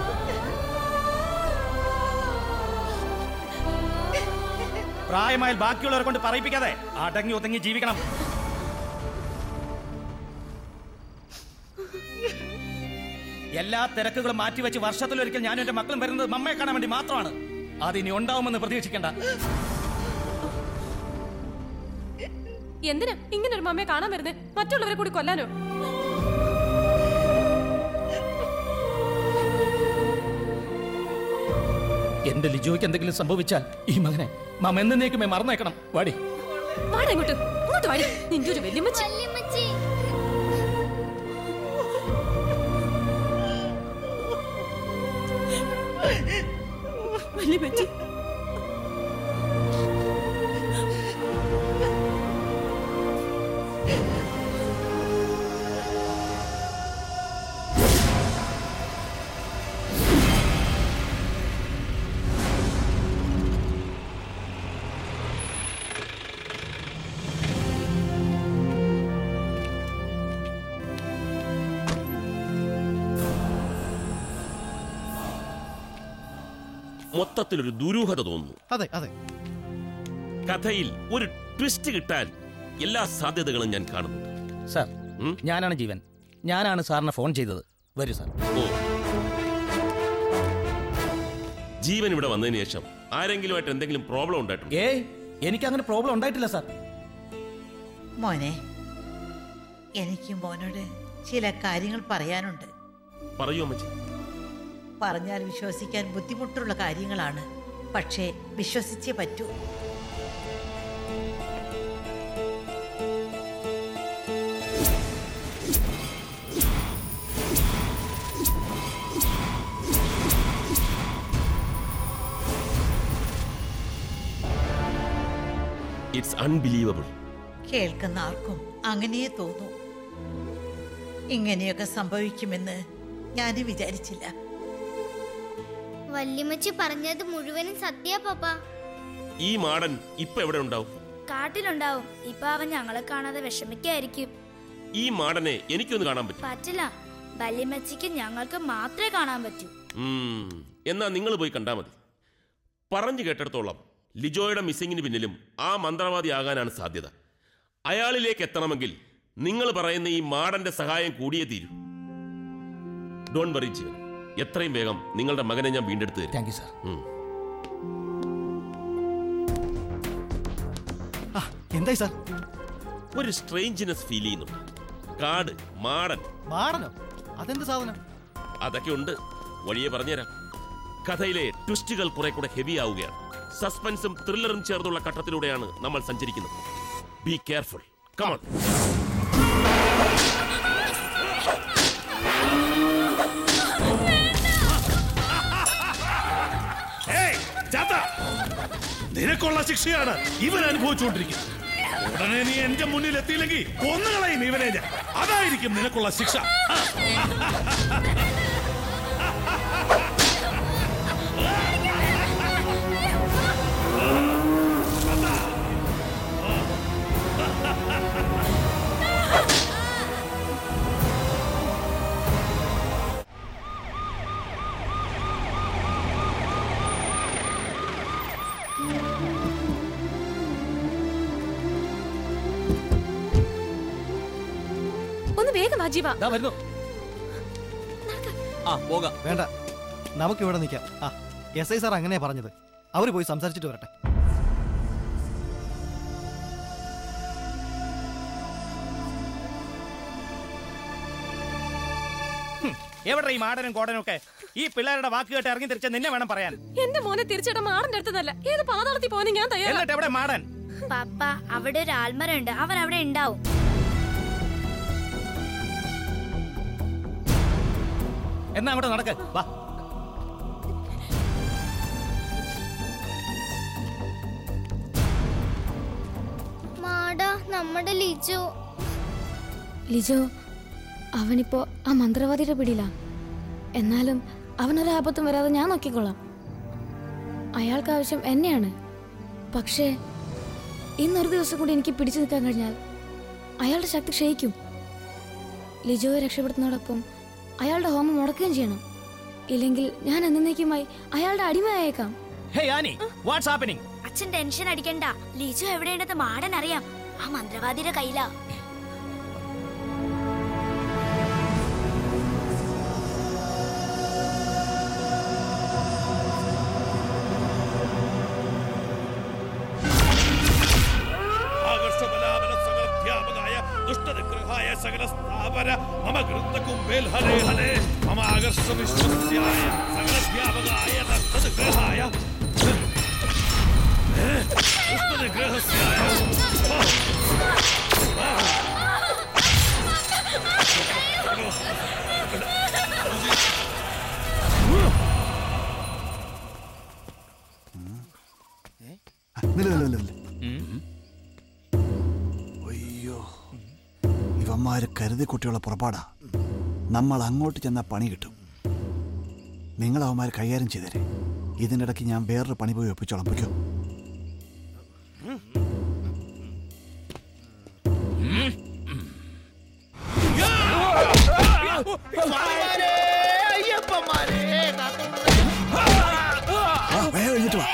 പ്രായമായാൽ ബാക്കിയുള്ളവരെ കൊണ്ട് പറയിപ്പിക്കാതെ അടങ്ങി ഒതുങ്ങി ജീവിക്കണം എല്ലാ തിരക്കുകളും മാറ്റിവെച്ച് വർഷത്തിലൊരിക്കൽ ഞാനും എന്റെ മക്കളും വരുന്നത് മമ്മയെ കാണാൻ വേണ്ടി മാത്രമാണ് അതിനി ഉണ്ടാവുമെന്ന് പ്രതീക്ഷിക്കേണ്ട എന്തിനാ ഇങ്ങനെ ഒരു മമ്മയെ കാണാൻ വരുന്നത് മറ്റുള്ളവരെ കൂടി കൊല്ലാനോ എന്റെ ലിജോയ്ക്ക് എന്തെങ്കിലും സംഭവിച്ചാൽ ഈ മകനെ മാമ എന്നേക്കുമേ മറന്നേക്കണം വാടി വാടാ ഇങ്ങോട്ട് ഇങ്ങോട്ട് വാടി നിന്റെ ഒരു വല്യമ്മച്ചി വല്യമ്മച്ചി മൊത്തത്തിലൊരു ദുരൂഹത തോന്നുന്നു അതെ അതെ കഥയിൽ ഒരു ട്വിസ്റ്റ് കിട്ടാൻ എല്ലാ സാധ്യതകളും ഞാൻ കാണുന്നുണ്ട് സാർ ഞാനാണ് ജീവൻ ഞാനാണ് സാറിനെ ഫോൺ ചെയ്തത് വരൂ സാർ ഓ ജീവൻ ഇവിടെ വന്നതിന് ശേഷം ആരെങ്കിലുമായിട്ട് എന്തെങ്കിലും പ്രോബ്ലം ഉണ്ടായിട്ടുണ്ടോ ഏയ് എനിക്ക് അങ്ങനെ പ്രോബ്ലം ഉണ്ടായിട്ടില്ല സാർ മോനെ എനിക്ക് മോനോട് ചില കാര്യങ്ങൾ പറയാനുണ്ട് പറയൂ അമ്മച്ചി പറഞ്ഞാൽ വിശ്വസിക്കാൻ ബുദ്ധിമുട്ടുള്ള കാര്യങ്ങളാണ് പക്ഷേ വിശ്വസിച്ചേ പറ്റൂ ഇറ്റ്സ് അൺബിലീവബിൾ കേൾക്കുന്ന ആർക്കും അങ്ങനെയേ തോന്നൂ ഇങ്ങനെയൊക്കെ സംഭവിക്കുമെന്ന് ഞാനും വിചാരിച്ചില്ല വല്യമ്മച്ചി പറഞ്ഞത് മുഴുവനും സത്യ പപ്പ ഈ മാടൻ ഇപ്പൊ എവിടെ ഉണ്ടാവും കാട്ടിലുണ്ടാവും ഇപ്പൊ അവൻ ഞങ്ങളെ കാണാതെ വിഷമിക്കായിരിക്കും ഈ മാടനെ എനിക്കൊന്ന് കാണാൻ പറ്റും പറ്റില്ല വല്യമ്മച്ചിക്ക് ഞങ്ങൾക്ക് മാത്രമേ കാണാൻ പറ്റൂ ഉം, എന്നാ നിങ്ങൾ പോയി കണ്ടാ മതി പറഞ്ഞു കേട്ടിടത്തോളം ലിജോയുടെ മിസ്സിങ്ങിന് പിന്നിലും ആ മന്ത്രവാദി ആകാനാണ് സാധ്യത അയാളിലേക്ക് എത്തണമെങ്കിൽ നിങ്ങൾ പറയുന്ന ഈ മാടന്റെ സഹായം കൂടിയേ തീരൂ ഡോൺ വറി ജീവൻ എത്രയും വേഗം നിങ്ങളുടെ മകനെ ഞാൻ വീണ്ടെടുത്ത് തരും താങ്ക് യു സാർ എന്തായി സാർ ഒരു സ്ട്രേഞ്ചിനെസ് ഫീൽ ചെയ്യുന്നുണ്ട് കാട് മാടൻ മാടനോ അതെന്ത് സാധനം അതൊക്കെ ഉണ്ട് വഴിയെ പറഞ്ഞുതരാം കഥയിലെ ട്വിസ്റ്റുകൾ കുറെ കൂടെ ഹെവി ആവുകയാണ് സസ്പെൻസും ത്രില്ലറും ചേർന്നുള്ള ഘട്ടത്തിലൂടെയാണ് നമ്മൾ സഞ്ചരിക്കുന്നത് ബി കെയർഫുൾ കമൺ ഏയ്, ചാത്ത! നിനക്കുള്ള ശിക്ഷയാണ് ഇവൻ അനുഭവിച്ചുകൊണ്ടിരിക്കുന്നത് ഉടനെ നീ എന്റെ മുന്നിൽ എത്തിയില്ലെങ്കിൽ കൊന്നുകളയും ഇവനെ ഞാൻ അതായിരിക്കും നിനക്കുള്ള ശിക്ഷ ആ. ഒന്ന് വേഗം വാ ജീവ ദാ വരുന്നു ആ പോകാം വേണ്ട നമുക്ക് ഇവിടെ നിൽക്കാം ആ എസ് ഐ സാർ അങ്ങനെയാ പറഞ്ഞത് അവര് പോയി സംസാരിച്ചിട്ട് വരട്ടെ എവിടെ ഈ മാടനും കോടനും ഒക്കെ ഈ പിള്ളേരുടെ വാക്ക് കേട്ട് ഇറങ്ങി തിരിച്ച നിന്നെ വേണം പറയാൻ എന്റെ മോനെ തിരിച്ചിട മാറിന്റെ അടുത്തല്ല ഏത് പാതാളത്തിൽ പോകാനും ഞാൻ തയ്യാറാ എന്നിട്ട് എവിടെ മാടൻ പപ്പ അവിടെ ഒരു ആൽമരം ഉണ്ട് അവൻ അവിടെ ഉണ്ടാവും എന്നാ അങ്ങോട്ട് നടക്ക് വാ മാടാ നമ്മുടെ ലിജോ ലിജോ അവനിപ്പോ ആ മന്ത്രവാദിയുടെ പിടിയിലാ എന്നാലും അവനൊരു ആപത്തും വരാതെ ഞാൻ നോക്കിക്കൊള്ളാം അയാൾക്ക് ആവശ്യം എന്നെയാണ് പക്ഷേ ഇന്നൊരു ദിവസം കൂടി എനിക്ക് പിടിച്ചു നിൽക്കാൻ കഴിഞ്ഞാൽ അയാളുടെ ശക്തി ക്ഷയിക്കും ലിജോയെ രക്ഷപ്പെടുത്തുന്നതോടൊപ്പം അയാളുടെ ഹോമം മുടക്കുകയും ചെയ്യണം ഇല്ലെങ്കിൽ ഞാൻ എന്നേക്കുമായി അയാളുടെ അടിമയായേക്കാം ഹേ ആനി വാട്ട്സ് ഹാപ്പനിങ് അച്ഛൻ ടെൻഷൻ അടിക്കണ്ട ലിജു എവിടെയുണ്ടെന്ന് മാടൻ അറിയാം ആ മന്ത്രവാദിയുടെ കയ്യിലാ ആകർഷബലാബല സകലധ്യാപകായ ദുഷ്ടനിഗ്രഹായ സകല സ്ഥാപന മമ ഗൃന്ദകുംബേൽ ഹരേ ഹരേ മമ ആകർഷ വിശ്വസ്യായ സകലധ്യാപകായ ദത്തനിഗ്രഹായ ദുഷ്ടനിഗ്രഹസ്യായ നില നില നില നില. അയ്യോ ഇവന്മാര് കരുതി കുട്ടികളെ പുറപ്പാടാ നമ്മൾ അങ്ങോട്ട് ചെന്ന പണി കിട്ടും നിങ്ങൾ അവന്മാർ കൈകാര്യം ചെയ്തേരെ ഇതിനിടയ്ക്ക് ഞാൻ വേറൊരു പണി പോയി ഒപ്പിച്ചോളാം പൊയ്ക്കോ ആ, വേഗം എഴുതിട്ട് വാ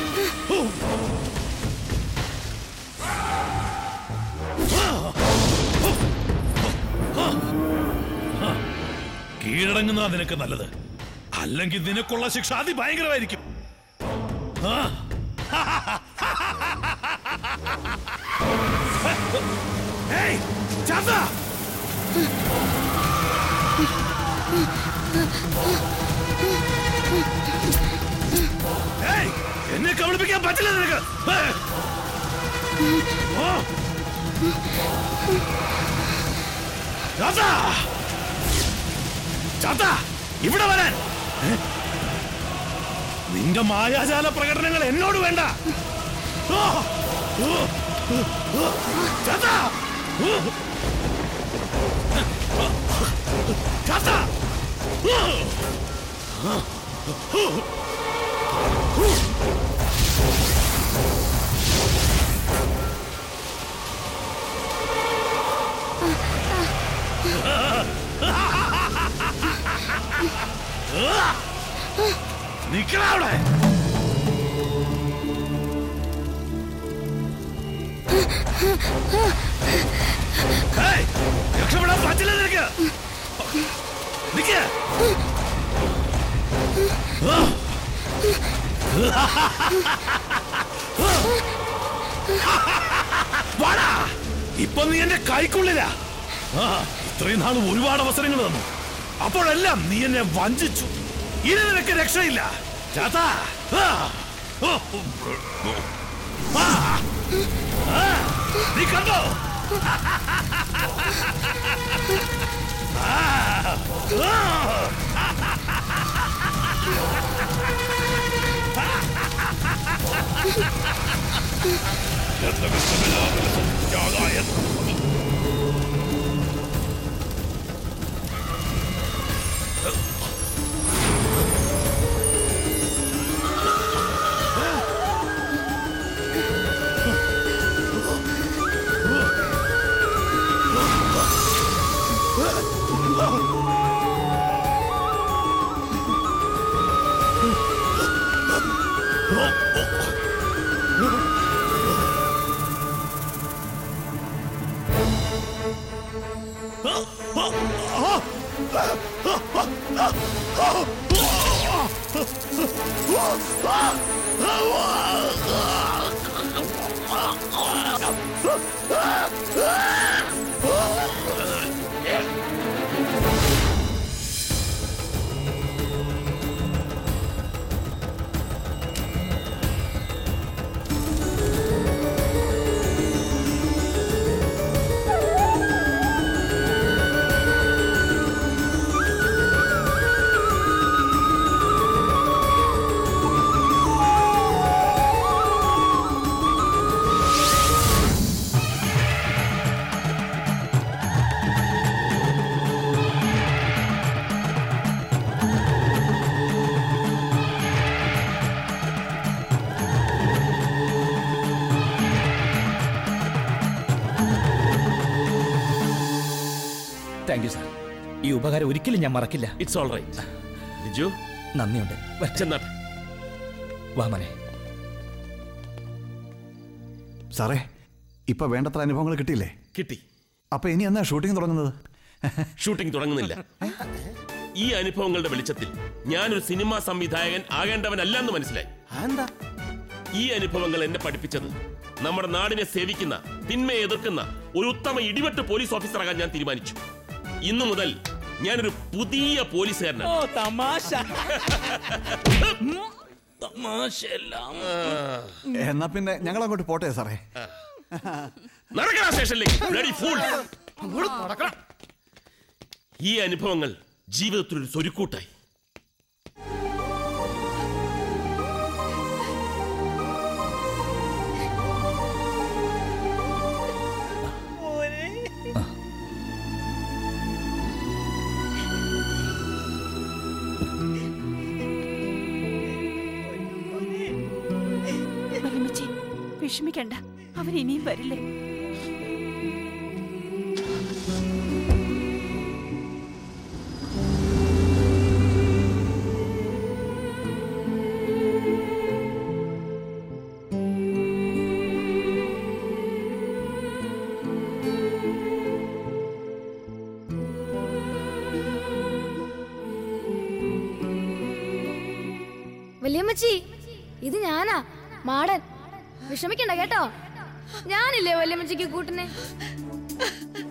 Hey, കീഴടങ്ങുന്നതാ നിനക്ക് നല്ലത് അല്ലെങ്കിൽ നിനക്കുള്ള ശിക്ഷ അതിഭയങ്കരമായിരിക്കും ആ. ഏയ്, ചാത്ത! ഏയ്, എന്നെ കബളിപ്പിക്കാൻ പറ്റില്ല നിനക്ക് ഏ. ഓ. ചാത്ത! ചാത്ത, ഇവിടെ വരാൻ ഏ? നിന്റെ മായാജാല പ്രകടനങ്ങൾ എന്നോട് വേണ്ട ഓ! ഓ! ഓ! ചാത്ത! ഓ! ചാത്ത! ഓ! ഓ! നിക്കണ അവിടെ ഏയ്, രക്ഷപ്പെടാൻ പറ്റില്ല നിനക്ക് നിക്ക് ആ. വാടാ ഇപ്പൊ നീ എന്റെ കൈക്കുള്ളിലാ ആ, ഇത്രയും നാൾ ഒരുപാട് അവസരങ്ങൾ തന്നു അപ്പോഴെല്ലാം നീ എന്നെ വഞ്ചിച്ചു ഇനി നിനക്ക് രക്ഷയില്ല ചാത്താ ആ. ഓ. ആ. ആ. നീ കണ്ടോ ആ. ആ. താങ്ക് യു സാർ ഈ ഉപകാരം ഒരിക്കലും ഞാൻ മറക്കില്ല ഇറ്റ്സ് ഓൾ റൈറ്റ് ലിജു നന്ദിയുണ്ട് ചെന്നാട്ടെ വാ മനെ സാറേ ഇപ്പൊ വേണ്ടത്ര അനുഭവങ്ങൾ കിട്ടിയില്ലേ കിട്ടി അപ്പൊ ഇനി എന്നാ ഷൂട്ടിംഗ് തുടങ്ങുന്നത് ഷൂട്ടിംഗ് തുടങ്ങുന്നില്ല ഈ അനുഭവങ്ങളുടെ വെളിച്ചത്തിൽ ഞാനൊരു സിനിമാ സംവിധായകൻ ആകേണ്ടവനല്ല എന്ന് മനസ്സിലായി എന്താ ഈ അനുഭവങ്ങൾ എന്നെ പഠിപ്പിച്ചത് നമ്മുടെ നാടിനെ സേവിക്കുന്ന തിന്മയെ എതിർക്കുന്ന ഒരു ഉത്തമ ഇടിവെട്ട് പോലീസ് ഓഫീസറാകാൻ ഞാൻ തീരുമാനിച്ചു ഇന്നു മുതൽ ഞാനൊരു പുതിയ പോലീസുകാരനാണ് ഓ തമാശ തമാശയെല്ലാം എന്നാ പിന്നെ ഞങ്ങൾ അങ്ങോട്ട് പോട്ടെ സാറേ നടക്കണ സ്റ്റേഷനിലേക്ക് Bloody fool. ഈ അനുഭവങ്ങൾ ജീവിതത്തിൽ ഒരു സ്വരുക്കൂട്ടായി വല്യമ്മച്ചി വിഷമിക്കണ്ട അവൻ ഇനിയും വരില്ലേ വല്യമ്മച്ചി ഇത് ഞാനാ മാടൻ വിഷമിക്കണ്ട കേട്ടോ ഞാനില്ലേ വല്യമ്മച്ചിക്ക് കൂട്ടിനെ